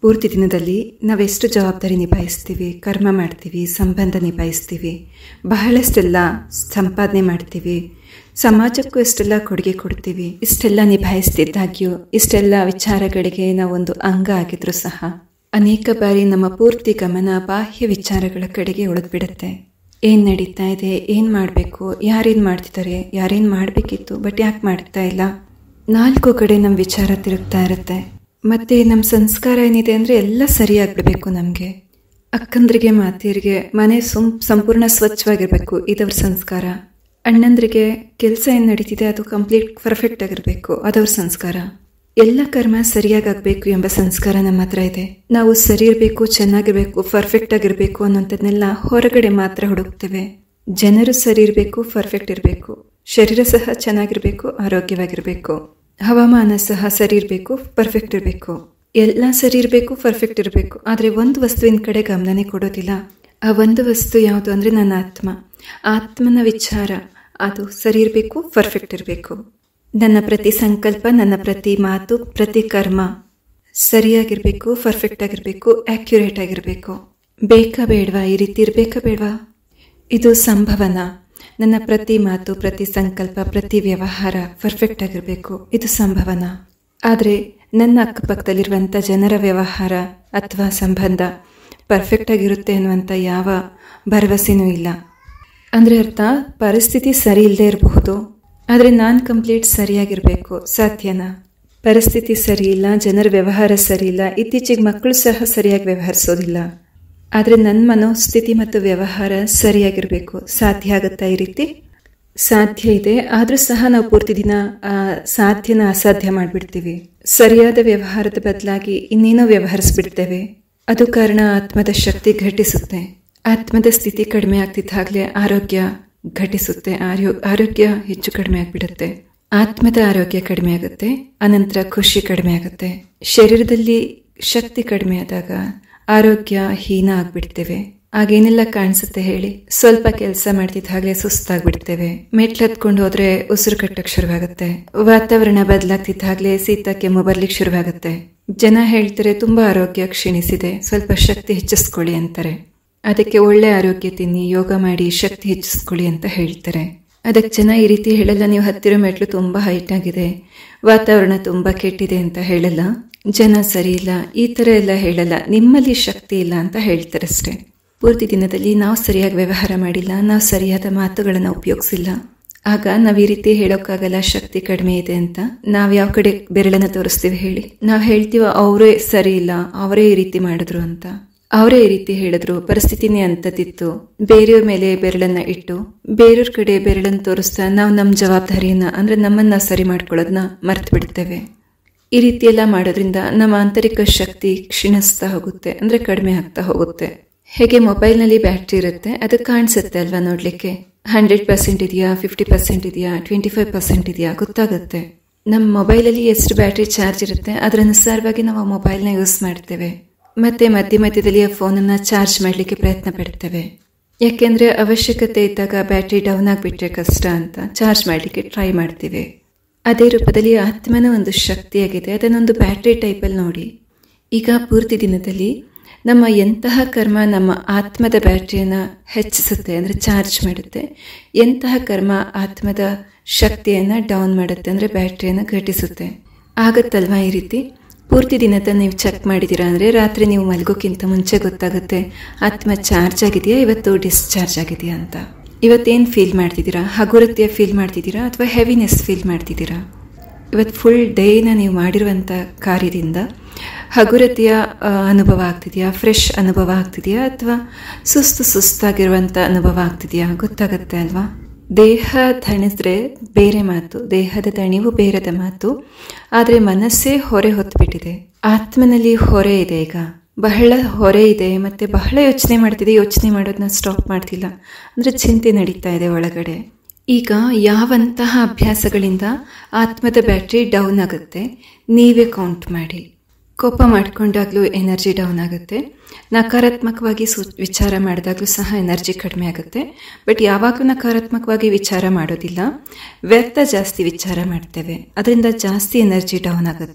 ಪೂರ್ತಿ ದಿನದಲ್ಲಿ ನಾವೆಷ್ಟು ಜವಾಬ್ದಾರಿ ನಿಭಾಯಿಸ್ತೀವಿ ಕರ್ಮ ಮಾಡ್ತೀವಿ ಸಂಬಂಧ ನಿಭಾಯಿಸ್ತೀವಿ ಬಹಳಷ್ಟೆಲ್ಲ ಸಂಪಾದನೆ ಮಾಡ್ತೀವಿ ಸಮಾಜಕ್ಕೂ ಇಷ್ಟೆಲ್ಲ ಕೊಡುಗೆ ಕೊಡ್ತೀವಿ ಇಷ್ಟೆಲ್ಲ ನಿಭಾಯಿಸ್ತಿದ್ದಾಗ್ಯೂ ಇಷ್ಟೆಲ್ಲ ವಿಚಾರಗಳಿಗೆ ನಾವೊಂದು ಅಂಗ ಆಗಿದ್ರು ಸಹ ಅನೇಕ ಬಾರಿ ನಮ್ಮ ಪೂರ್ತಿ ಗಮನ ಬಾಹ್ಯ ವಿಚಾರಗಳ ಕಡೆಗೆ ಉಳಿದ್ಬಿಡುತ್ತೆ ಏನು ನಡೀತಾ ಇದೆ ಏನು ಮಾಡಬೇಕು ಯಾರೇನು ಮಾಡ್ತಿದ್ದಾರೆ ಯಾರೇನು ಮಾಡಬೇಕಿತ್ತು ಬಟ್ ಯಾಕೆ ಮಾಡ್ತಾ ಇಲ್ಲ ನಾಲ್ಕು ಕಡೆ ನಮ್ಮ ವಿಚಾರ ತಿರುಗ್ತಾ ಇರುತ್ತೆ ಮತ್ತೆ ನಮ್ಮ ಸಂಸ್ಕಾರ ಏನಿದೆ ಅಂದರೆ ಎಲ್ಲ ಸರಿಯಾಗ್ಬಿಡ್ಬೇಕು ನಮಗೆ ಅಕ್ಕಂದ್ರಿಗೆ ಮಾತಿಯರಿಗೆ ಮನೆ ಸುಮ್ ಸಂಪೂರ್ಣ ಸ್ವಚ್ಛವಾಗಿರಬೇಕು ಇದವ್ರ ಸಂಸ್ಕಾರ ಅಣ್ಣಂದ್ರಿಗೆ ಕೆಲಸ ಏನು ನಡೀತಿದೆ ಅದು ಕಂಪ್ಲೀಟ್ ಪರ್ಫೆಕ್ಟ್ ಆಗಿರಬೇಕು ಅದವ್ರ ಸಂಸ್ಕಾರ ಎಲ್ಲ ಕರ್ಮ ಸರಿಯಾಗಬೇಕು ಎಂಬ ಸಂಸ್ಕಾರ ನಮ್ಮ ಹತ್ರ ಇದೆ ನಾವು ಸರಿ ಇರಬೇಕು ಚೆನ್ನಾಗಿರ್ಬೇಕು ಪರ್ಫೆಕ್ಟ್ ಆಗಿರಬೇಕು ಅನ್ನೋಂಥದ್ನೆಲ್ಲ ಹೊರಗಡೆ ಮಾತ್ರ ಹುಡುಕ್ತೇವೆ ಜನರು ಸರಿ ಇರಬೇಕು ಪರ್ಫೆಕ್ಟ್ ಇರಬೇಕು ಶರೀರ ಸಹ ಚೆನ್ನಾಗಿರ್ಬೇಕು ಆರೋಗ್ಯವಾಗಿರಬೇಕು ಹವಾಮಾನ ಸಹ ಸರಿ ಇರಬೇಕು ಪರ್ಫೆಕ್ಟ್ ಇರಬೇಕು ಎಲ್ಲ ಸರಿ ಇರಬೇಕು ಪರ್ಫೆಕ್ಟ್ ಇರಬೇಕು ಆದರೆ ಒಂದು ವಸ್ತುವಿನ ಕಡೆ ಗಮನನೇ ಕೊಡೋದಿಲ್ಲ ಆ ಒಂದು ವಸ್ತು ಯಾವುದು ಅಂದರೆ ನನ್ನ ಆತ್ಮ ಆತ್ಮನ ವಿಚಾರ ಅದು ಸರಿ ಇರಬೇಕು ಪರ್ಫೆಕ್ಟ್ ಇರಬೇಕು ನನ್ನ ಪ್ರತಿ ಸಂಕಲ್ಪ ನನ್ನ ಪ್ರತಿ ಮಾತು ಪ್ರತಿ ಕರ್ಮ ಸರಿಯಾಗಿರಬೇಕು ಪರ್ಫೆಕ್ಟ್ ಆಗಿರಬೇಕು ಆಕ್ಯುರೇಟ್ ಆಗಿರಬೇಕು ಬೇಕಾ ಬೇಡವಾ ಈ ರೀತಿ ಇರಬೇಕಾ ಬೇಡವಾ ಇದು ಸಂಭವನ ನನ್ನ ಪ್ರತಿ ಮಾತು ಪ್ರತಿ ಸಂಕಲ್ಪ ಪ್ರತಿ ವ್ಯವಹಾರ ಪರ್ಫೆಕ್ಟ್ ಆಗಿರಬೇಕು ಇದು ಸಂಭವನ ಆದರೆ ನನ್ನ ಅಕ್ಕಪಕ್ಕದಲ್ಲಿರುವಂಥ ಜನರ ವ್ಯವಹಾರ ಅಥವಾ ಸಂಬಂಧ ಪರ್ಫೆಕ್ಟ್ ಆಗಿರುತ್ತೆ ಅನ್ನುವಂಥ ಯಾವ ಭರವಸೆನೂ ಇಲ್ಲ ಅಂದರೆ ಅರ್ಥ ಪರಿಸ್ಥಿತಿ ಸರಿ ಇಲ್ಲದೆ ಇರಬಹುದು ಆದರೆ ನಾನು ಕಂಪ್ಲೀಟ್ ಸರಿಯಾಗಿರಬೇಕು ಸಾಧ್ಯನಾ ಪರಿಸ್ಥಿತಿ ಸರಿ ಇಲ್ಲ ಜನರ ವ್ಯವಹಾರ ಸರಿ ಇಲ್ಲ ಇತ್ತೀಚೆಗೆ ಮಕ್ಕಳು ಸಹ ಸರಿಯಾಗಿ ವ್ಯವಹರಿಸೋದಿಲ್ಲ ಆದರೆ ನನ್ನ ಮನೋಸ್ಥಿತಿ ಮತ್ತು ವ್ಯವಹಾರ ಸರಿಯಾಗಿರಬೇಕು ಸಾಧ್ಯ ಆಗುತ್ತಾ ಈ ರೀತಿ ಸಾಧ್ಯ ಇದೆ ಆದರೂ ಸಹ ನಾವು ಪೂರ್ತಿ ದಿನ ಆ ಸಾಧ್ಯನ ಅಸಾಧ್ಯ ಮಾಡಿಬಿಡ್ತೀವಿ ಸರಿಯಾದ ವ್ಯವಹಾರದ ಬದಲಾಗಿ ಇನ್ನೇನೋ ವ್ಯವಹರಿಸ್ಬಿಡ್ತೇವೆ ಅದು ಕಾರಣ ಆತ್ಮದ ಶಕ್ತಿ ಘಟಿಸುತ್ತೆ ಆತ್ಮದ ಸ್ಥಿತಿ ಕಡಿಮೆ ಆಗ್ತಿದ್ದಾಗಲೇ ಆರೋಗ್ಯ ಘಟಿಸುತ್ತೆ ಆರೋ ಆರೋಗ್ಯ ಹೆಚ್ಚು ಕಡಿಮೆ ಆಗಿಬಿಡುತ್ತೆ ಆತ್ಮದ ಆರೋಗ್ಯ ಕಡಿಮೆ ಆಗುತ್ತೆ ಅನಂತರ ಖುಷಿ ಕಡಿಮೆ ಆಗುತ್ತೆ ಶರೀರದಲ್ಲಿ ಶಕ್ತಿ ಕಡಿಮೆ ಆದಾಗ ಆರೋಗ್ಯ ಹೀನ ಆಗ್ಬಿಡ್ತೇವೆ ಆಗೇನೆಲ್ಲ ಕಾಣಿಸುತ್ತೆ ಹೇಳಿ ಸ್ವಲ್ಪ ಕೆಲಸ ಮಾಡ್ತಿದ್ದಾಗಲೇ ಸುಸ್ತಾಗ್ಬಿಡ್ತೇವೆ ಮೆಟ್ಲು ಹತ್ಕೊಂಡು ಹೋದ್ರೆ ಉಸಿರು ಕಟ್ಟಕ್ ಶುರುವಾಗುತ್ತೆ ವಾತಾವರಣ ಬದಲಾಗ್ತಿದ್ದಾಗಲೇ ಶೀತ ಕೆಮ್ಮು ಬರ್ಲಿಕ್ಕೆ ಶುರುವಾಗುತ್ತೆ ಜನ ಹೇಳ್ತಾರೆ ತುಂಬಾ ಆರೋಗ್ಯ ಕ್ಷೀಣಿಸಿದೆ ಸ್ವಲ್ಪ ಶಕ್ತಿ ಹೆಚ್ಚಿಸ್ಕೊಳ್ಳಿ ಅಂತಾರೆ ಅದಕ್ಕೆ ಒಳ್ಳೆ ಆರೋಗ್ಯ ತಿನ್ನಿ ಯೋಗ ಮಾಡಿ ಶಕ್ತಿ ಹೆಚ್ಚಿಸ್ಕೊಳ್ಳಿ ಅಂತ ಹೇಳ್ತಾರೆ ಅದಕ್ಕೆ ಜನ ಈ ರೀತಿ ಹೇಳಲ್ಲ ನೀವು ಹತ್ತಿರ ಮೆಟ್ಲು ತುಂಬಾ ಹೈಟ್ ಆಗಿದೆ ವಾತಾವರಣ ತುಂಬಾ ಕೆಟ್ಟಿದೆ ಅಂತ ಹೇಳಲ್ಲ ಜನ ಸರಿ ಇಲ್ಲ ಈ ತರ ಎಲ್ಲ ಹೇಳಲ್ಲ ನಿಮ್ಮಲ್ಲಿ ಶಕ್ತಿ ಇಲ್ಲ ಅಂತ ಹೇಳ್ತಾರೆ ಅಷ್ಟೇ ಪೂರ್ತಿ ದಿನದಲ್ಲಿ ನಾವು ಸರಿಯಾಗಿ ವ್ಯವಹಾರ ಮಾಡಿಲ್ಲ ನಾವು ಸರಿಯಾದ ಮಾತುಗಳನ್ನು ಉಪಯೋಗಿಸಿಲ್ಲ ಆಗ ನಾವ್ ಈ ರೀತಿ ಹೇಳೋಕ್ಕಾಗಲ್ಲ ಶಕ್ತಿ ಕಡಿಮೆ ಇದೆ ಅಂತ ನಾವ್ ಯಾವ ಕಡೆ ಬೆರಳನ್ನ ತೋರಿಸ್ತೀವಿ ಹೇಳಿ ನಾವ್ ಹೇಳ್ತೀವ ಅವರೇ ಸರಿ ಇಲ್ಲ ಅವರೇ ಈ ರೀತಿ ಮಾಡಿದ್ರು ಅಂತ ಅವರೇ ಈ ರೀತಿ ಹೇಳಿದ್ರು ಪರಿಸ್ಥಿತಿನೇ ಅಂತದಿತ್ತು ಬೇರೆಯವ್ರ ಮೇಲೆ ಬೆರಳನ್ನ ಇಟ್ಟು ಬೇರೆಯವ್ರ ಕಡೆ ಬೆರಳನ್ನ ತೋರಿಸ್ತಾ ನಾವು ನಮ್ಮ ಜವಾಬ್ದಾರಿಯನ್ನ ಅಂದ್ರೆ ನಮ್ಮನ್ನ ಸರಿ ಮಾಡ್ಕೊಳ್ಳೋದನ್ನ ಮರ್ತು ಬಿಡ್ತೇವೆ ಈ ರೀತಿ ಎಲ್ಲ ಮಾಡೋದ್ರಿಂದ ನಮ್ಮ ಆಂತರಿಕ ಶಕ್ತಿ ಕ್ಷೀಣಿಸ್ತಾ ಹೋಗುತ್ತೆ ಅಂದ್ರೆ ಕಡಿಮೆ ಆಗ್ತಾ ಹೋಗುತ್ತೆ ಹೇಗೆ ಮೊಬೈಲ್ನಲ್ಲಿ ಬ್ಯಾಟ್ರಿ ಇರುತ್ತೆ ಅದು ಕಾಣಿಸುತ್ತೆ ಅಲ್ವಾ ನೋಡ್ಲಿಕ್ಕೆ ಹಂಡ್ರೆಡ್ ಪರ್ಸೆಂಟ್ ಇದೆಯಾ ಫಿಫ್ಟಿ ಪರ್ಸೆಂಟ್ ಇದೆಯಾ ಟ್ವೆಂಟಿ ಫೈವ್ ಪರ್ಸೆಂಟ್ ಇದೆಯಾ ಗೊತ್ತಾಗುತ್ತೆ ನಮ್ಮ ಮೊಬೈಲಲ್ಲಿ ಎಷ್ಟು ಬ್ಯಾಟ್ರಿ ಚಾರ್ಜ್ ಇರುತ್ತೆ ಅದರ ಅನುಸಾರವಾಗಿ ನಾವು ಆ ಮೊಬೈಲ್ನ ಯೂಸ್ ಮಾಡ್ತೇವೆ ಮತ್ತೆ ಮಧ್ಯ ಮಧ್ಯದಲ್ಲಿ ಆ ಫೋನನ್ನು ಚಾರ್ಜ್ ಮಾಡಲಿಕ್ಕೆ ಪ್ರಯತ್ನ ಪಡ್ತೇವೆ ಯಾಕೆಂದ್ರೆ ಅವಶ್ಯಕತೆ ಇದ್ದಾಗ ಬ್ಯಾಟ್ರಿ ಡೌನ್ ಆಗಿಬಿಟ್ರೆ ಕಷ್ಟ ಅಂತ ಚಾರ್ಜ್ ಮಾಡಲಿಕ್ಕೆ ಟ್ರೈ ಮಾಡ್ತೀವಿ ಅದೇ ರೂಪದಲ್ಲಿ ಆತ್ಮನ ಒಂದು ಶಕ್ತಿಯಾಗಿದೆ ಅದನ್ನೊಂದು ಬ್ಯಾಟ್ರಿ ಟೈಪಲ್ಲಿ ನೋಡಿ ಈಗ ಪೂರ್ತಿ ದಿನದಲ್ಲಿ ನಮ್ಮ ಎಂತಹ ಕರ್ಮ ನಮ್ಮ ಆತ್ಮದ ಬ್ಯಾಟ್ರಿಯನ್ನು ಹೆಚ್ಚಿಸುತ್ತೆ ಅಂದರೆ ಚಾರ್ಜ್ ಮಾಡುತ್ತೆ ಎಂತಹ ಕರ್ಮ ಆತ್ಮದ ಶಕ್ತಿಯನ್ನು ಡೌನ್ ಮಾಡುತ್ತೆ ಅಂದರೆ ಬ್ಯಾಟ್ರಿಯನ್ನು ಘಟಿಸುತ್ತೆ ಆಗತ್ತಲ್ವಾ ಈ ರೀತಿ ಪೂರ್ತಿ ದಿನದ ನೀವು ಚೆಕ್ ಮಾಡಿದ್ದೀರಾ ಅಂದರೆ ರಾತ್ರಿ ನೀವು ಮಲಗೋಕ್ಕಿಂತ ಮುಂಚೆ ಗೊತ್ತಾಗುತ್ತೆ ಆತ್ಮ ಚಾರ್ಜ್ ಆಗಿದೆಯಾ ಇವತ್ತು ಡಿಸ್ಚಾರ್ಜ್ ಆಗಿದೆಯಾ ಅಂತ ಇವತ್ತೇನು ಫೀಲ್ ಮಾಡ್ತಿದ್ದೀರಾ ಹಗುರತೆಯ ಫೀಲ್ ಮಾಡ್ತಿದ್ದೀರಾ ಅಥವಾ ಹೆವಿನೆಸ್ ಫೀಲ್ ಮಾಡ್ತಿದ್ದೀರಾ ಇವತ್ತು ಫುಲ್ ಡೇನ ನೀವು ಮಾಡಿರುವಂಥ ಕಾರ್ಯದಿಂದ ಹಗುರತೆಯ ಅನುಭವ ಆಗ್ತಿದೆಯಾ ಫ್ರೆಶ್ ಅನುಭವ ಆಗ್ತಿದೆಯಾ ಅಥವಾ ಸುಸ್ತು ಸುಸ್ತಾಗಿರುವಂಥ ಅನುಭವ ಆಗ್ತಿದೆಯಾ ಗೊತ್ತಾಗುತ್ತೆ ಅಲ್ವಾ ದೇಹ ತಣಿಸಿದ್ರೆ ಬೇರೆ ಮಾತು ದೇಹದ ದಣಿವು ಬೇರೆದ ಮಾತು ಆದರೆ ಮನಸ್ಸೇ ಹೊರೆ ಹೊತ್ಬಿಟ್ಟಿದೆ ಆತ್ಮನಲ್ಲಿ ಹೊರೆ ಇದೆ ಈಗ ಬಹಳ ಹೊರೆ ಇದೆ ಮತ್ತೆ ಬಹಳ ಯೋಚನೆ ಮಾಡ್ತಿದೆ ಯೋಚನೆ ಮಾಡೋದನ್ನ ಸ್ಟಾಪ್ ಮಾಡ್ತಿಲ್ಲ ಅಂದರೆ ಚಿಂತೆ ನಡೀತಾ ಇದೆ ಒಳಗಡೆ ಈಗ ಯಾವಂತಹ ಅಭ್ಯಾಸಗಳಿಂದ ಆತ್ಮದ ಬ್ಯಾಟ್ರಿ ಡೌನ್ ಆಗುತ್ತೆ ನೀವೇ ಕೌಂಟ್ ಮಾಡಿ ಕೋಪ ಮಾಡ್ಕೊಂಡಾಗ್ಲೂ ಎನರ್ಜಿ ಡೌನ್ ಆಗುತ್ತೆ ನಕಾರಾತ್ಮಕವಾಗಿ ಸು ವಿಚಾರ ಮಾಡಿದಾಗಲೂ ಸಹ ಎನರ್ಜಿ ಕಡಿಮೆ ಆಗುತ್ತೆ ಬಟ್ ಯಾವಾಗಲೂ ನಕಾರಾತ್ಮಕವಾಗಿ ವಿಚಾರ ಮಾಡೋದಿಲ್ಲ ವ್ಯರ್ಥ ಜಾಸ್ತಿ ವಿಚಾರ ಮಾಡ್ತೇವೆ ಅದರಿಂದ ಜಾಸ್ತಿ ಎನರ್ಜಿ ಡೌನ್ ಆಗುತ್ತೆ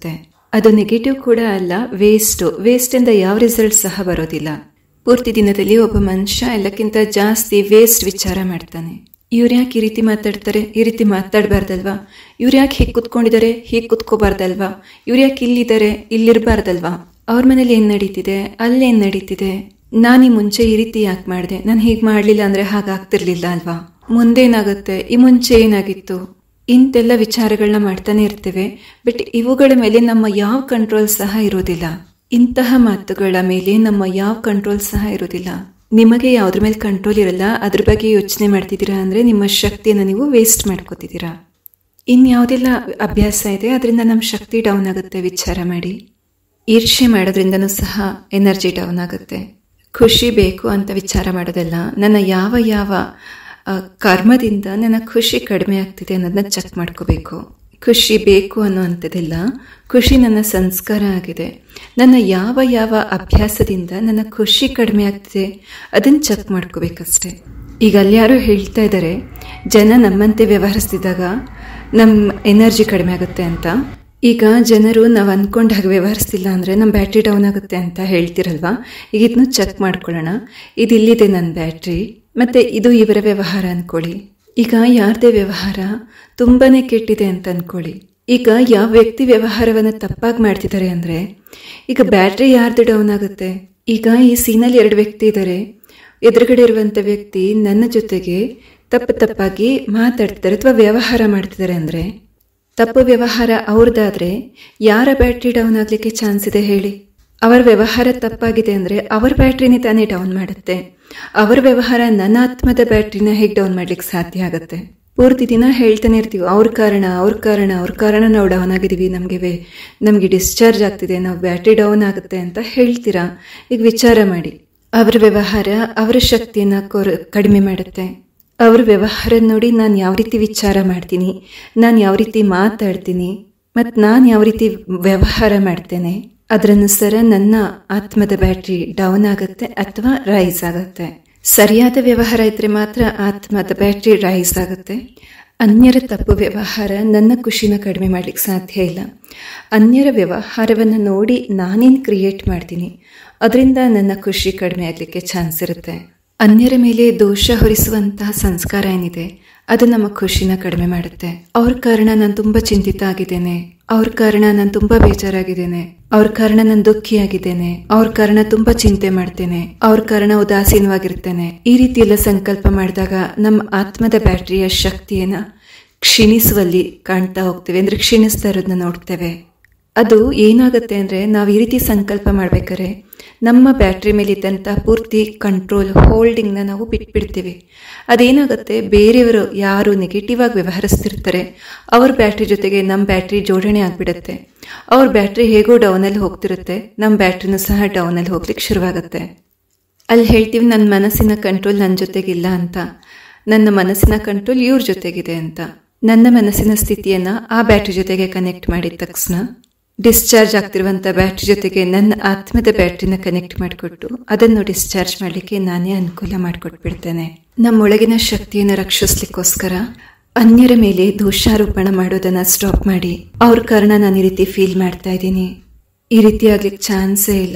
ಅದು ನೆಗೆಟಿವ್ ಕೂಡ ಅಲ್ಲ ವೇಸ್ಟ್ ವೇಸ್ಟಿಂದ ಯಾವ ರಿಸಲ್ಟ್ ಸಹ ಬರೋದಿಲ್ಲ ಪೂರ್ತಿ ದಿನದಲ್ಲಿ ಒಬ್ಬ ಮನುಷ್ಯ ಎಲ್ಲಕ್ಕಿಂತ ಜಾಸ್ತಿ ವೇಸ್ಟ್ ವಿಚಾರ ಮಾಡ್ತಾನೆ ಇವ್ರು ಯಾಕೆ ಈ ರೀತಿ ಮಾತಾಡ್ತಾರೆ ಈ ರೀತಿ ಮಾತಾಡಬಾರ್ದಲ್ವಾ ಇವ್ರು ಯಾಕೆ ಹೀಗೆ ಕುತ್ಕೊಂಡಿದ್ದಾರೆ ಹೀಗೆ ಕುತ್ಕೋಬಾರ್ದಲ್ವಾ ಇವ್ರು ಯಾಕೆ ಇಲ್ಲಿದ್ದಾರೆ ಇಲ್ಲಿರಬಾರ್ದಲ್ವಾ ಅವ್ರ ಮನೇಲಿ ಏನು ನಡೀತಿದೆ ಅಲ್ಲೇನು ನಡೀತಿದೆ ನಾನು ಈ ಮುಂಚೆ ಈ ರೀತಿ ಯಾಕೆ ಮಾಡಿದೆ ನಾನು ಹೀಗೆ ಮಾಡಲಿಲ್ಲ ಅಂದರೆ ಹಾಗಾಗ್ತಿರ್ಲಿಲ್ಲ ಅಲ್ವಾ ಮುಂದೇನಾಗುತ್ತೆ ಈ ಮುಂಚೆ ಏನಾಗಿತ್ತು ಇಂತೆಲ್ಲ ವಿಚಾರಗಳನ್ನ ಮಾಡ್ತಾನೆ ಇರ್ತೇವೆ ಬಟ್ ಇವುಗಳ ಮೇಲೆ ನಮ್ಮ ಯಾವ ಕಂಟ್ರೋಲ್ ಸಹ ಇರೋದಿಲ್ಲ ಇಂತಹ ಮಾತುಗಳ ಮೇಲೆ ನಮ್ಮ ಯಾವ ಕಂಟ್ರೋಲ್ ಸಹ ಇರೋದಿಲ್ಲ ನಿಮಗೆ ಯಾವುದ್ರ ಮೇಲೆ ಕಂಟ್ರೋಲ್ ಇರಲ್ಲ ಅದ್ರ ಬಗ್ಗೆ ಯೋಚನೆ ಮಾಡ್ತಿದ್ದೀರಾ ಅಂದರೆ ನಿಮ್ಮ ಶಕ್ತಿಯನ್ನು ನೀವು ವೇಸ್ಟ್ ಮಾಡ್ಕೋತಿದ್ದೀರಾ ಇನ್ಯಾವುದೆಲ್ಲ ಅಭ್ಯಾಸ ಇದೆ ಅದರಿಂದ ನಮ್ಮ ಶಕ್ತಿ ಡೌನ್ ಆಗುತ್ತೆ ವಿಚಾರ ಮಾಡಿ ಈರ್ಷೆ ಮಾಡೋದ್ರಿಂದನೂ ಸಹ ಎನರ್ಜಿ ಡೌನ್ ಆಗುತ್ತೆ ಖುಷಿ ಬೇಕು ಅಂತ ವಿಚಾರ ಮಾಡೋದಲ್ಲ ನನ್ನ ಯಾವ ಯಾವ ಆ, ಕರ್ಮದಿಂದ ನನ್ನ ಖುಷಿ ಕಡಿಮೆ ಆಗ್ತಿದೆ ಅನ್ನೋದನ್ನ ಚೆಕ್ ಮಾಡ್ಕೋಬೇಕು ಖುಷಿ ಬೇಕು ಅನ್ನುವಂಥದ್ದಿಲ್ಲ ಖುಷಿ ನನ್ನ ಸಂಸ್ಕಾರ ಆಗಿದೆ ನನ್ನ ಯಾವ ಯಾವ ಅಭ್ಯಾಸದಿಂದ ನನ್ನ ಖುಷಿ ಕಡಿಮೆ ಆಗ್ತಿದೆ ಅದನ್ನು ಚೆಕ್ ಮಾಡ್ಕೋಬೇಕಷ್ಟೆ ಈಗ ಅಲ್ಯಾರು ಹೇಳ್ತಾ ಇದ್ದಾರೆ ಜನ ನಮ್ಮಂತೆ ವ್ಯವಹರಿಸ್ತಿದ್ದಾಗ ನಮ್ಮ ಎನರ್ಜಿ ಕಡಿಮೆ ಆಗುತ್ತೆ ಅಂತ ಈಗ ಜನರು ನಾವು ಅಂದ್ಕೊಂಡ ಹಾಗೆ ವ್ಯವಹರಿಸ್ತಿಲ್ಲ ಅಂದರೆ ನಮ್ಮ ಬ್ಯಾಟ್ರಿ ಡೌನ್ ಆಗುತ್ತೆ ಅಂತ ಹೇಳ್ತಿರಲ್ವಾ ಈಗ ಇದನ್ನು ಚೆಕ್ ಮಾಡ್ಕೊಳ್ಳೋಣ ಇದು ಇಲ್ಲಿದೆ ನನ್ನ ಬ್ಯಾಟ್ರಿ ಮತ್ತೆ ಇದು ಇವರ ವ್ಯವಹಾರ ಅನ್ಕೊಳ್ಳಿ ಈಗ ಯಾರದೇ ವ್ಯವಹಾರ ತುಂಬಾನೇ ಕೆಟ್ಟಿದೆ ಅಂತ ಅನ್ಕೊಳ್ಳಿ ಈಗ ಯಾವ ವ್ಯಕ್ತಿ ವ್ಯವಹಾರವನ್ನು ತಪ್ಪಾಗಿ ಮಾಡ್ತಿದ್ದಾರೆ ಅಂದರೆ ಈಗ ಬ್ಯಾಟ್ರಿ ಯಾರ್ದು ಡೌನ್ ಆಗುತ್ತೆ ಈಗ ಈ ಸೀನಲ್ಲಿ ಎರಡು ವ್ಯಕ್ತಿ ಇದ್ದಾರೆ ಎದುರುಗಡೆ ಇರುವಂಥ ವ್ಯಕ್ತಿ ನನ್ನ ಜೊತೆಗೆ ತಪ್ಪು ತಪ್ಪಾಗಿ ಮಾತಾಡ್ತಿದ್ದಾರೆ ಅಥವಾ ವ್ಯವಹಾರ ಮಾಡ್ತಿದ್ದಾರೆ ಅಂದರೆ ತಪ್ಪು ವ್ಯವಹಾರ ಅವ್ರದ್ದಾದ್ರೆ ಯಾರ ಬ್ಯಾಟ್ರಿ ಡೌನ್ ಆಗಲಿಕ್ಕೆ ಚಾನ್ಸ್ ಇದೆ ಹೇಳಿ ಅವರ ವ್ಯವಹಾರ ತಪ್ಪಾಗಿದೆ ಅಂದರೆ ಅವರ ಬ್ಯಾಟ್ರಿನೇ ತಾನೇ ಡೌನ್ ಮಾಡುತ್ತೆ ಅವರ ವ್ಯವಹಾರ ನನ್ನ ಆತ್ಮದ ಬ್ಯಾಟ್ರಿನ ಹೇಗೆ ಡೌನ್ ಮಾಡ್ಲಿಕ್ಕೆ ಸಾಧ್ಯ ಆಗುತ್ತೆ ಪೂರ್ತಿ ದಿನ ಹೇಳ್ತಾನೆ ಇರ್ತೀವಿ ಅವ್ರ ಕಾರಣ ಅವ್ರ ಕಾರಣ ಅವ್ರ ಕಾರಣ ನಾವು ಡೌನ್ ಆಗಿದ್ದೀವಿ ನಮಗೆ ನಮಗೆ ಡಿಸ್ಚಾರ್ಜ್ ಆಗ್ತಿದೆ ನಾವು ಬ್ಯಾಟ್ರಿ ಡೌನ್ ಆಗುತ್ತೆ ಅಂತ ಹೇಳ್ತೀರಾ ಈಗ ವಿಚಾರ ಮಾಡಿ ಅವರ ವ್ಯವಹಾರ ಅವರ ಶಕ್ತಿಯನ್ನು ಕೊರ ಕಡಿಮೆ ಮಾಡುತ್ತೆ ಅವ್ರ ವ್ಯವಹಾರ ನೋಡಿ ನಾನು ಯಾವ ರೀತಿ ವಿಚಾರ ಮಾಡ್ತೀನಿ ನಾನು ಯಾವ ರೀತಿ ಮಾತಾಡ್ತೀನಿ ಮತ್ತು ನಾನು ಯಾವ ರೀತಿ ವ್ಯವಹಾರ ಮಾಡ್ತೇನೆ ಅದರನುಸಾರ ನನ್ನ ಆತ್ಮದ ಬ್ಯಾಟ್ರಿ ಡೌನ್ ಆಗುತ್ತೆ ಅಥವಾ ರೈಸ್ ಆಗುತ್ತೆ ಸರಿಯಾದ ವ್ಯವಹಾರ ಇದ್ರೆ ಮಾತ್ರ ಆತ್ಮದ ಬ್ಯಾಟ್ರಿ ರೈಸ್ ಆಗುತ್ತೆ ಅನ್ಯರ ತಪ್ಪು ವ್ಯವಹಾರ ನನ್ನ ಖುಷಿನ ಕಡಿಮೆ ಮಾಡ್ಲಿಕ್ಕೆ ಸಾಧ್ಯ ಇಲ್ಲ ಅನ್ಯರ ವ್ಯವಹಾರವನ್ನು ನೋಡಿ ನಾನೇನು ಕ್ರಿಯೇಟ್ ಮಾಡ್ತೀನಿ ಅದರಿಂದ ನನ್ನ ಖುಷಿ ಕಡಿಮೆ ಆಗಲಿಕ್ಕೆ ಚಾನ್ಸ್ ಇರುತ್ತೆ ಅನ್ಯರ ಮೇಲೆ ದೋಷ ಹೊರಿಸುವಂತಹ ಸಂಸ್ಕಾರ ಏನಿದೆ ಅದು ನಮ್ಮ ಖುಷಿನ ಕಡಿಮೆ ಮಾಡುತ್ತೆ ಅವ್ರ ಕಾರಣ ನಾನು ತುಂಬಾ ಚಿಂತಿತ ಆಗಿದ್ದೇನೆ ಅವ್ರ ಕಾರಣ ನಾನು ತುಂಬಾ ಬೇಜಾರಾಗಿದ್ದೇನೆ ಅವ್ರ ಕಾರಣ ನಾನು ದುಃಖಿಯಾಗಿದ್ದೇನೆ ಅವ್ರ ಕಾರಣ ತುಂಬಾ ಚಿಂತೆ ಮಾಡ್ತೇನೆ ಅವ್ರ ಕಾರಣ ಉದಾಸೀನವಾಗಿರ್ತೇನೆ ಈ ರೀತಿ ಎಲ್ಲ ಸಂಕಲ್ಪ ಮಾಡಿದಾಗ ನಮ್ಮ ಆತ್ಮದ ಬ್ಯಾಟ್ರಿಯ ಶಕ್ತಿಯನ್ನ ಕ್ಷೀಣಿಸುವಲ್ಲಿ ಕಾಣ್ತಾ ಹೋಗ್ತೇವೆ ಅಂದ್ರೆ ಕ್ಷೀಣಿಸ್ತಾ ಇರೋದನ್ನ ನೋಡ್ತೇವೆ ಅದು ಏನಾಗುತ್ತೆ ಅಂದರೆ ನಾವು ಈ ರೀತಿ ಸಂಕಲ್ಪ ಮಾಡ್ಬೇಕಾದ್ರೆ ನಮ್ಮ ಬ್ಯಾಟ್ರಿ ಮೇಲಿದ್ದಂಥ ಪೂರ್ತಿ ಕಂಟ್ರೋಲ್ ಹೋಲ್ಡಿಂಗ್ನ ನಾವು ಬಿಟ್ಬಿಡ್ತೀವಿ ಅದೇನಾಗುತ್ತೆ ಬೇರೆಯವರು ಯಾರು ನೆಗೆಟಿವ್ ಆಗಿ ವ್ಯವಹರಿಸ್ತಿರ್ತಾರೆ ಅವ್ರ ಬ್ಯಾಟ್ರಿ ಜೊತೆಗೆ ನಮ್ಮ ಬ್ಯಾಟ್ರಿ ಜೋಡಣೆ ಆಗಿಬಿಡುತ್ತೆ ಅವ್ರ ಬ್ಯಾಟ್ರಿ ಹೇಗೋ ಡೌನಲ್ಲಿ ಹೋಗ್ತಿರುತ್ತೆ ನಮ್ಮ ಬ್ಯಾಟ್ರಿನೂ ಸಹ ಡೌನಲ್ಲಿ ಹೋಗ್ಲಿಕ್ಕೆ ಶುರುವಾಗುತ್ತೆ ಅಲ್ಲಿ ಹೇಳ್ತೀವಿ ನನ್ನ ಮನಸ್ಸಿನ ಕಂಟ್ರೋಲ್ ನನ್ನ ಜೊತೆಗಿಲ್ಲ ಅಂತ ನನ್ನ ಮನಸ್ಸಿನ ಕಂಟ್ರೋಲ್ ಇವ್ರ ಜೊತೆಗಿದೆ ಅಂತ ನನ್ನ ಮನಸ್ಸಿನ ಸ್ಥಿತಿಯನ್ನ ಆ ಬ್ಯಾಟ್ರಿ ಜೊತೆಗೆ ಕನೆಕ್ಟ್ ಮಾಡಿದ ತಕ್ಷಣ ಡಿಸ್ಚಾರ್ಜ್ ಆಗ್ತಿರುವಂಥ ಬ್ಯಾಟ್ರಿ ಜೊತೆಗೆ ನನ್ನ ಆತ್ಮದ ಬ್ಯಾಟ್ರಿನ ಕನೆಕ್ಟ್ ಮಾಡಿಕೊಟ್ಟು ಅದನ್ನು ಡಿಸ್ಚಾರ್ಜ್ ಮಾಡಲಿಕ್ಕೆ ನಾನೇ ಅನುಕೂಲ ಮಾಡಿಕೊಟ್ಬಿಡ್ತೇನೆ ನಮ್ಮೊಳಗಿನ ಶಕ್ತಿಯನ್ನು ರಕ್ಷಿಸ್ಲಿಕ್ಕೋಸ್ಕರ ಅನ್ಯರ ಮೇಲೆ ದೋಷಾರೋಪಣ ಮಾಡೋದನ್ನ ಸ್ಟಾಪ್ ಮಾಡಿ ಅವ್ರ ಕಾರಣ ನಾನು ಈ ರೀತಿ ಫೀಲ್ ಮಾಡ್ತಾ ಇದ್ದೀನಿ ಈ ರೀತಿ ಆಗ್ಲಿಕ್ಕೆ ಚಾನ್ಸೇ ಇಲ್ಲ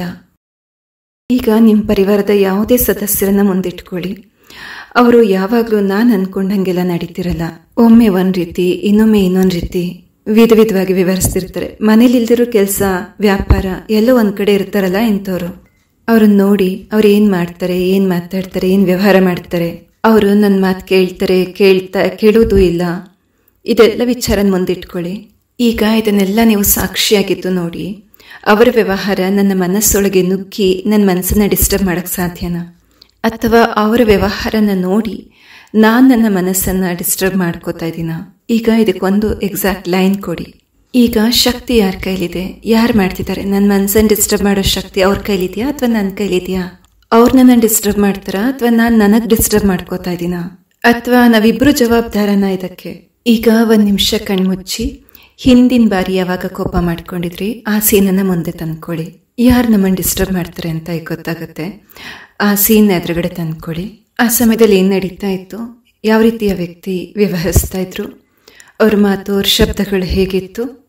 ಈಗ ನಿಮ್ಮ ಪರಿವಾರದ ಯಾವುದೇ ಸದಸ್ಯರನ್ನ ಮುಂದಿಟ್ಕೊಳ್ಳಿ ಅವರು ಯಾವಾಗಲೂ ನಾನು ಅನ್ಕೊಂಡಂಗೆಲ್ಲ ನಡೀತಿರಲ್ಲ ಒಮ್ಮೆ ಒಂದ್ ರೀತಿ ಇನ್ನೊಮ್ಮೆ ಇನ್ನೊಂದು ರೀತಿ ವಿಧ ವಿಧವಾಗಿ ವಿವರಿಸ್ತಿರ್ತಾರೆ ಮನೇಲಿ ಇಲ್ದಿರೋ ಕೆಲಸ ವ್ಯಾಪಾರ ಎಲ್ಲ ಒಂದ್ ಕಡೆ ಇರ್ತಾರಲ್ಲ ಇಂಥವ್ರು ಅವ್ರನ್ನ ನೋಡಿ ಅವ್ರು ಏನ್ ಮಾಡ್ತಾರೆ ಏನ್ ಮಾತಾಡ್ತಾರೆ ಏನ್ ವ್ಯವಹಾರ ಮಾಡ್ತಾರೆ ಅವರು ನನ್ನ ಮಾತು ಕೇಳ್ತಾರೆ ಕೇಳ್ತಾ ಕೇಳೋದು ಇಲ್ಲ ಇದೆಲ್ಲ ವಿಚಾರನ ಮುಂದಿಟ್ಕೊಳ್ಳಿ ಈಗ ಇದನ್ನೆಲ್ಲ ನೀವು ಸಾಕ್ಷಿಯಾಗಿದ್ದು ನೋಡಿ ಅವರ ವ್ಯವಹಾರ ನನ್ನ ಮನಸ್ಸೊಳಗೆ ನುಗ್ಗಿ ನನ್ನ ಮನಸ್ಸನ್ನ ಡಿಸ್ಟರ್ಬ್ ಮಾಡಕ್ ಸಾಧ್ಯನಾ ಅಥವಾ ಅವರ ವ್ಯವಹಾರನ ನೋಡಿ ನಾನು ನನ್ನ ಮನಸ್ಸನ್ನ ಡಿಸ್ಟರ್ಬ್ ಮಾಡ್ಕೋತಾ ಇದ್ದೀನ ಈಗ ಇದಕ್ಕೊಂದು ಎಕ್ಸಾಕ್ಟ್ ಲೈನ್ ಕೊಡಿ ಈಗ ಶಕ್ತಿ ಯಾರ ಕೈಲಿದೆ ಯಾರು ಮಾಡ್ತಿದ್ದಾರೆ ನನ್ನ ಮನಸ್ಸನ್ನು ಡಿಸ್ಟರ್ಬ್ ಮಾಡೋ ಶಕ್ತಿ ಅವ್ರ ಕೈಲಿದೆಯಾ ಅಥವಾ ನನ್ನ ಕೈಲಿದೆಯಾ ಅವ್ರು ನನ್ನ ಡಿಸ್ಟರ್ಬ್ ಮಾಡ್ತಾರಾ ಅಥವಾ ನಾನು ನನಗೆ ಡಿಸ್ಟರ್ಬ್ ಮಾಡ್ಕೋತಾ ಇದ್ದೀನ ಅಥವಾ ನಾವಿಬ್ರು ಜವಾಬ್ದಾರನ ಇದಕ್ಕೆ ಈಗ ಒಂದು ನಿಮಿಷ ಕಣ್ಮುಚ್ಚಿ ಹಿಂದಿನ ಬಾರಿ ಯಾವಾಗ ಕೋಪ ಮಾಡ್ಕೊಂಡಿದ್ರಿ ಆ ಸೀನನ್ನ ಮುಂದೆ ತಂದ್ಕೊಳ್ಳಿ ಯಾರು ನಮ್ಮನ್ನು ಡಿಸ್ಟರ್ಬ್ ಮಾಡ್ತಾರೆ ಅಂತ ಈಗ ಗೊತ್ತಾಗುತ್ತೆ ಆ ಸೀನ್ ಎದುರುಗಡೆ ತಂದ್ಕೊಳ್ಳಿ ಆ ಸಮಯದಲ್ಲಿ ಏನು ನಡೀತಾ ಇತ್ತು ಯಾವ ರೀತಿಯ ವ್ಯಕ್ತಿ ವ್ಯವಹರಿಸ್ತಾ ಇದ್ರು ಅವ್ರ ಮಾತು ಅವ್ರ ಶಬ್ದಗಳು ಹೇಗಿತ್ತು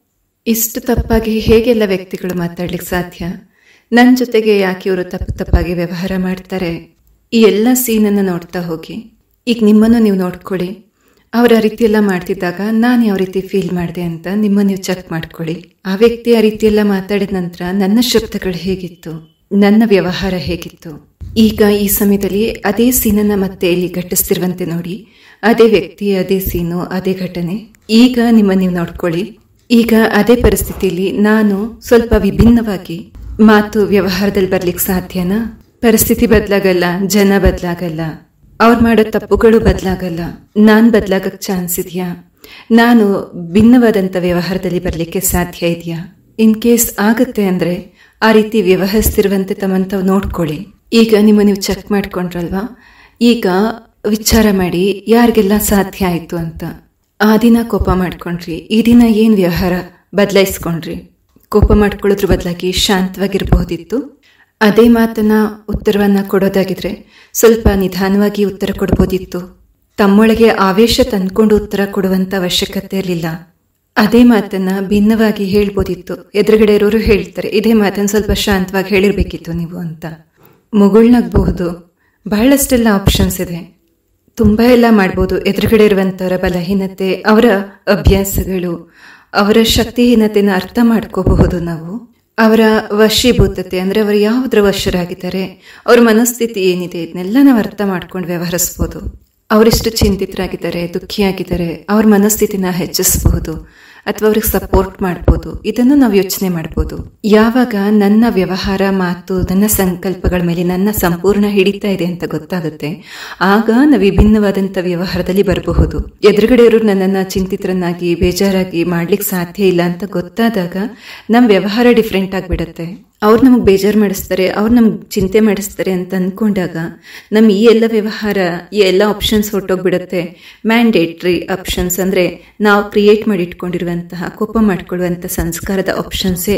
ಇಷ್ಟು ತಪ್ಪಾಗಿ ಹೇಗೆಲ್ಲ ವ್ಯಕ್ತಿಗಳು ಮಾತಾಡ್ಲಿಕ್ಕೆ ಸಾಧ್ಯ ನನ್ನ ಜೊತೆಗೆ ಯಾಕೆ ಇವರು ತಪ್ಪು ತಪ್ಪಾಗಿ ವ್ಯವಹಾರ ಮಾಡ್ತಾರೆ ಈ ಎಲ್ಲ ಸೀನನ್ನು ನೋಡ್ತಾ ಹೋಗಿ ಈಗ ನಿಮ್ಮನ್ನು ನೀವು ನೋಡ್ಕೊಳ್ಳಿ ಅವ್ರ ಆ ರೀತಿ ಎಲ್ಲ ಮಾಡ್ತಿದ್ದಾಗ ನಾನು ಯಾವ ರೀತಿ ಫೀಲ್ ಮಾಡಿದೆ ಅಂತ ನಿಮ್ಮ ನೀವು ಚೆಕ್ ಮಾಡ್ಕೊಳ್ಳಿ ಆ ವ್ಯಕ್ತಿ ಆ ರೀತಿ ಎಲ್ಲ ಮಾತಾಡಿದ ನಂತರ ನನ್ನ ಶಬ್ದಗಳು ಹೇಗಿತ್ತು ನನ್ನ ವ್ಯವಹಾರ ಹೇಗಿತ್ತು ಈಗ ಈ ಸಮಯದಲ್ಲಿ ಅದೇ ಸೀನನ್ನ ಮತ್ತೆ ಇಲ್ಲಿ ಘಟಿಸ್ತಿರುವಂತೆ ನೋಡಿ ಅದೇ ವ್ಯಕ್ತಿ ಅದೇ ಸೀನು ಅದೇ ಘಟನೆ ಈಗ ನಿಮ್ಮ ನೀವು ನೋಡ್ಕೊಳ್ಳಿ ಈಗ ಅದೇ ಪರಿಸ್ಥಿತಿಯಲ್ಲಿ ನಾನು ಸ್ವಲ್ಪ ವಿಭಿನ್ನವಾಗಿ ಮಾತು ವ್ಯವಹಾರದಲ್ಲಿ ಬರ್ಲಿಕ್ಕೆ ಸಾಧ್ಯನಾ ಪರಿಸ್ಥಿತಿ ಬದಲಾಗಲ್ಲ ಜನ ಬದಲಾಗಲ್ಲ ಅವ್ರು ಮಾಡೋ ತಪ್ಪುಗಳು ಬದಲಾಗಲ್ಲ ನಾನ್ ಬದಲಾಗಕ್ ಚಾನ್ಸ್ ಇದೆಯಾ ನಾನು ಭಿನ್ನವಾದಂತ ವ್ಯವಹಾರದಲ್ಲಿ ಬರ್ಲಿಕ್ಕೆ ಸಾಧ್ಯ ಇದೆಯಾ ಇನ್ ಕೇಸ್ ಆಗತ್ತೆ ಅಂದ್ರೆ ಆ ರೀತಿ ವ್ಯವಹರಿಸ್ತಿರುವಂತೆ ತಮ್ಮಂತ ನೋಡ್ಕೊಳ್ಳಿ ಈಗ ನಿಮ್ಮ ನೀವು ಚೆಕ್ ಮಾಡ್ಕೊಂಡ್ರಲ್ವಾ ಈಗ ವಿಚಾರ ಮಾಡಿ ಯಾರಿಗೆಲ್ಲ ಸಾಧ್ಯ ಆಯ್ತು ಅಂತ ಆ ದಿನ ಕೋಪ ಮಾಡ್ಕೊಂಡ್ರಿ ಈ ದಿನ ಏನ್ ವ್ಯವಹಾರ ಬದಲಾಯಿಸ್ಕೊಂಡ್ರಿ ಕೋಪ ಮಾಡ್ಕೊಳ್ಳೋದ್ರ ಬದಲಾಗಿ ಶಾಂತವಾಗಿರಬಹುದಿತ್ತು ಅದೇ ಮಾತನ್ನ ಉತ್ತರವನ್ನ ಕೊಡೋದಾಗಿದ್ರೆ ಸ್ವಲ್ಪ ನಿಧಾನವಾಗಿ ಉತ್ತರ ಕೊಡ್ಬೋದಿತ್ತು ತಮ್ಮೊಳಗೆ ಆವೇಶ ತಂದ್ಕೊಂಡು ಉತ್ತರ ಕೊಡುವಂತ ಅವಶ್ಯಕತೆ ಇರಲಿಲ್ಲ ಅದೇ ಮಾತನ್ನ ಭಿನ್ನವಾಗಿ ಹೇಳ್ಬೋದಿತ್ತು ಎದುರುಗಡೆ ಇರೋರು ಹೇಳ್ತಾರೆ ಇದೇ ಮಾತನ್ನ ಸ್ವಲ್ಪ ಶಾಂತವಾಗಿ ಹೇಳಿರ್ಬೇಕಿತ್ತು ನೀವು ಅಂತ ಮುಗುಳ್ನಾಗಬಹುದು ಬಹಳಷ್ಟೆಲ್ಲ ಆಪ್ಷನ್ಸ್ ಇದೆ ತುಂಬಾ ಎಲ್ಲ ಮಾಡ್ಬೋದು ಎದುರುಗಡೆ ಇರುವಂತವರ ಬಲಹೀನತೆ ಅವರ ಅಭ್ಯಾಸಗಳು ಅವರ ಶಕ್ತಿಹೀನತೆನ ಅರ್ಥ ಮಾಡ್ಕೋಬಹುದು ನಾವು ಅವರ ವಶೀಭೂತತೆ ಅಂದ್ರೆ ಅವರು ಯಾವುದ್ರ ವಶರಾಗಿದ್ದಾರೆ ಅವ್ರ ಮನಸ್ಥಿತಿ ಏನಿದೆ ಇದನ್ನೆಲ್ಲ ನಾವು ಅರ್ಥ ಮಾಡ್ಕೊಂಡು ವ್ಯವಹರಿಸ್ಬೋದು ಅವರೆಷ್ಟು ಚಿಂತಿತರಾಗಿದ್ದಾರೆ ದುಃಖಿಯಾಗಿದ್ದಾರೆ ಅವ್ರ ಮನಸ್ಥಿತಿನ ಹೆಚ್ಚಿಸಬಹುದು ಅಥವಾ ಅವ್ರಿಗೆ ಸಪೋರ್ಟ್ ಮಾಡ್ಬೋದು ಇದನ್ನು ನಾವು ಯೋಚನೆ ಮಾಡ್ಬೋದು ಯಾವಾಗ ನನ್ನ ವ್ಯವಹಾರ ಮಾತು ನನ್ನ ಸಂಕಲ್ಪಗಳ ಮೇಲೆ ನನ್ನ ಸಂಪೂರ್ಣ ಹಿಡಿತಾ ಇದೆ ಅಂತ ಗೊತ್ತಾಗುತ್ತೆ ಆಗ ನಾವು ವಿಭಿನ್ನವಾದಂಥ ವ್ಯವಹಾರದಲ್ಲಿ ಬರಬಹುದು ಎದುರುಗಡೆಯವರು ನನ್ನನ್ನು ಚಿಂತಿತರನ್ನಾಗಿ ಬೇಜಾರಾಗಿ ಮಾಡ್ಲಿಕ್ಕೆ ಸಾಧ್ಯ ಇಲ್ಲ ಅಂತ ಗೊತ್ತಾದಾಗ ನಮ್ಮ ವ್ಯವಹಾರ ಡಿಫ್ರೆಂಟ್ ಆಗಿಬಿಡುತ್ತೆ ಅವ್ರು ನಮಗೆ ಬೇಜಾರು ಮಾಡಿಸ್ತಾರೆ ಅವ್ರು ನಮ್ಗೆ ಚಿಂತೆ ಮಾಡಿಸ್ತಾರೆ ಅಂತ ಅಂದ್ಕೊಂಡಾಗ ನಮ್ಮ ಈ ಎಲ್ಲ ವ್ಯವಹಾರ ಈ ಎಲ್ಲ ಆಪ್ಷನ್ಸ್ ಹೊರಟೋಗ್ಬಿಡುತ್ತೆ ಮ್ಯಾಂಡೇಟ್ರಿ ಆಪ್ಷನ್ಸ್ ಅಂದರೆ ನಾವು ಕ್ರಿಯೇಟ್ ಮಾಡಿ ಇಟ್ಕೊಂಡಿರುವಂತಹ ಕೋಪ ಮಾಡ್ಕೊಳ್ಳುವಂಥ ಸಂಸ್ಕಾರದ ಆಪ್ಷನ್ಸೇ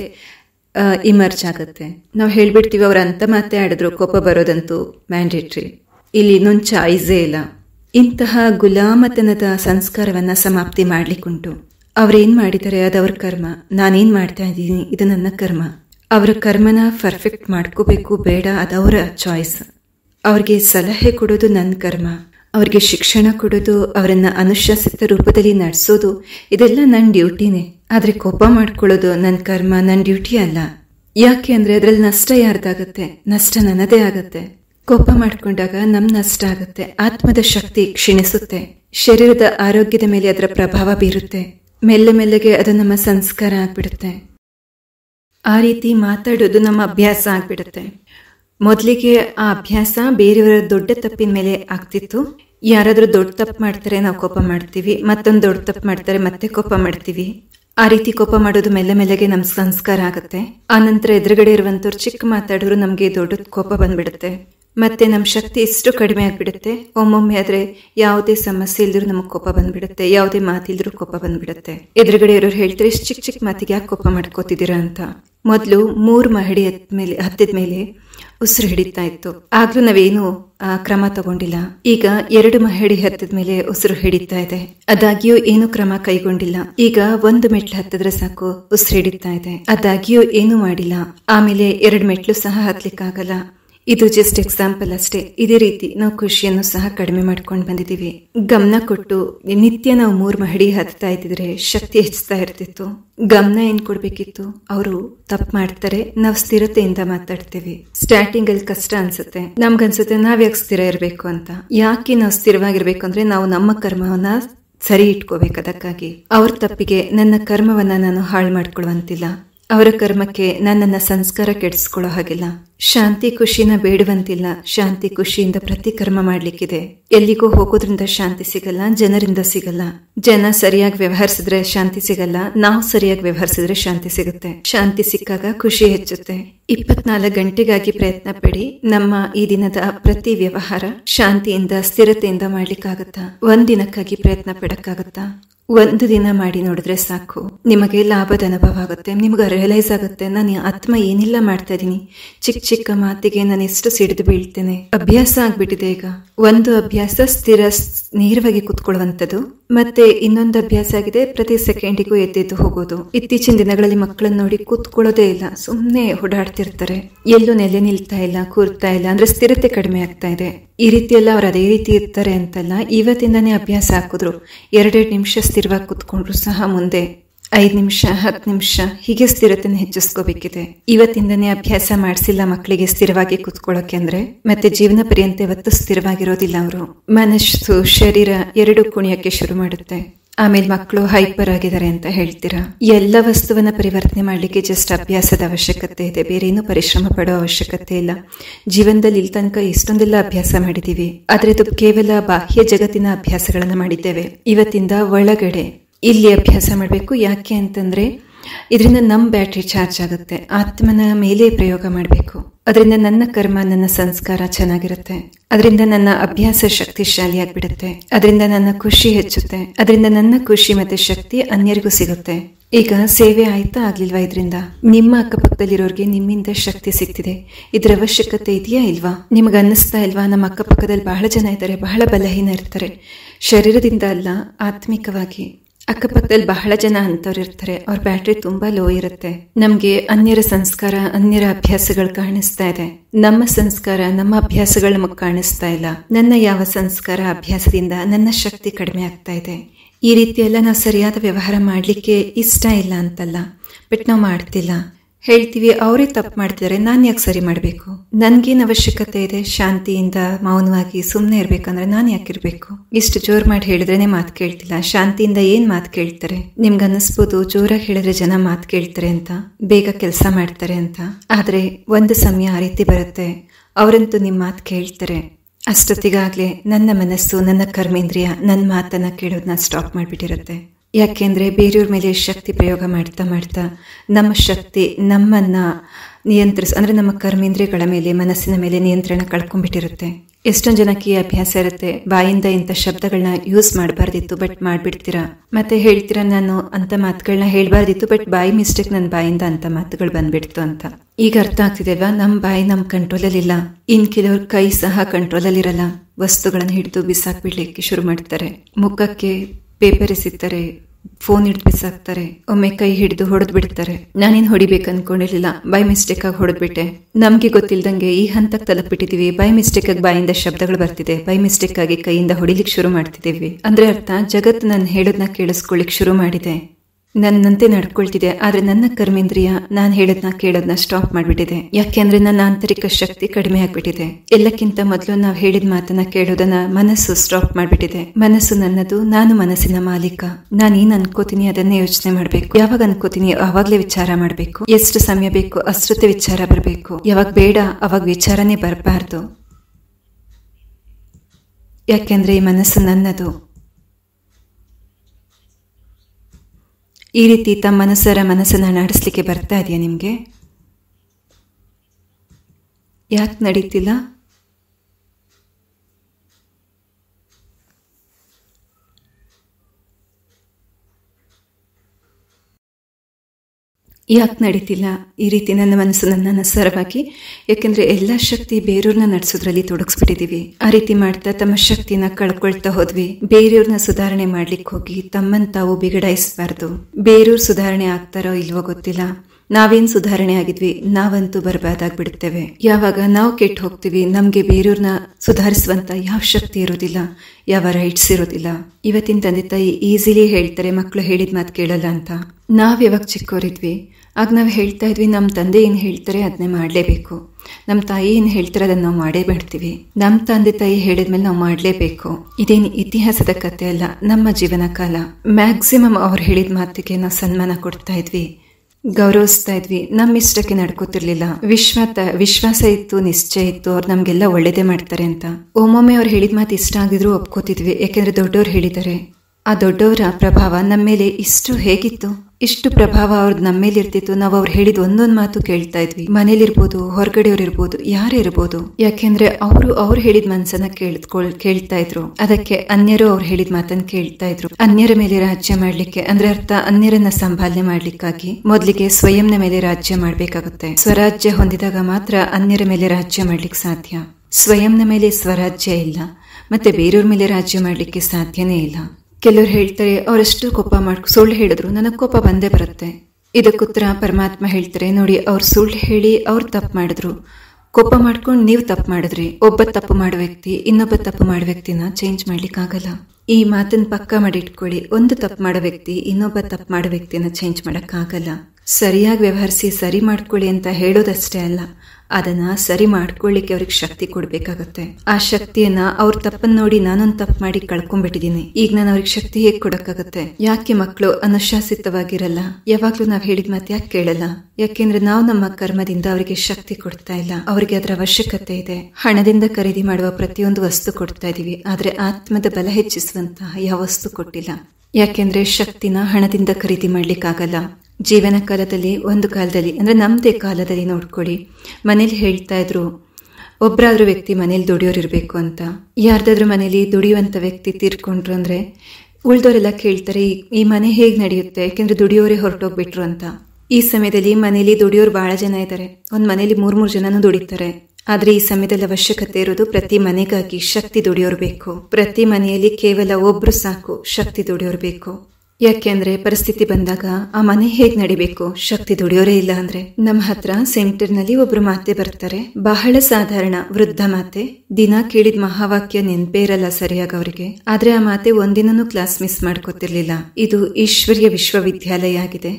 ಇಮರ್ಜ್ ಆಗುತ್ತೆ ನಾವು ಹೇಳ್ಬಿಡ್ತೀವಿ ಅವ್ರ ಅಂತ ಮಾತೇ ಆಡಿದ್ರು ಕೋಪ ಬರೋದಂತೂ ಮ್ಯಾಂಡೇಟ್ರಿ ಇಲ್ಲಿ ಇನ್ನೊಂದು ಚಾಯ್ಸೇ ಇಲ್ಲ ಇಂತಹ ಗುಲಾಮತನದ ಸಂಸ್ಕಾರವನ್ನ ಸಮಾಪ್ತಿ ಮಾಡ್ಲಿಕ್ಕುಂಟು ಅವ್ರೇನ್ ಮಾಡಿದ್ದಾರೆ ಅದು ಅವ್ರ ಕರ್ಮ ನಾನೇನ್ ಮಾಡ್ತಾ ಇದ್ದೀನಿ ಇದು ನನ್ನ ಕರ್ಮ ಅವರ ಕರ್ಮನ ಪರ್ಫೆಕ್ಟ್ ಮಾಡ್ಕೋಬೇಕು ಬೇಡ ಅದವರ ಚಾಯ್ಸ್ ಅವ್ರಿಗೆ ಸಲಹೆ ಕೊಡೋದು ನನ್ನ ಕರ್ಮ ಅವ್ರಿಗೆ ಶಿಕ್ಷಣ ಕೊಡೋದು ಅವರನ್ನ ಅನುಶಾಸಿತ ರೂಪದಲ್ಲಿ ನಡೆಸೋದು ಇದೆಲ್ಲ ನನ್ನ ಡ್ಯೂಟಿನೇ ಆದ್ರೆ ಕೋಪ ಮಾಡ್ಕೊಳ್ಳೋದು ನನ್ನ ಕರ್ಮ ನನ್ನ ಡ್ಯೂಟಿ ಅಲ್ಲ ಯಾಕೆ ಅಂದ್ರೆ ಅದ್ರಲ್ಲಿ ನಷ್ಟ ಯಾರ್ದಾಗತ್ತೆ ನಷ್ಟ ನನ್ನದೇ ಆಗತ್ತೆ ಕೋಪ ಮಾಡ್ಕೊಂಡಾಗ ನಮ್ ನಷ್ಟ ಆಗುತ್ತೆ ಆತ್ಮದ ಶಕ್ತಿ ಕ್ಷೀಣಿಸುತ್ತೆ ಶರೀರದ ಆರೋಗ್ಯದ ಮೇಲೆ ಅದರ ಪ್ರಭಾವ ಬೀರುತ್ತೆ ಮೆಲ್ಲೆ ಮೆಲ್ಲಗೆ ಅದು ನಮ್ಮ ಸಂಸ್ಕಾರ ಆಗ್ಬಿಡುತ್ತೆ ಆ ರೀತಿ ಮಾತಾಡೋದು ನಮ್ಮ ಅಭ್ಯಾಸ ಆಗ್ಬಿಡುತ್ತೆ ಮೊದಲಿಗೆ ಆ ಅಭ್ಯಾಸ ಬೇರೆಯವರ ದೊಡ್ಡ ತಪ್ಪಿನ ಮೇಲೆ ಆಗ್ತಿತ್ತು ಯಾರಾದ್ರೂ ದೊಡ್ಡ ತಪ್ಪು ಮಾಡ್ತಾರೆ ನಾವು ಕೋಪ ಮಾಡ್ತೀವಿ ಮತ್ತೊಂದು ದೊಡ್ಡ ತಪ್ಪು ಮಾಡ್ತಾರೆ ಮತ್ತೆ ಕೋಪ ಮಾಡ್ತೀವಿ ಆ ರೀತಿ ಕೋಪ ಮಾಡೋದು ಮೆಲ್ಲ ಮೆಲ್ಲಗೆ ನಮ್ ಸಂಸ್ಕಾರ ಆಗುತ್ತೆ ಆ ನಂತರ ಎದುರುಗಡೆ ಇರುವಂತವ್ರು ಚಿಕ್ಕ ಮಾತಾಡಿದ್ರು ನಮ್ಗೆ ದೊಡ್ಡ ಕೋಪ ಬಂದ್ಬಿಡುತ್ತೆ ಮತ್ತೆ ನಮ್ ಶಕ್ತಿ ಎಷ್ಟು ಕಡಿಮೆ ಆಗ್ಬಿಡುತ್ತೆ ಒಮ್ಮೊಮ್ಮೆ ಆದ್ರೆ ಯಾವುದೇ ಸಮಸ್ಯೆ ಇಲ್ದ್ರು ನಮಗ್ ಕೋಪ ಬಂದ್ಬಿಡುತ್ತೆ ಯಾವುದೇ ಮಾತಿಲ್ದ್ರು ಕೋಪ ಬಂದ್ಬಿಡುತ್ತೆ ಎದುರುಗಡೆ ಇರೋರು ಹೇಳ್ತಾರೆ ಇಷ್ಟು ಚಿಕ್ಕ ಚಿಕ್ಕ ಮಾತಿಗೆ ಯಾಕೆ ಕೋಪ ಮಾಡ್ಕೋತಿದ್ದೀರಾ ಅಂತ ಮೊದಲು ಮೂರು ಮಹಡಿ ಮೇಲೆ ಹತ್ತಿದ ಮೇಲೆ ಉಸಿರು ಹಿಡಿತಾ ಇತ್ತು ಆಗ್ಲೂ ನಾವೇನು ಕ್ರಮ ತಗೊಂಡಿಲ್ಲ ಈಗ ಎರಡು ಮಹಡಿ ಹತ್ತಿದ ಮೇಲೆ ಉಸಿರು ಹಿಡಿತಾ ಇದೆ ಅದಾಗಿಯೂ ಏನು ಕ್ರಮ ಕೈಗೊಂಡಿಲ್ಲ ಈಗ ಒಂದು ಮೆಟ್ಲು ಹತ್ತಿದ್ರೆ ಸಾಕು ಉಸಿರು ಹಿಡಿತಾ ಇದೆ ಅದಾಗಿಯೂ ಏನು ಮಾಡಿಲ್ಲ ಆಮೇಲೆ ಎರಡು ಮೆಟ್ಲು ಸಹ ಹತ್ಲಿಕ್ಕಾಗಲ್ಲ ಇದು ಜಸ್ಟ್ ಎಕ್ಸಾಂಪಲ್ ಅಷ್ಟೇ ಇದೇ ರೀತಿ ನಾವು ಖುಷಿಯನ್ನು ಸಹ ಕಡಿಮೆ ಮಾಡ್ಕೊಂಡು ಬಂದಿದ್ದೀವಿ ಗಮನ ಕೊಟ್ಟು ನಿತ್ಯ ನಾವು ಮೂರ್ ಮಹಡಿ ಹತ್ತಾ ಇದ್ದಿದ್ರೆ ಶಕ್ತಿ ಹೆಚ್ಚುತ್ತಾ ಇರ್ತಿತ್ತು ಗಮನ ಏನ್ ಕೊಡ್ಬೇಕಿತ್ತು ಅವರು ತಪ್ಪು ಮಾಡ್ತಾರೆ ನಾವು ಸ್ಥಿರತೆಯಿಂದ ಮಾತಾಡ್ತೀವಿ ಸ್ಟಾರ್ಟಿಂಗ್ ಅಲ್ಲಿ ಕಷ್ಟ ಅನ್ಸುತ್ತೆ ನಮ್ಗನ್ಸುತ್ತೆ ನಾವ್ ಯಾಕೆ ಸ್ಥಿರ ಇರ್ಬೇಕು ಅಂತ ಯಾಕೆ ನಾವು ಸ್ಥಿರವಾಗಿರ್ಬೇಕು ಅಂದ್ರೆ ನಾವು ನಮ್ಮ ಕರ್ಮವನ್ನ ಸರಿ ಇಟ್ಕೋಬೇಕು ಅದಕ್ಕಾಗಿ ಅವ್ರ ತಪ್ಪಿಗೆ ನನ್ನ ಕರ್ಮವನ್ನ ನಾನು ಹಾಳು ಮಾಡ್ಕೊಳ್ಳುವಂತಿಲ್ಲ ಅವರ ಕರ್ಮಕ್ಕೆ ನನ್ನನ್ನ ಸಂಸ್ಕಾರ ಕೆಡಿಸ್ಕೊಳ್ಳೋ ಹಾಗಿಲ್ಲ ಶಾಂತಿ ಖುಷಿನ ಬೇಡುವಂತಿಲ್ಲ ಶಾಂತಿ ಖುಷಿಯಿಂದ ಪ್ರತಿ ಕರ್ಮ ಮಾಡ್ಲಿಕ್ಕಿದೆ ಎಲ್ಲಿಗೂ ಹೋಗೋದ್ರಿಂದ ಶಾಂತಿ ಸಿಗಲ್ಲ ಜನರಿಂದ ಸಿಗಲ್ಲ ಜನ ಸರಿಯಾಗಿ ವ್ಯವಹರಿಸಿದ್ರೆ ಶಾಂತಿ ಸಿಗಲ್ಲ ನಾವು ಸರಿಯಾಗಿ ವ್ಯವಹರಿಸಿದ್ರೆ ಶಾಂತಿ ಸಿಗುತ್ತೆ ಶಾಂತಿ ಸಿಕ್ಕಾಗ ಖುಷಿ ಹೆಚ್ಚುತ್ತೆ ಇಪ್ಪತ್ನಾಲ್ಕು ಗಂಟೆಗಾಗಿ ಪ್ರಯತ್ನ ಪಡಿ ನಮ್ಮ ಈ ದಿನದ ಪ್ರತಿ ವ್ಯವಹಾರ ಶಾಂತಿಯಿಂದ ಸ್ಥಿರತೆಯಿಂದ ಮಾಡ್ಲಿಕ್ಕಾಗತ್ತಾ ಒಂದ್ ದಿನಕ್ಕಾಗಿ ಪ್ರಯತ್ನ ಪಡಕ್ಕಾಗತ್ತಾ ಒಂದು ದಿನ ಮಾಡಿ ನೋಡಿದ್ರೆ ಸಾಕು ನಿಮಗೆ ಲಾಭದ ಅನುಭವ ಆಗುತ್ತೆ ನಿಮ್ಗೆ ರಿಯಲೈಸ್ ಆಗುತ್ತೆ ನಾನು ಈ ಆತ್ಮ ಏನಿಲ್ಲ ಮಾಡ್ತಾ ಇದ್ದೀನಿ ಚಿಕ್ಕ ಚಿಕ್ಕ ಮಾತಿಗೆ ನಾನು ಎಷ್ಟು ಸಿಡಿದು ಬೀಳ್ತೇನೆ ಅಭ್ಯಾಸ ಆಗ್ಬಿಟ್ಟಿದೆ ಈಗ ಒಂದು ಅಭ್ಯಾಸ ಸ್ಥಿರ ಸ್- ನೇರವಾಗಿ ಕುತ್ಕೊಳ್ಳುವಂಥದ್ದು ಮತ್ತೆ ಇನ್ನೊಂದು ಅಭ್ಯಾಸ ಆಗಿದೆ ಪ್ರತಿ ಸೆಕೆಂಡಿಗೂ ಎದ್ದೆದ್ದು ಹೋಗೋದು ಇತ್ತೀಚಿನ ದಿನಗಳಲ್ಲಿ ಮಕ್ಕಳನ್ನ ನೋಡಿ ಕೂತ್ಕೊಳ್ಳೋದೇ ಇಲ್ಲ ಸುಮ್ಮನೆ ಓಡಾಡ್ತಿರ್ತಾರೆ ಎಲ್ಲೂ ನೆಲೆ ನಿಲ್ತಾ ಇಲ್ಲ ಕೂರ್ತಾ ಇಲ್ಲ ಅಂದ್ರೆ ಸ್ಥಿರತೆ ಕಡಿಮೆ ಆಗ್ತಾ ಇದೆ ಈ ರೀತಿ ಎಲ್ಲ ಅವ್ರು ಅದೇ ರೀತಿ ಇರ್ತಾರೆ ಅಂತಲ್ಲ ಇವತ್ತಿಂದಾನೇ ಅಭ್ಯಾಸ ಹಾಕಿದ್ರು ಎರಡೆರಡು ನಿಮಿಷ ಸ್ಥಿರವಾಗಿ ಕೂತ್ಕೊಂಡ್ರು ಸಹ ಮುಂದೆ ಐದು ನಿಮಿಷ ಹತ್ತು ನಿಮಿಷ ಹೀಗೆ ಸ್ಥಿರತೆನ ಹೆಚ್ಚಿಸ್ಕೋಬೇಕಿದೆ ಇವತ್ತಿಂದನೇ ಅಭ್ಯಾಸ ಮಾಡಿಸಿಲ್ಲ ಮಕ್ಕಳಿಗೆ ಸ್ಥಿರವಾಗಿ ಕೂತ್ಕೊಳ್ಳೋಕೆ ಅಂದ್ರೆ ಮತ್ತೆ ಜೀವನ ಪರ್ಯಂತ ಯಾವತ್ತೂ ಸ್ಥಿರವಾಗಿರೋದಿಲ್ಲ ಅವರು ಮನಸ್ಸು ಶರೀರ ಎರಡು ಕುಣಿಯಕ್ಕೆ ಶುರು ಮಾಡುತ್ತೆ ಆಮೇಲೆ ಮಕ್ಕಳು ಹೈಪರ್ ಆಗಿದ್ದಾರೆ ಅಂತ ಹೇಳ್ತೀರಾ ಎಲ್ಲ ವಸ್ತುವನ್ನ ಪರಿವರ್ತನೆ ಮಾಡಲಿಕ್ಕೆ ಜಸ್ಟ್ ಅಭ್ಯಾಸದ ಅವಶ್ಯಕತೆ ಇದೆ ಬೇರೆ ಏನು ಪರಿಶ್ರಮ ಪಡೋ ಅವಶ್ಯಕತೆ ಇಲ್ಲ ಜೀವನದಲ್ಲಿ ಇಲ್ಲಿ ತನಕ ಎಷ್ಟೊಂದೆಲ್ಲ ಅಭ್ಯಾಸ ಮಾಡಿದೀವಿ ಆದ್ರೆ ಇದು ಕೇವಲ ಬಾಹ್ಯ ಜಗತ್ತಿನ ಅಭ್ಯಾಸಗಳನ್ನ ಮಾಡಿದ್ದೇವೆ ಇವತ್ತಿಂದ ಒಳಗಡೆ ಇಲ್ಲಿ ಅಭ್ಯಾಸ ಮಾಡಬೇಕು ಯಾಕೆ ಅಂತಂದ್ರೆ ಇದರಿಂದ ನಮ್ಮ ಬ್ಯಾಟ್ರಿ ಚಾರ್ಜ್ ಆಗುತ್ತೆ ಆತ್ಮನ ಮೇಲೆ ಪ್ರಯೋಗ ಮಾಡಬೇಕು ಅದರಿಂದ ನನ್ನ ಕರ್ಮ ನನ್ನ ಸಂಸ್ಕಾರ ಚೆನ್ನಾಗಿರುತ್ತೆ ಅದರಿಂದ ನನ್ನ ಅಭ್ಯಾಸ ಶಕ್ತಿಶಾಲಿ ಆಗ್ಬಿಡುತ್ತೆ ಅದರಿಂದ ನನ್ನ ಖುಷಿ ಹೆಚ್ಚುತ್ತೆ ಅದರಿಂದ ನನ್ನ ಖುಷಿ ಮತ್ತೆ ಶಕ್ತಿ ಅನ್ಯರಿಗೂ ಸಿಗುತ್ತೆ ಈಗ ಸೇವೆ ಆಯ್ತಾ ಆಗ್ಲಿಲ್ವಾ ಇದರಿಂದ ನಿಮ್ಮ ಅಕ್ಕಪಕ್ಕದಲ್ಲಿರೋರ್ಗೆ ನಿಮ್ಮಿಂದ ಶಕ್ತಿ ಸಿಗ್ತಿದೆ ಇದರ ಅವಶ್ಯಕತೆ ಇದೆಯಾ ಇಲ್ವಾ ನಿಮ್ಗೆ ಅನ್ನಿಸ್ತಾ ಇಲ್ವಾ ನಮ್ಮ ಅಕ್ಕಪಕ್ಕದಲ್ಲಿ ಬಹಳ ಜನ ಇದ್ದಾರೆ ಬಹಳ ಬಲಹೀನ ಇರ್ತಾರೆ ಶರೀರದಿಂದ ಅಲ್ಲ ಆತ್ಮಿಕವಾಗಿ ಅಕ್ಕಪಕ್ಕದಲ್ಲಿ ಬಹಳ ಜನ ಅಂತವ್ರು ಇರ್ತಾರೆ ಅವ್ರ ಬ್ಯಾಟ್ರಿ ತುಂಬಾ ಲೋ ಇರುತ್ತೆ ನಮ್ಗೆ ಅನ್ಯರ ಸಂಸ್ಕಾರ ಅನ್ಯರ ಅಭ್ಯಾಸಗಳು ಕಾಣಿಸ್ತಾ ಇದೆ ನಮ್ಮ ಸಂಸ್ಕಾರ ನಮ್ಮ ಅಭ್ಯಾಸಗಳು ನಮಗ್ ಕಾಣಿಸ್ತಾ ಇಲ್ಲ ನನ್ನ ಯಾವ ಸಂಸ್ಕಾರ ಅಭ್ಯಾಸದಿಂದ ನನ್ನ ಶಕ್ತಿ ಕಡಿಮೆ ಆಗ್ತಾ ಇದೆ ಈ ರೀತಿ ಎಲ್ಲ ನಾವು ಸರಿಯಾದ ವ್ಯವಹಾರ ಮಾಡ್ಲಿಕ್ಕೆ ಇಷ್ಟ ಇಲ್ಲ ಅಂತಲ್ಲ ಬಟ್ ನಾವು ಮಾಡ್ತಿಲ್ಲ ಹೇಳ್ತೀವಿ ಅವರೇ ತಪ್ಪು ಮಾಡ್ತಿದ್ದಾರೆ ನಾನು ಯಾಕೆ ಸರಿ ಮಾಡಬೇಕು ನನ್ಗೇನ್ ಅವಶ್ಯಕತೆ ಇದೆ ಶಾಂತಿಯಿಂದ ಮೌನವಾಗಿ ಸುಮ್ಮನೆ ಇರ್ಬೇಕಂದ್ರೆ ನಾನು ಯಾಕೆ ಇರ್ಬೇಕು ಇಷ್ಟು ಜೋರ್ ಮಾಡಿ ಹೇಳಿದ್ರೇನೆ ಮಾತು ಕೇಳ್ತಿಲ್ಲ ಶಾಂತಿಯಿಂದ ಏನ್ ಮಾತು ಕೇಳ್ತಾರೆ ನಿಮ್ಗೆ ಅನ್ನಿಸ್ಬೋದು ಜೋರಾಗಿ ಹೇಳಿದ್ರೆ ಜನ ಮಾತು ಕೇಳ್ತಾರೆ ಅಂತ ಬೇಗ ಕೆಲಸ ಮಾಡ್ತಾರೆ ಅಂತ ಆದ್ರೆ ಒಂದು ಸಮಯ ಆ ರೀತಿ ಬರುತ್ತೆ ಅವರಂತೂ ನಿಮ್ ಮಾತು ಕೇಳ್ತಾರೆ ಅಷ್ಟೊತ್ತಿಗಾಗ್ಲೇ ನನ್ನ ಮನಸ್ಸು ನನ್ನ ಕರ್ಮೇಂದ್ರಿಯ ನನ್ನ ಮಾತನ್ನ ಕೇಳೋದನ್ನ ಸ್ಟಾಪ್ ಮಾಡಿಬಿಟ್ಟಿರುತ್ತೆ ಯಾಕೆಂದ್ರೆ ಬೇರೆಯವ್ರ ಮೇಲೆ ಶಕ್ತಿ ಪ್ರಯೋಗ ಮಾಡ್ತಾ ಮಾಡ್ತಾ ನಮ್ಮ ಶಕ್ತಿ ನಮ್ಮನ್ನ ನಿಯಂತ್ರಿಸ ಅಂದ್ರೆ ನಮ್ಮ ಕರ್ಮೇಂದ್ರಿಯಗಳ ಮೇಲೆ ಮನಸ್ಸಿನ ಮೇಲೆ ನಿಯಂತ್ರಣ ಕಳ್ಕೊಂಡ್ಬಿಟ್ಟಿರುತ್ತೆ ಎಷ್ಟೊಂದು ಜನಕ್ಕೆ ಈ ಅಭ್ಯಾಸ ಇರುತ್ತೆ ಬಾಯಿಂದ ಇಂಥ ಶಬ್ದಗಳನ್ನ ಯೂಸ್ ಮಾಡಬಾರ್ದಿತ್ತು ಬಟ್ ಮಾಡ್ಬಿಡ್ತೀರಾ ಮತ್ತೆ ಹೇಳ್ತೀರಾ ನಾನು ಅಂತ ಮಾತುಗಳನ್ನ ಹೇಳ್ಬಾರ್ದಿತ್ತು ಬಟ್ ಬಾಯಿ ಮಿಸ್ಟೇಕ್ ನನ್ನ ಬಾಯಿಂದ ಅಂತ ಮಾತುಗಳು ಬಂದ್ಬಿಡ್ತು ಅಂತ ಈಗ ಅರ್ಥ ಆಗ್ತಿದೆ ಅಲ್ವಾ ನಮ್ಮ ಬಾಯಿ ನಮ್ಮ ಕಂಟ್ರೋಲಲ್ಲಿ ಇಲ್ಲ ಇನ್ ಕೆಲವ್ರ ಕೈ ಸಹ ಕಂಟ್ರೋಲಲ್ಲಿ ಇರಲ್ಲ ವಸ್ತುಗಳನ್ನು ಹಿಡಿದು ಬಿಸಾಕ್ಬಿಡ್ಲಿಕ್ಕೆ ಶುರು ಮಾಡ್ತಾರೆ ಮುಖಕ್ಕೆ ಪೇಪರ್ ಎಸಿತಾರೆ ಫೋನ್ ಹಿಡಿದು ಬಿಸಾಕ್ತಾರೆ ಒಮ್ಮೆ ಕೈ ಹಿಡಿದು ಹೊಡೆದ್ ಬಿಡ್ತಾರೆ ನಾನೇನ್ ಹೊಡಿಬೇಕು ಅನ್ಕೊಂಡಿರ್ಲಿಲ್ಲ ಬೈ ಮಿಸ್ಟೇಕ್ ಆಗಿ ಹೊಡೆದ್ಬಿಟ್ಟೆ ನಮ್ಗೆ ಗೊತ್ತಿಲ್ದಂಗೆ ಈ ಹಂತಕ್ಕೆ ತಲುಪಿಟ್ಟಿದೀವಿ ಬೈ ಮಿಸ್ಟೇಕ್ ಆಗಿ ಬಾಯಿಂದ ಶಬ್ದಗಳು ಬರ್ತಿದೆ ಬೈ ಮಿಸ್ಟೇಕ್ ಆಗಿ ಕೈಯಿಂದ ಹೊಡಿಲಿಕ್ಕೆ ಶುರು ಮಾಡ್ತಿದ್ದೀವಿ ಅಂದ್ರೆ ಅರ್ಥ ಜಗತ್ತು ನಾನು ಹೇಳೋದನ್ನ ಕೇಳಿಸ್ಕೊಳ್ಳಿಕ್ ಶುರು ಮಾಡಿದೆ ನನ್ನಂತೆ ನಡ್ಕೊಳ್ತಿದೆ ಆದ್ರೆ ನನ್ನ ಕರ್ಮೇಂದ್ರಿಯ ನಾನು ಹೇಳೋದನ್ನ ಕೇಳೋದನ್ನ ಸ್ಟಾಪ್ ಮಾಡ್ಬಿಟ್ಟಿದೆ ಯಾಕೆಂದ್ರೆ ನನ್ನ ಆಂತರಿಕ ಶಕ್ತಿ ಕಡಿಮೆ ಆಗ್ಬಿಟ್ಟಿದೆ ಎಲ್ಲಕ್ಕಿಂತ ಮೊದಲು ನಾವು ಹೇಳಿದ ಮಾತನ್ನ ಕೇಳೋದನ್ನ ಮನಸ್ಸು ಸ್ಟಾಪ್ ಮಾಡ್ಬಿಟ್ಟಿದೆ ಮನಸ್ಸು ನನ್ನದು ನಾನು ಮನಸ್ಸಿನ ಮಾಲೀಕ ನಾನು ಏನ್ ಅನ್ಕೋತೀನಿ ಅದನ್ನೇ ಯೋಚನೆ ಮಾಡ್ಬೇಕು ಯಾವಾಗ ಅನ್ಕೋತೀನಿ ಅವಾಗ್ಲೇ ವಿಚಾರ ಮಾಡ್ಬೇಕು ಎಷ್ಟು ಸಮಯ ಬೇಕು ಅಷ್ಟೊತ್ತೆ ವಿಚಾರ ಬರಬೇಕು ಯಾವಾಗ ಬೇಡ ಅವಾಗ ವಿಚಾರನೇ ಬರಬಾರ್ದು ಯಾಕೆಂದ್ರೆ ಈ ಮನಸ್ಸು ನನ್ನದು ಈ ರೀತಿ ತಮ್ಮ ಮನಸ್ಸರ ಮನಸ್ಸನ್ನ ನಡೆಸಲಿಕ್ಕೆ ಬರ್ತಾ ಇದೆಯಾ ನಿಮಗೆ ಯಾಕೆ ನಡೀತಿಲ್ಲ ಯಾಕೆ ನಡೀತಿಲ್ಲ ಈ ರೀತಿ ನನ್ನ ಮನಸ್ಸು ನನ್ನ ಅನುಸಾರವಾಗಿ ಯಾಕೆಂದ್ರೆ ಎಲ್ಲ ಶಕ್ತಿ ಬೇರೆಯವ್ರನ್ನ ನಡೆಸೋದ್ರಲ್ಲಿ ತೊಡಗಿಸ್ಬಿಟ್ಟಿದೀವಿ ಆ ರೀತಿ ಮಾಡ್ತಾ ತಮ್ಮ ಶಕ್ತಿನ ಕಳ್ಕೊಳ್ತಾ ಹೋದ್ವಿ ಬೇರೆಯವ್ರನ್ನ ಸುಧಾರಣೆ ಮಾಡ್ಲಿಕ್ಕೆ ಹೋಗಿ ತಮ್ಮನ್ ತಾವು ಬಿಗಡಾಯಿಸಬಾರ್ದು ಬೇರೆಯವ್ರು ಸುಧಾರಣೆ ಆಗ್ತಾರೋ ಇಲ್ವೋ ಗೊತ್ತಿಲ್ಲ ನಾವೇನ್ ಸುಧಾರಣೆ ಆಗಿದ್ವಿ ನಾವಂತೂ ಬರ್ಬಾದಾಗ್ಬಿಡ್ತೇವೆ ಯಾವಾಗ ನಾವು ಕೆಟ್ಟು ಹೋಗ್ತೀವಿ ನಮ್ಗೆ ಬೇರೆಯವ್ರನ್ನ ಸುಧಾರಿಸುವಂತ ಯಾವ ಶಕ್ತಿ ಇರೋದಿಲ್ಲ ಯಾವ ರೈಟ್ಸ್ ಇರೋದಿಲ್ಲ ಇವತ್ತಿನ ತಂದೆ ತಾಯಿ ಈಸಿಲಿ ಹೇಳ್ತಾರೆ ಮಕ್ಕಳು ಹೇಳಿದ ಮಾತು ಕೇಳಲ್ಲ ಅಂತ ನಾವ್ ಯಾವಾಗ ಚಿಕ್ಕವರಿದ್ವಿ ಆಗ ನಾವು ಹೇಳ್ತಾ ಇದ್ವಿ ನಮ್ಮ ತಂದೆ ಏನು ಹೇಳ್ತಾರೆ ಅದನ್ನೇ ಮಾಡಲೇಬೇಕು ನಮ್ಮ ತಾಯಿ ಏನು ಹೇಳ್ತಾರೆ ಅದನ್ನ ನಾವು ಮಾಡೇ ಬಿಡ್ತೀವಿ ನಮ್ಮ ತಂದೆ ತಾಯಿ ಹೇಳಿದ್ಮೇಲೆ ನಾವು ಮಾಡಲೇಬೇಕು ಇದೇನು ಇತಿಹಾಸದ ಕತೆ ಅಲ್ಲ ನಮ್ಮ ಜೀವನ ಕಾಲ ಮ್ಯಾಕ್ಸಿಮಮ್ ಅವ್ರು ಹೇಳಿದ ಮಾತಿಗೆ ನಾವು ಸನ್ಮಾನ ಕೊಡ್ತಾ ಇದ್ವಿ ಗೌರವಿಸ್ತಾ ಇದ್ವಿ ನಮ್ಮ ಇಷ್ಟಕ್ಕೆ ನಡ್ಕೋತಿರ್ಲಿಲ್ಲ ವಿಶ್ವಾಸ ವಿಶ್ವಾಸ ಇತ್ತು ನಿಶ್ಚಯ ಇತ್ತು ಅವ್ರು ನಮ್ಗೆಲ್ಲ ಒಳ್ಳೇದೇ ಮಾಡ್ತಾರೆ ಅಂತ ಒಮ್ಮೊಮ್ಮೆ ಅವ್ರು ಹೇಳಿದ ಮಾತು ಇಷ್ಟ ಆಗಿದ್ರು ಒಪ್ಕೋತಿದ್ವಿ ಯಾಕೆಂದ್ರೆ ದೊಡ್ಡವ್ರು ಹೇಳಿದ್ದಾರೆ ಆ ದೊಡ್ಡವರ ಪ್ರಭಾವ ನಮ್ಮ ಮೇಲೆ ಇಷ್ಟು ಹೇಗಿತ್ತು ಇಷ್ಟು ಪ್ರಭಾವ ಅವ್ರದ್ದು ನಮ್ಮ ಮೇಲೆ ಇರ್ತಿತ್ತು ನಾವು ಅವ್ರು ಹೇಳಿದ ಒಂದೊಂದು ಮಾತು ಕೇಳ್ತಾ ಇದ್ವಿ ಮನೇಲಿರ್ಬೋದು ಹೊರಗಡೆಯವ್ರು ಇರ್ಬೋದು ಯಾರೇ ಇರ್ಬೋದು ಯಾಕೆಂದ್ರೆ ಅವರು ಅವ್ರು ಹೇಳಿದ ಮನ್ಸನ್ನ ಕೇಳ್ಕೊಳ್ ಕೇಳ್ತಾ ಇದ್ರು ಅದಕ್ಕೆ ಅನ್ಯರು ಅವ್ರು ಹೇಳಿದ ಮಾತನ್ನ ಕೇಳ್ತಾ ಇದ್ರು ಅನ್ಯರ ಮೇಲೆ ರಾಜ್ಯ ಮಾಡ್ಲಿಕ್ಕೆ ಅಂದ್ರೆ ಅರ್ಥ ಅನ್ಯರನ್ನ ಸಂಪಾದನೆ ಮಾಡ್ಲಿಕ್ಕಾಗಿ ಮೊದಲಿಗೆ ಸ್ವಯಂನ ಮೇಲೆ ರಾಜ್ಯ ಮಾಡ್ಬೇಕಾಗುತ್ತೆ ಸ್ವರಾಜ್ಯ ಹೊಂದಿದಾಗ ಮಾತ್ರ ಅನ್ಯರ ಮೇಲೆ ರಾಜ್ಯ ಮಾಡ್ಲಿಕ್ಕೆ ಸಾಧ್ಯ ಸ್ವಯಂನ ಮೇಲೆ ಸ್ವರಾಜ್ಯ ಇಲ್ಲ ಮತ್ತೆ ಬೇರೆಯವ್ರ ಮೇಲೆ ರಾಜ್ಯ ಮಾಡ್ಲಿಕ್ಕೆ ಸಾಧ್ಯನೇ ಇಲ್ಲ ಕೆಲವ್ರು ಹೇಳ್ತಾರೆ ಅವರಷ್ಟು ಕೋಪ ಮಾಡ್ ಸುಳ್ಳು ಹೇಳಿದ್ರು ನನಗೆ ಕೋಪ ಬಂದೇ ಬರುತ್ತೆ ಇದಕ್ಕುತ್ತರ ಪರಮಾತ್ಮ ಹೇಳ್ತಾರೆ ನೋಡಿ ಅವ್ರು ಸುಳ್ಳು ಹೇಳಿ ಅವ್ರು ತಪ್ಪು ಮಾಡಿದ್ರು ಕೋಪ ಮಾಡ್ಕೊಂಡು ನೀವು ತಪ್ಪು ಮಾಡಿದ್ರಿ ಒಬ್ಬ ತಪ್ಪು ಮಾಡೋ ವ್ಯಕ್ತಿ ಇನ್ನೊಬ್ಬ ತಪ್ಪು ಮಾಡೋ ವ್ಯಕ್ತಿನ ಚೇಂಜ್ ಮಾಡ್ಲಿಕ್ಕಾಗಲ್ಲ ಈ ಮಾತನ್ನ ಪಕ್ಕ ಮಾಡಿ ಇಟ್ಕೊಳ್ಳಿ ಒಂದು ತಪ್ಪು ಮಾಡೋ ವ್ಯಕ್ತಿ ಇನ್ನೊಬ್ಬ ತಪ್ಪು ಮಾಡೋ ವ್ಯಕ್ತಿನ ಚೇಂಜ್ ಮಾಡೋಕ್ಕಾಗಲ್ಲ ಸರಿಯಾಗಿ ವ್ಯವಹರಿಸಿ ಸರಿ ಮಾಡ್ಕೊಳ್ಳಿ ಅಂತ ಹೇಳೋದಷ್ಟೇ ಅಲ್ಲ ಅದನ್ನ ಸರಿ ಮಾಡ್ಕೊಳ್ಳಿಕ್ಕೆ ಅವ್ರಿಗೆ ಶಕ್ತಿ ಕೊಡ್ಬೇಕಾಗತ್ತೆ ಆ ಶಕ್ತಿಯನ್ನ ಅವ್ರ ತಪ್ಪನ್ನ ನೋಡಿ ನಾನೊಂದು ತಪ್ಪು ಮಾಡಿ ಕಳ್ಕೊಂಡ್ಬಿಟ್ಟಿದೀನಿ ಈಗ ನಾನು ಅವ್ರಿಗೆ ಶಕ್ತಿ ಹೇಗೆ ಕೊಡಕ್ಕಾಗತ್ತೆ ಯಾಕೆ ಮಕ್ಕಳು ಅನುಶಾಸಿತವಾಗಿರಲ್ಲ ಯಾವಾಗ್ಲೂ ನಾವ್ ಹೇಳಿದ ಮಾತು ಯಾಕೆ ಕೇಳಲ್ಲ ಯಾಕೆಂದ್ರೆ ನಾವು ನಮ್ಮ ಕರ್ಮದಿಂದ ಅವರಿಗೆ ಶಕ್ತಿ ಕೊಡ್ತಾ ಇಲ್ಲ ಅವರಿಗೆ ಅದರ ಅವಶ್ಯಕತೆ ಇದೆ ಹಣದಿಂದ ಖರೀದಿ ಮಾಡುವ ಪ್ರತಿಯೊಂದು ವಸ್ತು ಕೊಡ್ತಾ ಇದೀವಿ ಆದ್ರೆ ಆತ್ಮದ ಬಲ ಹೆಚ್ಚಿಸುವಂತಹ ಯಾವ ವಸ್ತು ಕೊಟ್ಟಿಲ್ಲ ಯಾಕೆಂದ್ರೆ ಶಕ್ತಿನ ಹಣದಿಂದ ಖರೀದಿ ಮಾಡ್ಲಿಕ್ಕಾಗಲ್ಲ ಜೀವನ ಕಾಲದಲ್ಲಿ ಒಂದು ಕಾಲದಲ್ಲಿ ಅಂದ್ರೆ ನಮ್ಮದೇ ಕಾಲದಲ್ಲಿ ನೋಡ್ಕೊಳ್ಳಿ ಮನೇಲಿ ಹೇಳ್ತಾ ಇದ್ರು ಒಬ್ಬರಾದ್ರೂ ವ್ಯಕ್ತಿ ಮನೇಲಿ ದುಡಿಯೋರು ಇರಬೇಕು ಅಂತ ಯಾರ್ದಾದ್ರೂ ಮನೇಲಿ ದುಡಿಯುವಂತ ವ್ಯಕ್ತಿ ತೀರ್ಕೊಂಡ್ರು ಅಂದ್ರೆ ಉಳ್ದವರೆಲ್ಲ ಕೇಳ್ತಾರೆ ಈ- ಈ ಮನೆ ಹೇಗೆ ನಡೆಯುತ್ತೆ ಯಾಕೆಂದ್ರೆ ದುಡಿಯೋರೇ ಹೊರಟೋಗ್ಬಿಟ್ರು ಅಂತ ಈ ಸಮಯದಲ್ಲಿ ಮನೇಲಿ ದುಡಿಯೋರು ಬಹಳ ಜನ ಇದ್ದಾರೆ ಒಂದ್ ಮನೇಲಿ ಮೂರ್ ಮೂರ್ ಜನನೂ ದುಡಿತಾರೆ ಆದ್ರೆ ಈ ಸಮಯದಲ್ಲಿ ಅವಶ್ಯಕತೆ ಇರೋದು ಪ್ರತಿ ಮನೆಗಾಗಿ ಶಕ್ತಿ ದುಡಿಯೋರು ಬೇಕು ಪ್ರತಿ ಮನೆಯಲ್ಲಿ ಕೇವಲ ಒಬ್ರು ಸಾಕು ಶಕ್ತಿ ದುಡಿಯೋರು ಬೇಕು ಯಾಕೆಂದ್ರೆ ಪರಿಸ್ಥಿತಿ ಬಂದಾಗ ಆ ಮನೆ ಹೇಗ್ ನಡಿಬೇಕು ಶಕ್ತಿ ದುಡಿಯೋರೇ ಇಲ್ಲ ಅಂದ್ರೆ ನಮ್ಮ ಹತ್ರ ಸೆಂಟರ್ ನಲ್ಲಿ ಒಬ್ರು ಮಾತೆ ಬರ್ತಾರೆ ಬಹಳ ಸಾಧಾರಣ ವೃದ್ಧ ಮಾತೆ ದಿನ ಕೇಳಿದ ಮಹಾವಾಕ್ಯ ನೆನ್ಪೇ ಇರಲ್ಲ ಸರಿಯಾಗಿ ಅವರಿಗೆ ಆದ್ರೆ ಆ ಮಾತೆ ಒಂದಿನನೂ ಕ್ಲಾಸ್ ಮಿಸ್ ಮಾಡ್ಕೋತಿರ್ಲಿಲ್ಲ ಇದು ಈಶ್ವರ್ಯ ವಿಶ್ವವಿದ್ಯಾಲಯ ಆಗಿದೆ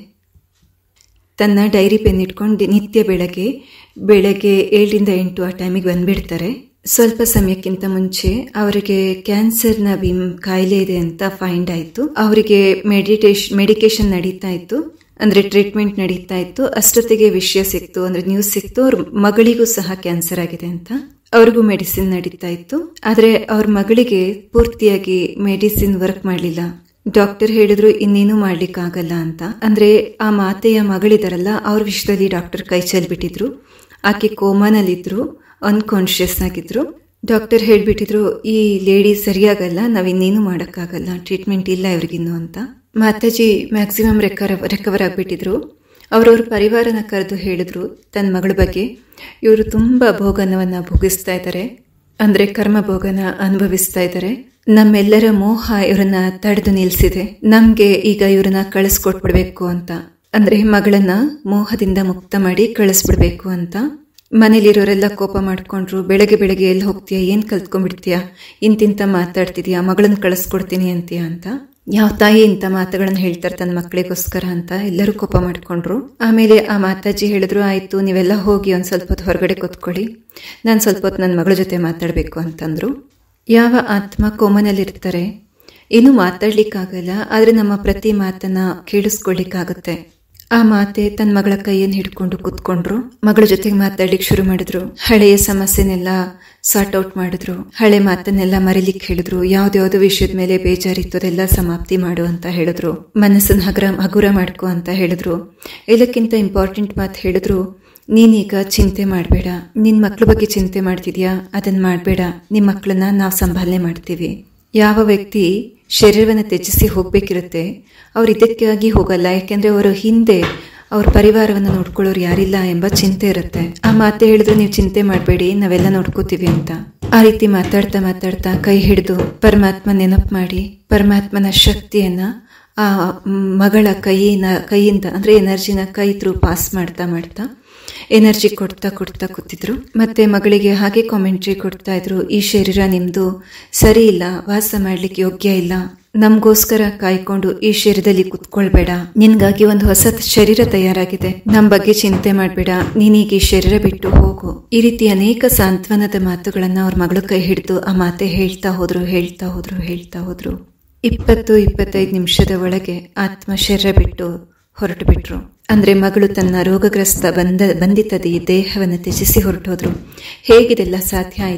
ತನ್ನ ಡೈರಿ ಪೆನ್ ಇಟ್ಕೊಂಡು ನಿತ್ಯ ಬೆಳಗ್ಗೆ ಬೆಳಗ್ಗೆ ಏಳರಿಂದ ಎಂಟು ಆ ಟೈಮಿಗೆ ಬಂದ್ಬಿಡ್ತಾರೆ ಸ್ವಲ್ಪ ಸಮಯಕ್ಕಿಂತ ಮುಂಚೆ ಅವರಿಗೆ ಕ್ಯಾನ್ಸರ್ನ ಬಿಮ್ ಕಾಯಿಲೆ ಇದೆ ಅಂತ ಫೈಂಡ್ ಆಯ್ತು ಅವರಿಗೆ ಮೆಡಿಟೇಷನ್ ಮೆಡಿಕೇಶನ್ ನಡೀತಾ ಇತ್ತು ಅಂದ್ರೆ ಟ್ರೀಟ್ಮೆಂಟ್ ನಡೀತಾ ಇತ್ತು ಅಷ್ಟೊತ್ತಿಗೆ ವಿಷಯ ಸಿಕ್ತು ಅಂದ್ರೆ ನ್ಯೂಸ್ ಸಿಕ್ತು ಅವ್ರ ಮಗಳಿಗೂ ಸಹ ಕ್ಯಾನ್ಸರ್ ಆಗಿದೆ ಅಂತ ಅವ್ರಿಗೂ ಮೆಡಿಸಿನ್ ನಡೀತಾ ಇತ್ತು ಆದ್ರೆ ಅವ್ರ ಮಗಳಿಗೆ ಪೂರ್ತಿಯಾಗಿ ಮೆಡಿಸಿನ್ ವರ್ಕ್ ಮಾಡಲಿಲ್ಲ ಡಾಕ್ಟರ್ ಹೇಳಿದ್ರು ಇನ್ನೇನು ಮಾಡ್ಲಿಕ್ಕಾಗಲ್ಲ ಅಂತ ಅಂದ್ರೆ ಆ ಮಾತೆಯ ಮಗಳಿದಾರಲ್ಲ ಅವ್ರ ವಿಷಯದಲ್ಲಿ ಡಾಕ್ಟರ್ ಕೈ ಚೆಲ್ಬಿಟ್ಟಿದ್ರು ಆಕೆ ಕೋಮಾನಲ್ಲಿದ್ರು ಅನ್ಕಾನ್ಶಿಯಸ್ ಆಗಿದ್ರು ಡಾಕ್ಟರ್ ಹೇಳ್ಬಿಟ್ಟಿದ್ರು ಈ ಲೇಡಿ ಸರಿಯಾಗಲ್ಲ ನಾವ್ ಇನ್ನೇನು ಮಾಡಕ್ಕಾಗಲ್ಲ ಟ್ರೀಟ್ಮೆಂಟ್ ಇಲ್ಲ ಇವ್ರಿಗಿನ್ನು ಅಂತ ಮಾತಾಜಿ ಮ್ಯಾಕ್ಸಿಮಮ್ ರೆಕವರ್ ರೆಕವರ್ ಆಗ್ಬಿಟ್ಟಿದ್ರು ಅವ್ರವ್ರ ಪರಿವಾರನ ಕರೆದು ಹೇಳಿದ್ರು ತನ್ನ ಮಗಳ ಬಗ್ಗೆ ಇವರು ತುಂಬಾ ಭೋಗನವನ್ನ ಭೋಗಿಸ್ತಾ ಇದ್ದಾರೆ ಅಂದ್ರೆ ಕರ್ಮ ಭೋಗನ ಅನುಭವಿಸ್ತಾ ಇದ್ದಾರೆ ನಮ್ಮೆಲ್ಲರ ಮೋಹ ಇವರನ್ನ ತಡೆದು ನಿಲ್ಸಿದೆ ನಮ್ಗೆ ಈಗ ಇವ್ರನ್ನ ಕಳಿಸ್ಕೊಟ್ಬಿಡ್ಬೇಕು ಅಂತ ಅಂದ್ರೆ ಮಗಳನ್ನ ಮೋಹದಿಂದ ಮುಕ್ತ ಮಾಡಿ ಕಳಿಸ್ಬಿಡ್ಬೇಕು ಅಂತ ಮನೇಲಿರೋರೆಲ್ಲ ಕೋಪ ಮಾಡ್ಕೊಂಡ್ರು ಬೆಳಗ್ಗೆ ಬೆಳಗ್ಗೆ ಎಲ್ಲಿ ಹೋಗ್ತೀಯಾ ಏನ್ ಕಲ್ತ್ಕೊಂಡ್ಬಿಡ್ತೀಯಾ ಇಂತಿಂತ ಮಾತಾಡ್ತಿದ್ಯಾ ಮಗಳನ್ನ ಕಳಿಸ್ಕೊಡ್ತೀನಿ ಅಂತೀಯ ಅಂತ ಯಾವ ತಾಯಿ ಇಂಥ ಮಾತುಗಳನ್ನ ಹೇಳ್ತಾರೆ ತನ್ನ ಮಕ್ಕಳಿಗೋಸ್ಕರ ಅಂತ ಎಲ್ಲರೂ ಕೋಪ ಮಾಡ್ಕೊಂಡ್ರು ಆಮೇಲೆ ಆ ಮಾತಾಜಿ ಹೇಳಿದ್ರು ಆಯ್ತು ನೀವೆಲ್ಲ ಹೋಗಿ ಒಂದ್ ಸ್ವಲ್ಪ ಹೊತ್ತು ಹೊರಗಡೆ ಕೂತ್ಕೊಳ್ಳಿ ನಾನು ಸ್ವಲ್ಪ ಹೊತ್ತು ನನ್ನ ಮಗಳ ಜೊತೆ ಮಾತಾಡಬೇಕು ಅಂತಂದ್ರು ಯಾವ ಆತ್ಮ ಕೋಮನಲ್ಲಿರ್ತಾರೆ ಏನು ಮಾತಾಡ್ಲಿಕ್ಕಾಗಲ್ಲ ಆದ್ರೆ ನಮ್ಮ ಪ್ರತಿ ಮಾತನ್ನ ಕೇಳಿಸ್ಕೊಳ್ಳಿಕ್ಕಾಗುತ್ತೆ ಆ ಮಾತೆ ತನ್ನ ಮಗಳ ಕೈಯನ್ನು ಹಿಡ್ಕೊಂಡು ಕೂತ್ಕೊಂಡ್ರು ಮಗಳ ಜೊತೆಗೆ ಮಾತಾಡ್ಲಿಕ್ಕೆ ಶುರು ಮಾಡಿದ್ರು ಹಳೆಯ ಸಮಸ್ಯೆನೆಲ್ಲ ಸಾರ್ಟ್ ಔಟ್ ಮಾಡಿದ್ರು ಹಳೆ ಮಾತನ್ನೆಲ್ಲ ಮರಿಲಿಕ್ಕೆ ಹೇಳಿದ್ರು ಯಾವ್ದ್ಯಾವ್ದು ವಿಷಯದ ಮೇಲೆ ಬೇಜಾರಿತ್ತು ಅದೆಲ್ಲ ಸಮಾಪ್ತಿ ಮಾಡು ಅಂತ ಹೇಳಿದ್ರು ಮನಸ್ಸನ್ನ ಹಗುರ ಹಗುರ ಮಾಡ್ಕೊ ಅಂತ ಹೇಳಿದ್ರು ಎಲ್ಲಕ್ಕಿಂತ ಇಂಪಾರ್ಟೆಂಟ್ ಮಾತು ಹೇಳಿದ್ರು ನೀನೀಗ ಚಿಂತೆ ಮಾಡಬೇಡ ನಿನ್ ಮಕ್ಳ ಬಗ್ಗೆ ಚಿಂತೆ ಮಾಡ್ತಿದ್ಯಾ ಅದನ್ನ ಮಾಡಬೇಡ ನಿಮ್ ಮಕ್ಕಳನ್ನ ನಾವು ಸಂಭಾಲನೆ ಮಾಡ್ತೀವಿ ಯಾವ ವ್ಯಕ್ತಿ ಶರೀರವನ್ನು ತ್ಯಜಿಸಿ ಹೋಗ್ಬೇಕಿರುತ್ತೆ ಅವ್ರು ಇದಕ್ಕಾಗಿ ಹೋಗಲ್ಲ ಯಾಕೆಂದ್ರೆ ಅವರು ಹಿಂದೆ ಅವ್ರ ಪರಿವಾರವನ್ನು ನೋಡ್ಕೊಳ್ಳೋರು ಯಾರಿಲ್ಲ ಎಂಬ ಚಿಂತೆ ಇರುತ್ತೆ ಆ ಮಾತೆ ಹೇಳಿದ್ರು ನೀವು ಚಿಂತೆ ಮಾಡಬೇಡಿ ನಾವೆಲ್ಲ ನೋಡ್ಕೋತೀವಿ ಅಂತ ಆ ರೀತಿ ಮಾತಾಡ್ತಾ ಮಾತಾಡ್ತಾ ಕೈ ಹಿಡಿದು ಪರಮಾತ್ಮ ನೆನಪು ಮಾಡಿ ಪರಮಾತ್ಮನ ಶಕ್ತಿಯನ್ನ ಆ ಮಗಳ ಕೈಯಿನ ಕೈಯಿಂದ ಅಂದ್ರೆ ಎನರ್ಜಿನ ಕೈ ಥ್ರೂ ಪಾಸ್ ಮಾಡ್ತಾ ಮಾಡ್ತಾ ಎನರ್ಜಿ ಕೊಡ್ತಾ ಕೊಡ್ತಾ ಕೂತಿದ್ರು ಮತ್ತೆ ಮಗಳಿಗೆ ಹಾಗೆ ಕಾಮೆಂಟ್ರಿ ಕೊಡ್ತಾ ಇದ್ರು ಈ ಶರೀರ ನಿಮ್ದು ಸರಿ ಇಲ್ಲ ವಾಸ ಮಾಡ್ಲಿಕ್ಕೆ ಯೋಗ್ಯ ಇಲ್ಲ ನಮ್ಗೋಸ್ಕರ ಕಾಯ್ಕೊಂಡು ಈ ಶರೀರದಲ್ಲಿ ಕುತ್ಕೊಳ್ಬೇಡ ನಿನ್ಗಾಗಿ ಒಂದು ಹೊಸ ಶರೀರ ತಯಾರಾಗಿದೆ ನಮ್ ಬಗ್ಗೆ ಚಿಂತೆ ಮಾಡ್ಬೇಡ ನೀನೀಗ ಈ ಶರೀರ ಬಿಟ್ಟು ಹೋಗು ಈ ರೀತಿ ಅನೇಕ ಸಾಂತ್ವನದ ಮಾತುಗಳನ್ನ ಅವ್ರ ಮಗಳು ಕೈ ಹಿಡಿದು ಆ ಮಾತೆ ಹೇಳ್ತಾ ಹೋದ್ರು ಹೇಳ್ತಾ ಹೋದ್ರು ಹೇಳ್ತಾ ಹೋದ್ರು ಇಪ್ಪತ್ತು ಇಪ್ಪತ್ತೈದು ನಿಮಿಷದ ಒಳಗೆ ಆತ್ಮ ಶರೀರ ಬಿಟ್ಟು ಹೊರಟು ಬಿಟ್ರು ಅಂದ್ರೆ ಮಗಳು ತನ್ನ ರೋಗಗ್ರಸ್ತ ಬಂದ ಬಂಧಿತದ ಈ ದೇಹವನ್ನು ತ್ಯಜಿಸಿ ಹೊರಟೋದ್ರು ಹೇಗಿದೆಲ್ಲ ಸಾಧ್ಯ ಆಯಿತು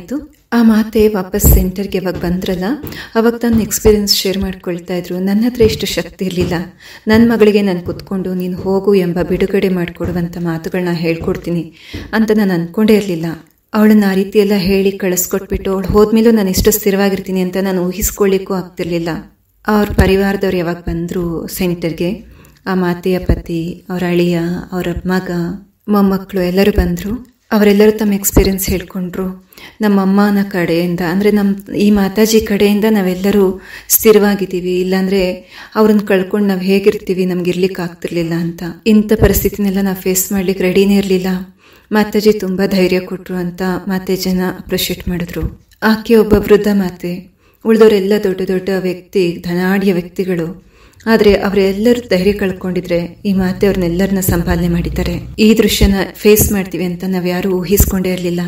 ಆ ಮಾತೆ ವಾಪಸ್ ಸೆಂಟರ್ಗೆ ಯಾವಾಗ ಬಂದ್ರಲ್ಲ ಅವಾಗ ತನ್ನ ಎಕ್ಸ್ಪೀರಿಯನ್ಸ್ ಶೇರ್ ಮಾಡ್ಕೊಳ್ತಾ ಇದ್ರು ನನ್ನ ಹತ್ರ ಇಷ್ಟು ಶಕ್ತಿ ಇರಲಿಲ್ಲ ನನ್ನ ಮಗಳಿಗೆ ನಾನು ಕುತ್ಕೊಂಡು ನೀನು ಹೋಗು ಎಂಬ ಬಿಡುಗಡೆ ಮಾಡಿಕೊಡುವಂಥ ಮಾತುಗಳನ್ನ ಹೇಳ್ಕೊಡ್ತೀನಿ ಅಂತ ನಾನು ಅಂದ್ಕೊಂಡೇ ಇರಲಿಲ್ಲ ಅವಳನ್ನ ಆ ರೀತಿ ಎಲ್ಲ ಹೇಳಿ ಕಳಿಸ್ಕೊಟ್ಬಿಟ್ಟು ಅವಳು ಹೋದ್ಮೇಲೂ ನಾನು ಇಷ್ಟು ಸ್ಥಿರವಾಗಿರ್ತೀನಿ ಅಂತ ನಾನು ಊಹಿಸ್ಕೊಳ್ಳಿಕ್ಕೂ ಆಗ್ತಿರ್ಲಿಲ್ಲ ಅವ್ರ ಪರಿವಾರದವ್ರು ಯಾವಾಗ ಬಂದರು ಸೆಂಟರ್ಗೆ ಆ ಮಾತೆಯ ಪತಿ ಅವ್ರ ಅಳಿಯ ಅವರ ಮಗ ಮೊಮ್ಮಕ್ಕಳು ಎಲ್ಲರೂ ಬಂದರು ಅವರೆಲ್ಲರೂ ತಮ್ಮ ಎಕ್ಸ್ಪೀರಿಯನ್ಸ್ ಹೇಳ್ಕೊಂಡ್ರು ನಮ್ಮ ಅಮ್ಮನ ಕಡೆಯಿಂದ ಅಂದರೆ ನಮ್ಮ ಈ ಮಾತಾಜಿ ಕಡೆಯಿಂದ ನಾವೆಲ್ಲರೂ ಸ್ಥಿರವಾಗಿದ್ದೀವಿ ಇಲ್ಲಾಂದರೆ ಅವ್ರನ್ನ ಕಳ್ಕೊಂಡು ನಾವು ಹೇಗಿರ್ತೀವಿ ನಮ್ಗೆ ಇರ್ಲಿಕ್ಕೆ ಆಗ್ತಿರ್ಲಿಲ್ಲ ಅಂತ ಇಂಥ ಪರಿಸ್ಥಿತಿನೆಲ್ಲ ನಾವು ಫೇಸ್ ಮಾಡ್ಲಿಕ್ಕೆ ರೆಡಿನೇ ಇರಲಿಲ್ಲ ಮಾತಾಜಿ ತುಂಬ ಧೈರ್ಯ ಕೊಟ್ಟರು ಅಂತ ಮಾತೆ ಜನ ಅಪ್ರಿಷಿಯೇಟ್ ಮಾಡಿದ್ರು ಆಕೆ ಒಬ್ಬ ವೃದ್ಧ ಮಾತೆ ಉಳಿದವರೆಲ್ಲ ದೊಡ್ಡ ದೊಡ್ಡ ವ್ಯಕ್ತಿ ಧನಾಢ್ಯ ವ್ಯಕ್ತಿಗಳು ಆದರೆ ಅವರೆಲ್ಲರೂ ಧೈರ್ಯ ಕಳ್ಕೊಂಡಿದ್ರೆ ಈ ಮಾತೆ ಅವ್ರನ್ನೆಲ್ಲರನ್ನ ಸಂಪಾದನೆ ಮಾಡಿದ್ದಾರೆ ಈ ದೃಶ್ಯನ ಫೇಸ್ ಮಾಡ್ತೀವಿ ಅಂತ ನಾವು ಯಾರೂ ಊಹಿಸ್ಕೊಂಡೇ ಇರಲಿಲ್ಲ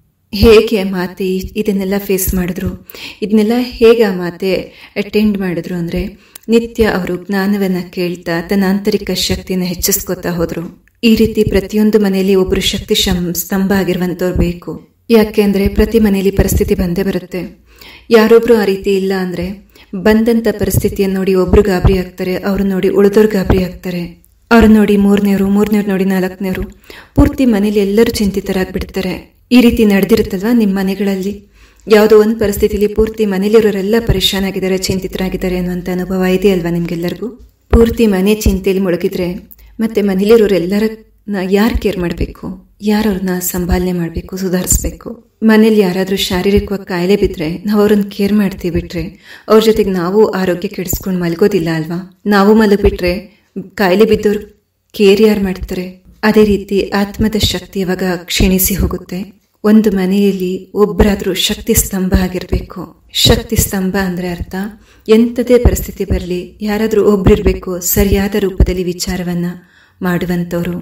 ಹೇಗೆ ಆ ಮಾತೆ ಇದನ್ನೆಲ್ಲ ಫೇಸ್ ಮಾಡಿದ್ರು ಇದನ್ನೆಲ್ಲ ಹೇಗೆ ಆ ಮಾತೆ ಅಟೆಂಡ್ ಮಾಡಿದ್ರು ಅಂದರೆ ನಿತ್ಯ ಅವರು ಜ್ಞಾನವನ್ನು ಕೇಳ್ತಾ ತನ್ನ ಆಂತರಿಕ ಶಕ್ತಿನ ಹೆಚ್ಚಿಸ್ಕೋತಾ ಹೋದ್ರು ಈ ರೀತಿ ಪ್ರತಿಯೊಂದು ಮನೆಯಲ್ಲಿ ಒಬ್ಬರು ಶಕ್ತಿ ಸ್ತಂಭ ಆಗಿರುವಂಥವ್ರು ಬೇಕು ಯಾಕೆ ಅಂದರೆ ಪ್ರತಿ ಮನೆಯಲ್ಲಿ ಪರಿಸ್ಥಿತಿ ಬಂದೇ ಬರುತ್ತೆ ಯಾರೊಬ್ರು ಆ ರೀತಿ ಇಲ್ಲ ಅಂದರೆ ಬಂದಂಥ ಪರಿಸ್ಥಿತಿಯನ್ನು ನೋಡಿ ಒಬ್ರು ಗಾಬರಿ ಆಗ್ತಾರೆ ಅವ್ರನ್ನ ನೋಡಿ ಉಳಿದವ್ರು ಗಾಬರಿ ಆಗ್ತಾರೆ ಅವ್ರನ್ನ ನೋಡಿ ಮೂರನೇವರು ಮೂರನೇವ್ರು ನೋಡಿ ನಾಲ್ಕನೇವರು ಪೂರ್ತಿ ಮನೇಲಿ ಎಲ್ಲರೂ ಚಿಂತಿತರಾಗ್ಬಿಡ್ತಾರೆ ಈ ರೀತಿ ನಡೆದಿರುತ್ತಲ್ವಾ ನಿಮ್ಮ ಮನೆಗಳಲ್ಲಿ ಯಾವುದೋ ಒಂದು ಪರಿಸ್ಥಿತಿಲಿ ಪೂರ್ತಿ ಮನೇಲಿರೋರೆಲ್ಲ ಪರೇಶಾನ್ ಆಗಿದ್ದಾರೆ ಚಿಂತಿತರಾಗಿದ್ದಾರೆ ಅನ್ನುವಂಥ ಅನುಭವ ಇದೆ ಅಲ್ವಾ ನಿಮ್ಗೆಲ್ಲರಿಗೂ ಪೂರ್ತಿ ಮನೆ ಚಿಂತೆಯಲ್ಲಿ ಮುಳುಗಿದ್ರೆ ಮತ್ತೆ ಮನೇಲಿರೋರೆಲ್ಲರನ್ನ ಯಾರು ಕೇರ್ ಮಾಡಬೇಕು ಯಾರು ಅವ್ರನ್ನ ಸಂಭಾಲನೆ ಮಾಡಬೇಕು ಸುಧಾರಿಸ್ಬೇಕು ಮನೇಲಿ ಯಾರಾದರೂ ಶಾರೀರಿಕವಾಗಿ ಕಾಯಿಲೆ ಬಿದ್ದರೆ ನಾವು ಅವ್ರನ್ನ ಕೇರ್ ಮಾಡ್ತೀವಿ ಬಿಟ್ರೆ ಅವ್ರ ಜೊತೆಗೆ ನಾವು ಆರೋಗ್ಯ ಕೆಡಿಸ್ಕೊಂಡು ಮಲಗೋದಿಲ್ಲ ಅಲ್ವಾ ನಾವು ಮಲಗಿಬಿಟ್ರೆ ಕಾಯಿಲೆ ಬಿದ್ದವ್ರು ಕೇರ್ ಯಾರು ಮಾಡ್ತಾರೆ ಅದೇ ರೀತಿ ಆತ್ಮದ ಶಕ್ತಿ ಇವಾಗ ಕ್ಷೀಣಿಸಿ ಹೋಗುತ್ತೆ ಒಂದು ಮನೆಯಲ್ಲಿ ಒಬ್ಬರಾದರೂ ಶಕ್ತಿ ಸ್ತಂಭ ಆಗಿರಬೇಕು ಶಕ್ತಿ ಸ್ತಂಭ ಅಂದರೆ ಅರ್ಥ ಎಂಥದೇ ಪರಿಸ್ಥಿತಿ ಬರಲಿ ಯಾರಾದರೂ ಒಬ್ರಿರ್ಬೇಕು ಸರಿಯಾದ ರೂಪದಲ್ಲಿ ವಿಚಾರವನ್ನ ಮಾಡುವಂಥವ್ರು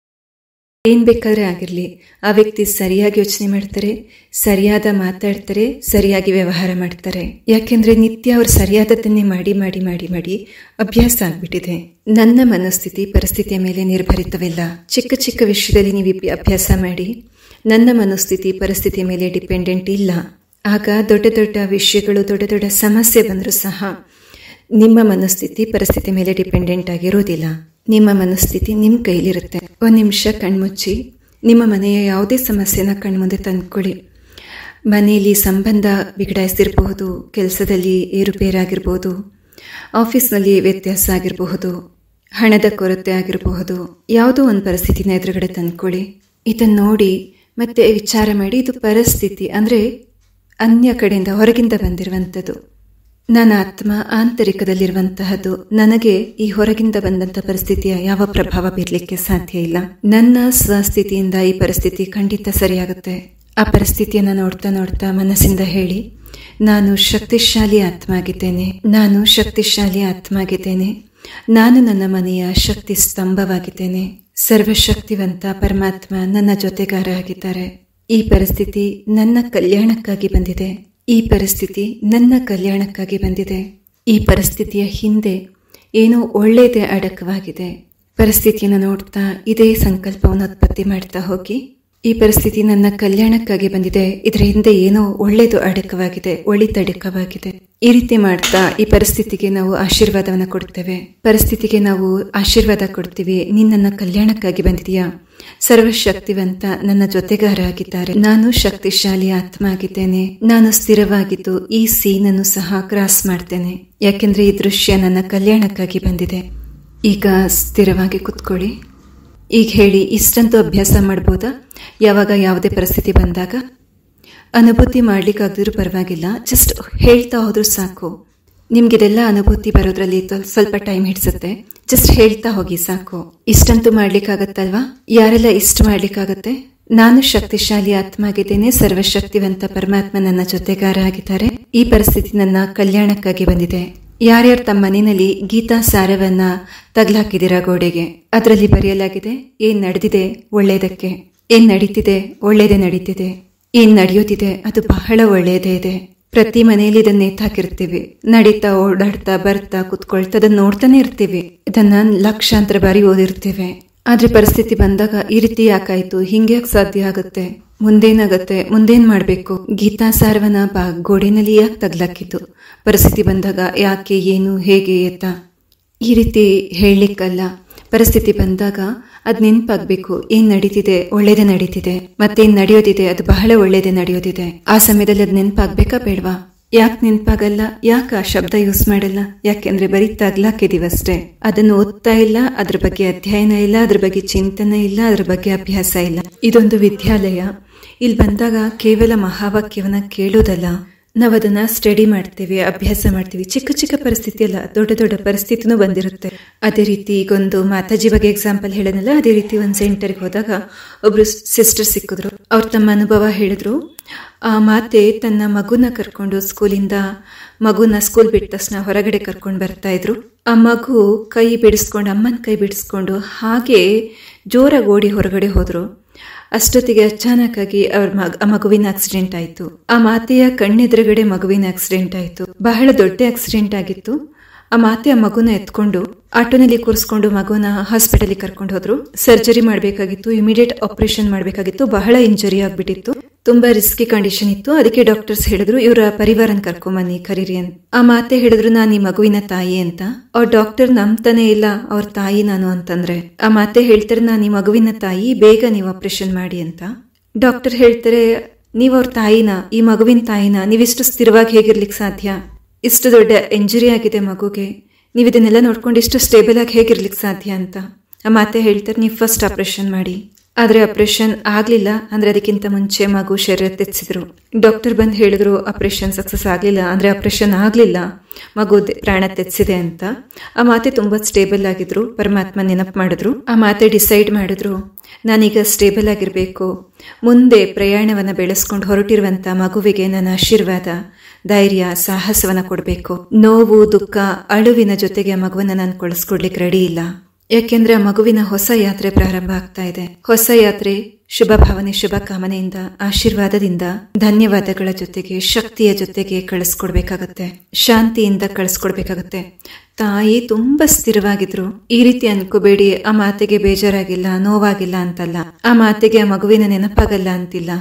ಏನ್ ಬೇಕಾದ್ರೆ ಆಗಿರಲಿ ಆ ವ್ಯಕ್ತಿ ಸರಿಯಾಗಿ ಯೋಚನೆ ಮಾಡ್ತಾರೆ ಸರಿಯಾದ ಮಾತಾಡ್ತಾರೆ ಸರಿಯಾಗಿ ವ್ಯವಹಾರ ಮಾಡ್ತಾರೆ ಯಾಕೆಂದ್ರೆ ನಿತ್ಯ ಅವ್ರು ಸರಿಯಾದದನ್ನೇ ಮಾಡಿ ಮಾಡಿ ಮಾಡಿ ಮಾಡಿ ಅಭ್ಯಾಸ ಆಗ್ಬಿಟ್ಟಿದೆ ನನ್ನ ಮನಸ್ಥಿತಿ ಪರಿಸ್ಥಿತಿಯ ಮೇಲೆ ನಿರ್ಭರಿತವಿಲ್ಲ ಚಿಕ್ಕ ಚಿಕ್ಕ ವಿಷಯದಲ್ಲಿ ನೀವು ಅಭ್ಯಾಸ ಮಾಡಿ ನನ್ನ ಮನಸ್ಥಿತಿ ಪರಿಸ್ಥಿತಿಯ ಮೇಲೆ ಡಿಪೆಂಡೆಂಟ್ ಇಲ್ಲ ಆಗ ದೊಡ್ಡ ದೊಡ್ಡ ವಿಷಯಗಳು ದೊಡ್ಡ ದೊಡ್ಡ ಸಮಸ್ಯೆ ಬಂದರೂ ಸಹ ನಿಮ್ಮ ಮನಸ್ಥಿತಿ ಪರಿಸ್ಥಿತಿ ಮೇಲೆ ಡಿಪೆಂಡೆಂಟ್ ಆಗಿರೋದಿಲ್ಲ ನಿಮ್ಮ ಮನಸ್ಥಿತಿ ನಿಮ್ಮ ಕೈಲಿರುತ್ತೆ ಒಂದು ನಿಮಿಷ ಕಣ್ಮುಚ್ಚಿ ನಿಮ್ಮ ಮನೆಯ ಯಾವುದೇ ಸಮಸ್ಯೆನ ಕಣ್ಮುಂದೆ ತಂದ್ಕೊಳ್ಳಿ ಮನೆಯಲ್ಲಿ ಸಂಬಂಧ ಬಿಗಡಾಯಿಸಿರಬಹುದು ಕೆಲಸದಲ್ಲಿ ಏರುಪೇರಾಗಿರ್ಬೋದು ಆಫೀಸ್ನಲ್ಲಿ ವ್ಯತ್ಯಾಸ ಆಗಿರಬಹುದು ಹಣದ ಕೊರತೆ ಆಗಿರಬಹುದು ಯಾವುದೋ ಒಂದು ಪರಿಸ್ಥಿತಿನ ಎದುರುಗಡೆ ತಂದ್ಕೊಳ್ಳಿ ಇದನ್ನು ನೋಡಿ ಮತ್ತೆ ವಿಚಾರ ಮಾಡಿ ಇದು ಪರಿಸ್ಥಿತಿ ಅಂದರೆ ಅನ್ಯ ಕಡೆಯಿಂದ ಹೊರಗಿಂದ ಬಂದಿರುವಂಥದ್ದು ನನ್ನ ಆತ್ಮ ಆಂತರಿಕದಲ್ಲಿರುವಂತಹದ್ದು ನನಗೆ ಈ ಹೊರಗಿಂದ ಬಂದಂತ ಪರಿಸ್ಥಿತಿಯ ಯಾವ ಪ್ರಭಾವ ಬೀರ್ಲಿಕ್ಕೆ ಸಾಧ್ಯ ಇಲ್ಲ ನನ್ನ ಸ್ವಸ್ಥಿತಿಯಿಂದ ಈ ಪರಿಸ್ಥಿತಿ ಖಂಡಿತ ಸರಿಯಾಗುತ್ತೆ ಆ ಪರಿಸ್ಥಿತಿಯನ್ನ ನೋಡ್ತಾ ನೋಡ್ತಾ ಮನಸ್ಸಿಂದ ಹೇಳಿ ನಾನು ಶಕ್ತಿಶಾಲಿ ಆತ್ಮ ಆಗಿದ್ದೇನೆ ನಾನು ಶಕ್ತಿಶಾಲಿ ಆತ್ಮ ಆಗಿದ್ದೇನೆ ನಾನು ನನ್ನ ಮನೆಯ ಶಕ್ತಿ ಸ್ತಂಭವಾಗಿದ್ದೇನೆ ಸರ್ವಶಕ್ತಿವಂತ ಪರಮಾತ್ಮ ನನ್ನ ಜೊತೆಗಾರ ಆಗಿದ್ದಾರೆ ಈ ಪರಿಸ್ಥಿತಿ ನನ್ನ ಕಲ್ಯಾಣಕ್ಕಾಗಿ ಬಂದಿದೆ ಈ ಪರಿಸ್ಥಿತಿ ನನ್ನ ಕಲ್ಯಾಣಕ್ಕಾಗಿ ಬಂದಿದೆ ಈ ಪರಿಸ್ಥಿತಿಯ ಹಿಂದೆ ಏನೋ ಒಳ್ಳೆಯದೇ ಅಡಕವಾಗಿದೆ ಪರಿಸ್ಥಿತಿಯನ್ನು ನೋಡ್ತಾ ಇದೇ ಸಂಕಲ್ಪವನ್ನು ಉತ್ಪತ್ತಿ ಮಾಡ್ತಾ ಹೋಗಿ ಈ ಪರಿಸ್ಥಿತಿ ನನ್ನ ಕಲ್ಯಾಣಕ್ಕಾಗಿ ಬಂದಿದೆ ಇದರ ಹಿಂದೆ ಏನೋ ಒಳ್ಳೆಯದು ಅಡಕವಾಗಿದೆ ಒಳಿತಡಕವಾಗಿದೆ ಈ ರೀತಿ ಮಾಡ್ತಾ ಈ ಪರಿಸ್ಥಿತಿಗೆ ನಾವು ಆಶೀರ್ವಾದವನ್ನು ಕೊಡ್ತೇವೆ ಪರಿಸ್ಥಿತಿಗೆ ನಾವು ಆಶೀರ್ವಾದ ಕೊಡ್ತೀವಿ ನೀನ್ ನನ್ನ ಕಲ್ಯಾಣಕ್ಕಾಗಿ ಬಂದಿದೆಯಾ ಸರ್ವಶಕ್ತಿವಂತ ನನ್ನ ಜೊತೆಗಾರ ಆಗಿದ್ದಾರೆ ನಾನು ಶಕ್ತಿಶಾಲಿ ಆತ್ಮ ಆಗಿದ್ದೇನೆ ನಾನು ಸ್ಥಿರವಾಗಿದ್ದು ಈ ಸೀನನ್ನು ಸಹ ಕ್ರಾಸ್ ಮಾಡ್ತೇನೆ ಯಾಕೆಂದ್ರೆ ಈ ದೃಶ್ಯ ನನ್ನ ಕಲ್ಯಾಣಕ್ಕಾಗಿ ಬಂದಿದೆ ಈಗ ಸ್ಥಿರವಾಗಿ ಕುತ್ಕೊಳ್ಳಿ ಈಗ ಹೇಳಿ ಇಷ್ಟಂತೂ ಅಭ್ಯಾಸ ಮಾಡ್ಬೋದಾ ಯಾವಾಗ ಯಾವುದೇ ಪರಿಸ್ಥಿತಿ ಬಂದಾಗ ಅನುಭೂತಿ ಮಾಡ್ಲಿಕ್ಕಾಗದಿರೂ ಪರವಾಗಿಲ್ಲ ಜಸ್ಟ್ ಹೇಳ್ತಾ ಹೋದ್ರೂ ಸಾಕು ನಿಮ್ಗಿದೆಲ್ಲ ಅನುಭೂತಿ ಬರೋದ್ರಲ್ಲಿ ಸ್ವಲ್ಪ ಟೈಮ್ ಹಿಡಿಸುತ್ತೆ ಜಸ್ಟ್ ಹೇಳ್ತಾ ಹೋಗಿ ಸಾಕು ಇಷ್ಟಂತೂ ಮಾಡ್ಲಿಕ್ಕಾಗತ್ತಲ್ವಾ ಯಾರೆಲ್ಲ ಇಷ್ಟ ಮಾಡ್ಲಿಕ್ಕಾಗತ್ತೆ ನಾನು ಶಕ್ತಿಶಾಲಿ ಆತ್ಮ ಆಗಿದ್ದೇನೆ ಸರ್ವಶಕ್ತಿವಂತ ಪರಮಾತ್ಮ ನನ್ನ ಜೊತೆಗಾರ ಆಗಿದ್ದಾರೆ ಈ ಪರಿಸ್ಥಿತಿ ನನ್ನ ಕಲ್ಯಾಣಕ್ಕಾಗಿ ಬಂದಿದೆ ಯಾರ್ಯಾರು ತಮ್ಮ ಮನೆಯಲ್ಲಿ ಗೀತಾ ಸಾರವನ್ನ ತಗ್ಲಾಕಿದಿರ ಗೋಡೆಗೆ ಅದರಲ್ಲಿ ಬರೆಯಲಾಗಿದೆ ಏನ್ ನಡೆದಿದೆ ಒಳ್ಳೆಯದಕ್ಕೆ ಏನ್ ನಡೀತಿದೆ ಒಳ್ಳೇದೇ ನಡೀತಿದೆ ಏನ್ ನಡೆಯೋದಿದೆ ಅದು ಬಹಳ ಒಳ್ಳೆಯದೇ ಇದೆ ಪ್ರತಿ ಮನೆಯಲ್ಲಿ ಇದನ್ನ ನೇತಾಕಿರ್ತೀವಿ ನಡೀತಾ ಓಡಾಡ್ತಾ ಬರ್ತಾ ಕುತ್ಕೊಳ್ತಾ ಅದನ್ನ ನೋಡ್ತಾನೆ ಇರ್ತೀವಿ ಇದನ್ನ ಲಕ್ಷಾಂತರ ಬಾರಿ ಓದಿರ್ತೀವಿ ಆದ್ರೆ ಪರಿಸ್ಥಿತಿ ಬಂದಾಗ ಈ ರೀತಿ ಯಾಕಾಯ್ತು ಹಿಂಗೆ ಯಾಕೆ ಸಾಧ್ಯ ಆಗುತ್ತೆ ಮುಂದೇನಾಗತ್ತೆ ಮುಂದೇನ್ ಮಾಡ್ಬೇಕು ಗೀತಾ ಸಾರವನ ಬಾ ಗೋಡೆನಲ್ಲಿ ಯಾಕೆ ತಗ್ಲಾಕಿತ್ತು ಪರಿಸ್ಥಿತಿ ಬಂದಾಗ ಯಾಕೆ ಏನು ಹೇಗೆ ಎತ್ತ ಈ ರೀತಿ ಹೇಳಲಿಕ್ಕಲ್ಲ ಪರಿಸ್ಥಿತಿ ಬಂದಾಗ ಅದ್ ನೆನ್ಪಾಗ್ಬೇಕು ಏನ್ ನಡೀತಿದೆ ಒಳ್ಳೇದೇ ನಡೀತಿದೆ ಮತ್ತೇನ್ ನಡೆಯೋದಿದೆ ಅದು ಬಹಳ ಒಳ್ಳೇದೇ ನಡೆಯೋದಿದೆ ಆ ಸಮಯದಲ್ಲಿ ಅದ್ ನೆನ್ಪಾಗ್ಬೇಕಾ ಬೇಡವಾ ಯಾಕೆ ನೆನ್ಪಾಗಲ್ಲ ಯಾಕೆ ಆ ಶಬ್ದ ಯೂಸ್ ಮಾಡಲ್ಲ ಯಾಕೆಂದ್ರೆ ಬರೀ ತಗ್ಲಾಕಿದೀವಷ್ಟೇ ಅದನ್ನು ಓದ್ತಾ ಇಲ್ಲ ಅದ್ರ ಬಗ್ಗೆ ಅಧ್ಯಯನ ಇಲ್ಲ ಅದ್ರ ಬಗ್ಗೆ ಚಿಂತನೆ ಇಲ್ಲ ಅದ್ರ ಬಗ್ಗೆ ಅಭ್ಯಾಸ ಇಲ್ಲ ಇದೊಂದು ವಿದ್ಯಾಲಯ ಇಲ್ಲಿ ಬಂದಾಗ ಕೇವಲ ಮಹಾವಾಕ್ಯವನ್ನ ಕೇಳೋದಲ್ಲ ನಾವು ಅದನ್ನ ಸ್ಟಡಿ ಮಾಡ್ತೀವಿ ಅಭ್ಯಾಸ ಮಾಡ್ತೀವಿ ಚಿಕ್ಕ ಚಿಕ್ಕ ಪರಿಸ್ಥಿತಿ ಅಲ್ಲ ದೊಡ್ಡ ದೊಡ್ಡ ಪರಿಸ್ಥಿತಿನೂ ಬಂದಿರುತ್ತೆ ಅದೇ ರೀತಿ ಈಗೊಂದು ಮಾತಾಜಿ ಬಗ್ಗೆ ಎಕ್ಸಾಂಪಲ್ ಹೇಳೋನಲ್ಲ ಅದೇ ರೀತಿ ಒಂದು ಸೆಂಟರ್ಗೆ ಹೋದಾಗ ಒಬ್ರು ಸಿಸ್ಟರ್ ಸಿಕ್ಕಿದ್ರು ಅವ್ರು ತಮ್ಮ ಅನುಭವ ಹೇಳಿದ್ರು ಆ ಮಾತೆ ತನ್ನ ಮಗುನ ಕರ್ಕೊಂಡು ಸ್ಕೂಲಿಂದ ಮಗುನ ಸ್ಕೂಲ್ ಬಿಟ್ಟ ತಕ್ಷಣ ಹೊರಗಡೆ ಕರ್ಕೊಂಡು ಬರ್ತಾ ಇದ್ರು ಆ ಮಗು ಕೈ ಬಿಡಿಸ್ಕೊಂಡು ಅಮ್ಮನ ಕೈ ಬಿಡಿಸ್ಕೊಂಡು ಹಾಗೆ ಜೋರಾಗಿ ಓಡಿ ಹೊರಗಡೆ ಹೋದ್ರು ಅಷ್ಟೊತ್ತಿಗೆ ಅಚಾನಕ್ ಆಗಿ ಅವ್ರ ಮಗ ಆ ಮಗುವಿನ ಆಕ್ಸಿಡೆಂಟ್ ಆಯ್ತು ಆ ಮಾತೆಯ ಕಣ್ಣೆದುರುಗಡೆ ಮಗುವಿನ ಆಕ್ಸಿಡೆಂಟ್ ಆಯ್ತು ಬಹಳ ದೊಡ್ಡ ಆಕ್ಸಿಡೆಂಟ್ ಆಗಿತ್ತು ಆ ಮಾತೆ ಆ ಮಗುನ ಎತ್ಕೊಂಡು ಆಟೋನಲ್ಲಿ ಕೂರಿಸ್ಕೊಂಡು ಮಗುನ ಹಾಸ್ಪಿಟಲ್ ಕರ್ಕೊಂಡು ಹೋದ್ರು ಸರ್ಜರಿ ಮಾಡಬೇಕಾಗಿತ್ತು ಇಮಿಡಿಯೇಟ್ ಆಪರೇಷನ್ ಮಾಡಬೇಕಾಗಿತ್ತು ಬಹಳ ಇಂಜುರಿ ಆಗ್ಬಿಟ್ಟಿತ್ತು ತುಂಬಾ ರಿಸ್ಕಿ ಕಂಡೀಷನ್ ಇತ್ತು ಅದಕ್ಕೆ ಡಾಕ್ಟರ್ಸ್ ಹೇಳಿದ್ರು ಇವರ ಪರಿವಾರನ ಕರ್ಕೊಂಬನ್ನಿ ಕರೀರಿ ಅಂತ ಆ ಮಾತೆ ಹೇಳಿದ್ರು ನಾನು ಈ ಮಗುವಿನ ತಾಯಿ ಅಂತ ಅವ್ರ ಡಾಕ್ಟರ್ ನಂಬ್ತಾನೆ ಇಲ್ಲ ಅವ್ರ ತಾಯಿ ನಾನು ಅಂತಂದ್ರೆ ಆ ಮಾತೆ ಹೇಳ್ತಾರೆ ನಾನು ಈ ಮಗುವಿನ ತಾಯಿ ಬೇಗ ನೀವು ಆಪರೇಷನ್ ಮಾಡಿ ಅಂತ ಡಾಕ್ಟರ್ ಹೇಳ್ತಾರೆ ನೀವು ಅವ್ರ ತಾಯಿನ ಈ ಮಗುವಿನ ತಾಯಿನ ನೀವಿಷ್ಟು ಸ್ಥಿರವಾಗಿ ಹೇಗಿರ್ಲಿಕ್ಕೆ ಸಾಧ್ಯ ಇಷ್ಟು ದೊಡ್ಡ ಇಂಜುರಿ ಆಗಿದೆ ಮಗುಗೆ ನೀವು ಇದನ್ನೆಲ್ಲ ನೋಡ್ಕೊಂಡು ಇಷ್ಟು ಸ್ಟೇಬಲ್ ಆಗಿ ಹೇಗಿರ್ಲಿಕ್ಕೆ ಸಾಧ್ಯ ಅಂತ ಆ ಮಾತೆ ಹೇಳ್ತಾರೆ ನೀವು ಫಸ್ಟ್ ಆಪರೇಷನ್ ಮಾಡಿ ಆದ್ರೆ ಆಪರೇಷನ್ ಆಗ್ಲಿಲ್ಲ ಅಂದ್ರೆ ಅದಕ್ಕಿಂತ ಮುಂಚೆ ಮಗು ಶರೀರ ತೆಚ್ಚಿದ್ರು ಡಾಕ್ಟರ್ ಬಂದು ಹೇಳಿದ್ರು ಆಪರೇಷನ್ ಸಕ್ಸಸ್ ಆಗ್ಲಿಲ್ಲ ಅಂದ್ರೆ ಆಪರೇಷನ್ ಆಗ್ಲಿಲ್ಲ ಮಗು ಪ್ರಾಣ ತೆಚ್ಚಿದೆ ಅಂತ ಆ ಮಾತೆ ತುಂಬಾ ಸ್ಟೇಬಲ್ ಆಗಿದ್ರು ಪರಮಾತ್ಮ ನೆನಪು ಮಾಡಿದ್ರು ಆ ಮಾತೆ ಡಿಸೈಡ್ ಮಾಡಿದ್ರು ನಾನೀಗ ಸ್ಟೇಬಲ್ ಆಗಿರ್ಬೇಕು ಮುಂದೆ ಪ್ರಯಾಣವನ್ನ ಬೆಳೆಸ್ಕೊಂಡು ಹೊರಟಿರುವಂತ ಮಗುವಿಗೆ ನನ್ನ ಆಶೀರ್ವಾದ ಧೈರ್ಯ ಸಾಹಸವನ್ನ ಕೊಡಬೇಕು ನೋವು ದುಃಖ ಅಳುವಿನ ಜೊತೆಗೆ ಆ ಮಗುವನ್ನ ನಾನು ಕಳಿಸ್ಕೊಡ್ಲಿಕ್ಕೆ ರೆಡಿ ಇಲ್ಲ ಯಾಕೆಂದ್ರೆ ಆ ಮಗುವಿನ ಹೊಸ ಯಾತ್ರೆ ಪ್ರಾರಂಭ ಆಗ್ತಾ ಇದೆ ಹೊಸ ಯಾತ್ರೆ ಶುಭ ಭಾವನೆ ಶುಭ ಕಾಮನೆಯಿಂದ ಆಶೀರ್ವಾದದಿಂದ ಧನ್ಯವಾದಗಳ ಜೊತೆಗೆ ಶಕ್ತಿಯ ಜೊತೆಗೆ ಕಳಿಸ್ಕೊಡ್ಬೇಕಾಗತ್ತೆ ಶಾಂತಿಯಿಂದ ಕಳಿಸ್ಕೊಡ್ಬೇಕಾಗತ್ತೆ ತಾಯಿ ತುಂಬಾ ಸ್ಥಿರವಾಗಿದ್ರು ಈ ರೀತಿ ಅನ್ಕೋಬೇಡಿ ಆ ಮಾತೆಗೆ ಬೇಜಾರಾಗಿಲ್ಲ ನೋವಾಗಿಲ್ಲ ಅಂತಲ್ಲ ಆ ಮಾತೆಗೆ ಆ ಮಗುವಿನ ನೆನಪಾಗಲ್ಲ ಅಂತಿಲ್ಲ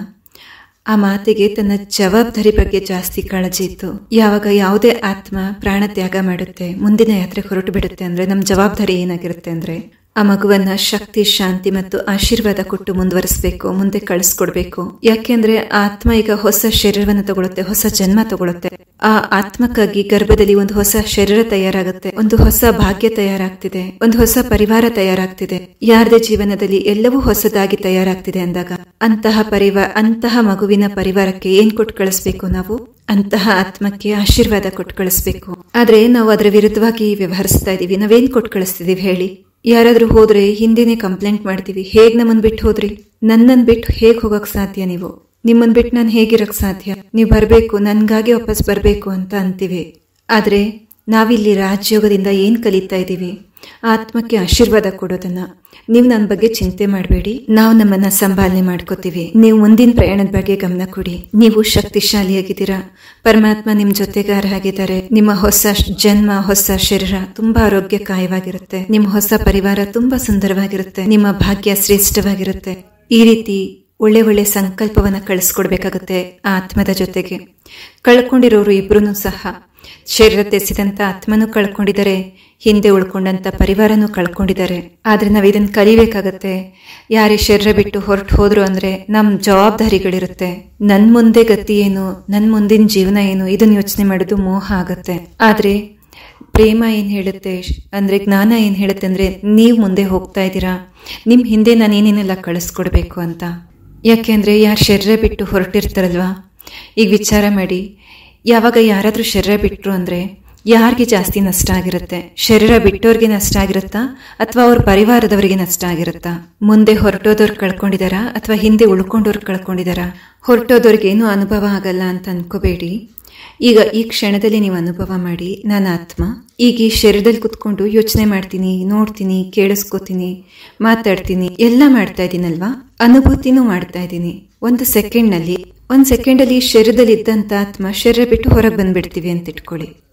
ಆ ಮಾತಿಗೆ ತನ್ನ ಜವಾಬ್ದಾರಿ ಬಗ್ಗೆ ಜಾಸ್ತಿ ಕಾಳಜಿ ಇತ್ತು ಯಾವಾಗ ಯಾವುದೇ ಆತ್ಮ ಪ್ರಾಣ ತ್ಯಾಗ ಮಾಡುತ್ತೆ ಮುಂದಿನ ಯಾತ್ರೆ ಹೊರಟು ಬಿಡುತ್ತೆ ಅಂದ್ರೆ ನಮ್ಮ ಜವಾಬ್ದಾರಿ ಏನಾಗಿರುತ್ತೆ ಅಂದ್ರೆ ಆ ಮಗುವನ್ನ ಶಕ್ತಿ ಶಾಂತಿ ಮತ್ತು ಆಶೀರ್ವಾದ ಕೊಟ್ಟು ಮುಂದುವರಿಸಬೇಕು ಮುಂದೆ ಕಳಿಸ್ಕೊಡ್ಬೇಕು ಯಾಕೆಂದ್ರೆ ಆ ಆತ್ಮ ಈಗ ಹೊಸ ಶರೀರವನ್ನು ತಗೊಳುತ್ತೆ ಹೊಸ ಜನ್ಮ ತಗೊಳುತ್ತೆ ಆ ಆತ್ಮಕ್ಕಾಗಿ ಗರ್ಭದಲ್ಲಿ ಒಂದು ಹೊಸ ಶರೀರ ತಯಾರಾಗುತ್ತೆ ಒಂದು ಹೊಸ ಭಾಗ್ಯ ತಯಾರಾಗ್ತಿದೆ ಒಂದು ಹೊಸ ಪರಿವಾರ ತಯಾರಾಗ್ತಿದೆ ಯಾರದೇ ಜೀವನದಲ್ಲಿ ಎಲ್ಲವೂ ಹೊಸದಾಗಿ ತಯಾರಾಗ್ತಿದೆ ಅಂದಾಗ ಅಂತಹ ಪರಿವಾರ ಅಂತಹ ಮಗುವಿನ ಪರಿವಾರಕ್ಕೆ ಏನ್ ಕೊಟ್ಟು ಕಳಿಸ್ಬೇಕು ನಾವು ಅಂತಹ ಆತ್ಮಕ್ಕೆ ಆಶೀರ್ವಾದ ಕೊಟ್ಟು ಕಳಿಸ್ಬೇಕು ಆದ್ರೆ ನಾವು ಅದರ ವಿರುದ್ಧವಾಗಿ ವ್ಯವಹರಿಸ್ತಾ ಇದೀವಿ ನಾವೇನ್ ಕೊಟ್ಟು ಕಳಿಸ್ತಿದೀವಿ ಹೇಳಿ ಯಾರಾದ್ರೂ ಹೋದ್ರೆ ಹಿಂದೆನೆ ಕಂಪ್ಲೇಂಟ್ ಮಾಡ್ತೀವಿ ಹೇಗ್ ನಮ್ಮನ್ ಬಿಟ್ಟು ಹೋದ್ರಿ ನನ್ನನ್ ಬಿಟ್ಟು ಹೇಗ್ ಹೋಗಕ್ ಸಾಧ್ಯ ನೀವು ನಿಮ್ಮನ್ ಬಿಟ್ಟು ನಾನು ಹೇಗಿರಕ್ ಸಾಧ್ಯ ನೀವು ಬರ್ಬೇಕು ನನ್ಗಾಗಿ ವಾಪಸ್ ಬರ್ಬೇಕು ಅಂತ ಅಂತೀವಿ ಆದ್ರೆ ನಾವಿಲ್ಲಿ ರಾಜಯೋಗದಿಂದ ಏನ್ ಕಲಿತಾ ಇದ್ದೀವಿ ಆತ್ಮಕ್ಕೆ ಆಶೀರ್ವಾದ ಕೊಡೋದನ್ನ ನೀವು ನನ್ನ ಬಗ್ಗೆ ಚಿಂತೆ ಮಾಡಬೇಡಿ ನಾವು ನಮ್ಮನ್ನ ಸಂಭಾಲನೆ ಮಾಡ್ಕೋತೀವಿ ನೀವು ಮುಂದಿನ ಪ್ರಯಾಣದ ಬಗ್ಗೆ ಗಮನ ಕೊಡಿ ನೀವು ಶಕ್ತಿಶಾಲಿಯಾಗಿದ್ದೀರಾ ಪರಮಾತ್ಮ ನಿಮ್ ಜೊತೆಗಾರ ಆಗಿದ್ದಾರೆ ನಿಮ್ಮ ಹೊಸ ಜನ್ಮ ಹೊಸ ಶರೀರ ತುಂಬಾ ಆರೋಗ್ಯಕಾಯವಾಗಿರುತ್ತೆ ನಿಮ್ಮ ಹೊಸ ಪರಿವಾರ ತುಂಬಾ ಸುಂದರವಾಗಿರುತ್ತೆ ನಿಮ್ಮ ಭಾಗ್ಯ ಶ್ರೇಷ್ಠವಾಗಿರುತ್ತೆ ಈ ರೀತಿ ಒಳ್ಳೆ ಒಳ್ಳೆ ಸಂಕಲ್ಪವನ್ನ ಕಳಿಸ್ಕೊಡ್ಬೇಕಾಗತ್ತೆ ಆ ಆತ್ಮದ ಜೊತೆಗೆ ಕಳ್ಕೊಂಡಿರೋರು ಇಬ್ರು ಸಹ ಶರೀರ ತೆಸಿದಂತ ಆತ್ಮನೂ ಕಳ್ಕೊಂಡಿದ್ದಾರೆ ಹಿಂದೆ ಉಳ್ಕೊಂಡಂತ ಪರಿವಾರನೂ ಕಳ್ಕೊಂಡಿದ್ದಾರೆ ಆದ್ರೆ ನಾವ್ ಇದನ್ನ ಕಲಿಬೇಕಾಗತ್ತೆ ಯಾರೇ ಶರೀರ ಬಿಟ್ಟು ಹೊರಟು ಹೋದ್ರು ಅಂದ್ರೆ ನಮ್ ಜವಾಬ್ದಾರಿಗಳಿರುತ್ತೆ ನನ್ ಮುಂದೆ ಗತಿ ಏನು ನನ್ ಮುಂದಿನ ಜೀವನ ಏನು ಇದನ್ನ ಯೋಚನೆ ಮಾಡೋದು ಮೋಹ ಆಗತ್ತೆ ಆದ್ರೆ ಪ್ರೇಮ ಏನ್ ಹೇಳುತ್ತೆ ಅಂದ್ರೆ ಜ್ಞಾನ ಏನ್ ಹೇಳುತ್ತೆ ಅಂದ್ರೆ ನೀವ್ ಮುಂದೆ ಹೋಗ್ತಾ ಇದ್ದೀರಾ ನಿಮ್ ಹಿಂದೆ ನಾನು ಏನೇನೆಲ್ಲ ಕಳಿಸ್ಕೊಡ್ಬೇಕು ಅಂತ ಯಾಕೆಂದ್ರೆ ಯಾರು ಶರೀರ ಬಿಟ್ಟು ಹೊರಟಿರ್ತಾರಲ್ವಾ ಈಗ ವಿಚಾರ ಮಾಡಿ ಯಾವಾಗ ಯಾರಾದ್ರೂ ಶರೀರ ಬಿಟ್ರು ಅಂದ್ರೆ ಯಾರಿಗೆ ಜಾಸ್ತಿ ನಷ್ಟ ಆಗಿರುತ್ತೆ ಶರೀರ ಬಿಟ್ಟೋರ್ಗೆ ನಷ್ಟ ಆಗಿರುತ್ತಾ ಅಥವಾ ಅವ್ರ ಪರಿವಾರದವರಿಗೆ ನಷ್ಟ ಆಗಿರುತ್ತಾ ಮುಂದೆ ಹೊರಟೋದವ್ರು ಕಳ್ಕೊಂಡಿದಾರಾ ಅಥವಾ ಹಿಂದೆ ಉಳ್ಕೊಂಡವ್ರು ಕಳ್ಕೊಂಡಿದಾರಾ ಹೊರಟೋದವ್ರಿಗೆ ಏನೂ ಅನುಭವ ಆಗಲ್ಲ ಅಂತ ಅನ್ಕೋಬೇಡಿ ಈಗ ಈ ಕ್ಷಣದಲ್ಲಿ ನೀವು ಅನುಭವ ಮಾಡಿ ನಾನು ಆತ್ಮ ಈಗ ಈ ಶರೀರದಲ್ಲಿ ಕುತ್ಕೊಂಡು ಯೋಚನೆ ಮಾಡ್ತೀನಿ ನೋಡ್ತೀನಿ ಕೇಳಿಸ್ಕೋತೀನಿ ಮಾತಾಡ್ತೀನಿ ಎಲ್ಲ ಮಾಡ್ತಾ ಇದ್ದೀನಲ್ವಾ ಅನುಭೂತಿನೂ ಮಾಡ್ತಾ ಇದ್ದೀನಿ ಒಂದು ಸೆಕೆಂಡ್ ನಲ್ಲಿ ಒಂದ್ ಸೆಕೆಂಡ್ ಅಲ್ಲಿ ಶರೀರದಲ್ಲಿ ಇದ್ದಂತ ಆತ್ಮ ಶರೀರ ಬಿಟ್ಟು ಹೊರಗೆ ಬಂದ್ಬಿಡ್ತೀವಿ ಅಂತ ಇಟ್ಕೊಳ್ಳಿ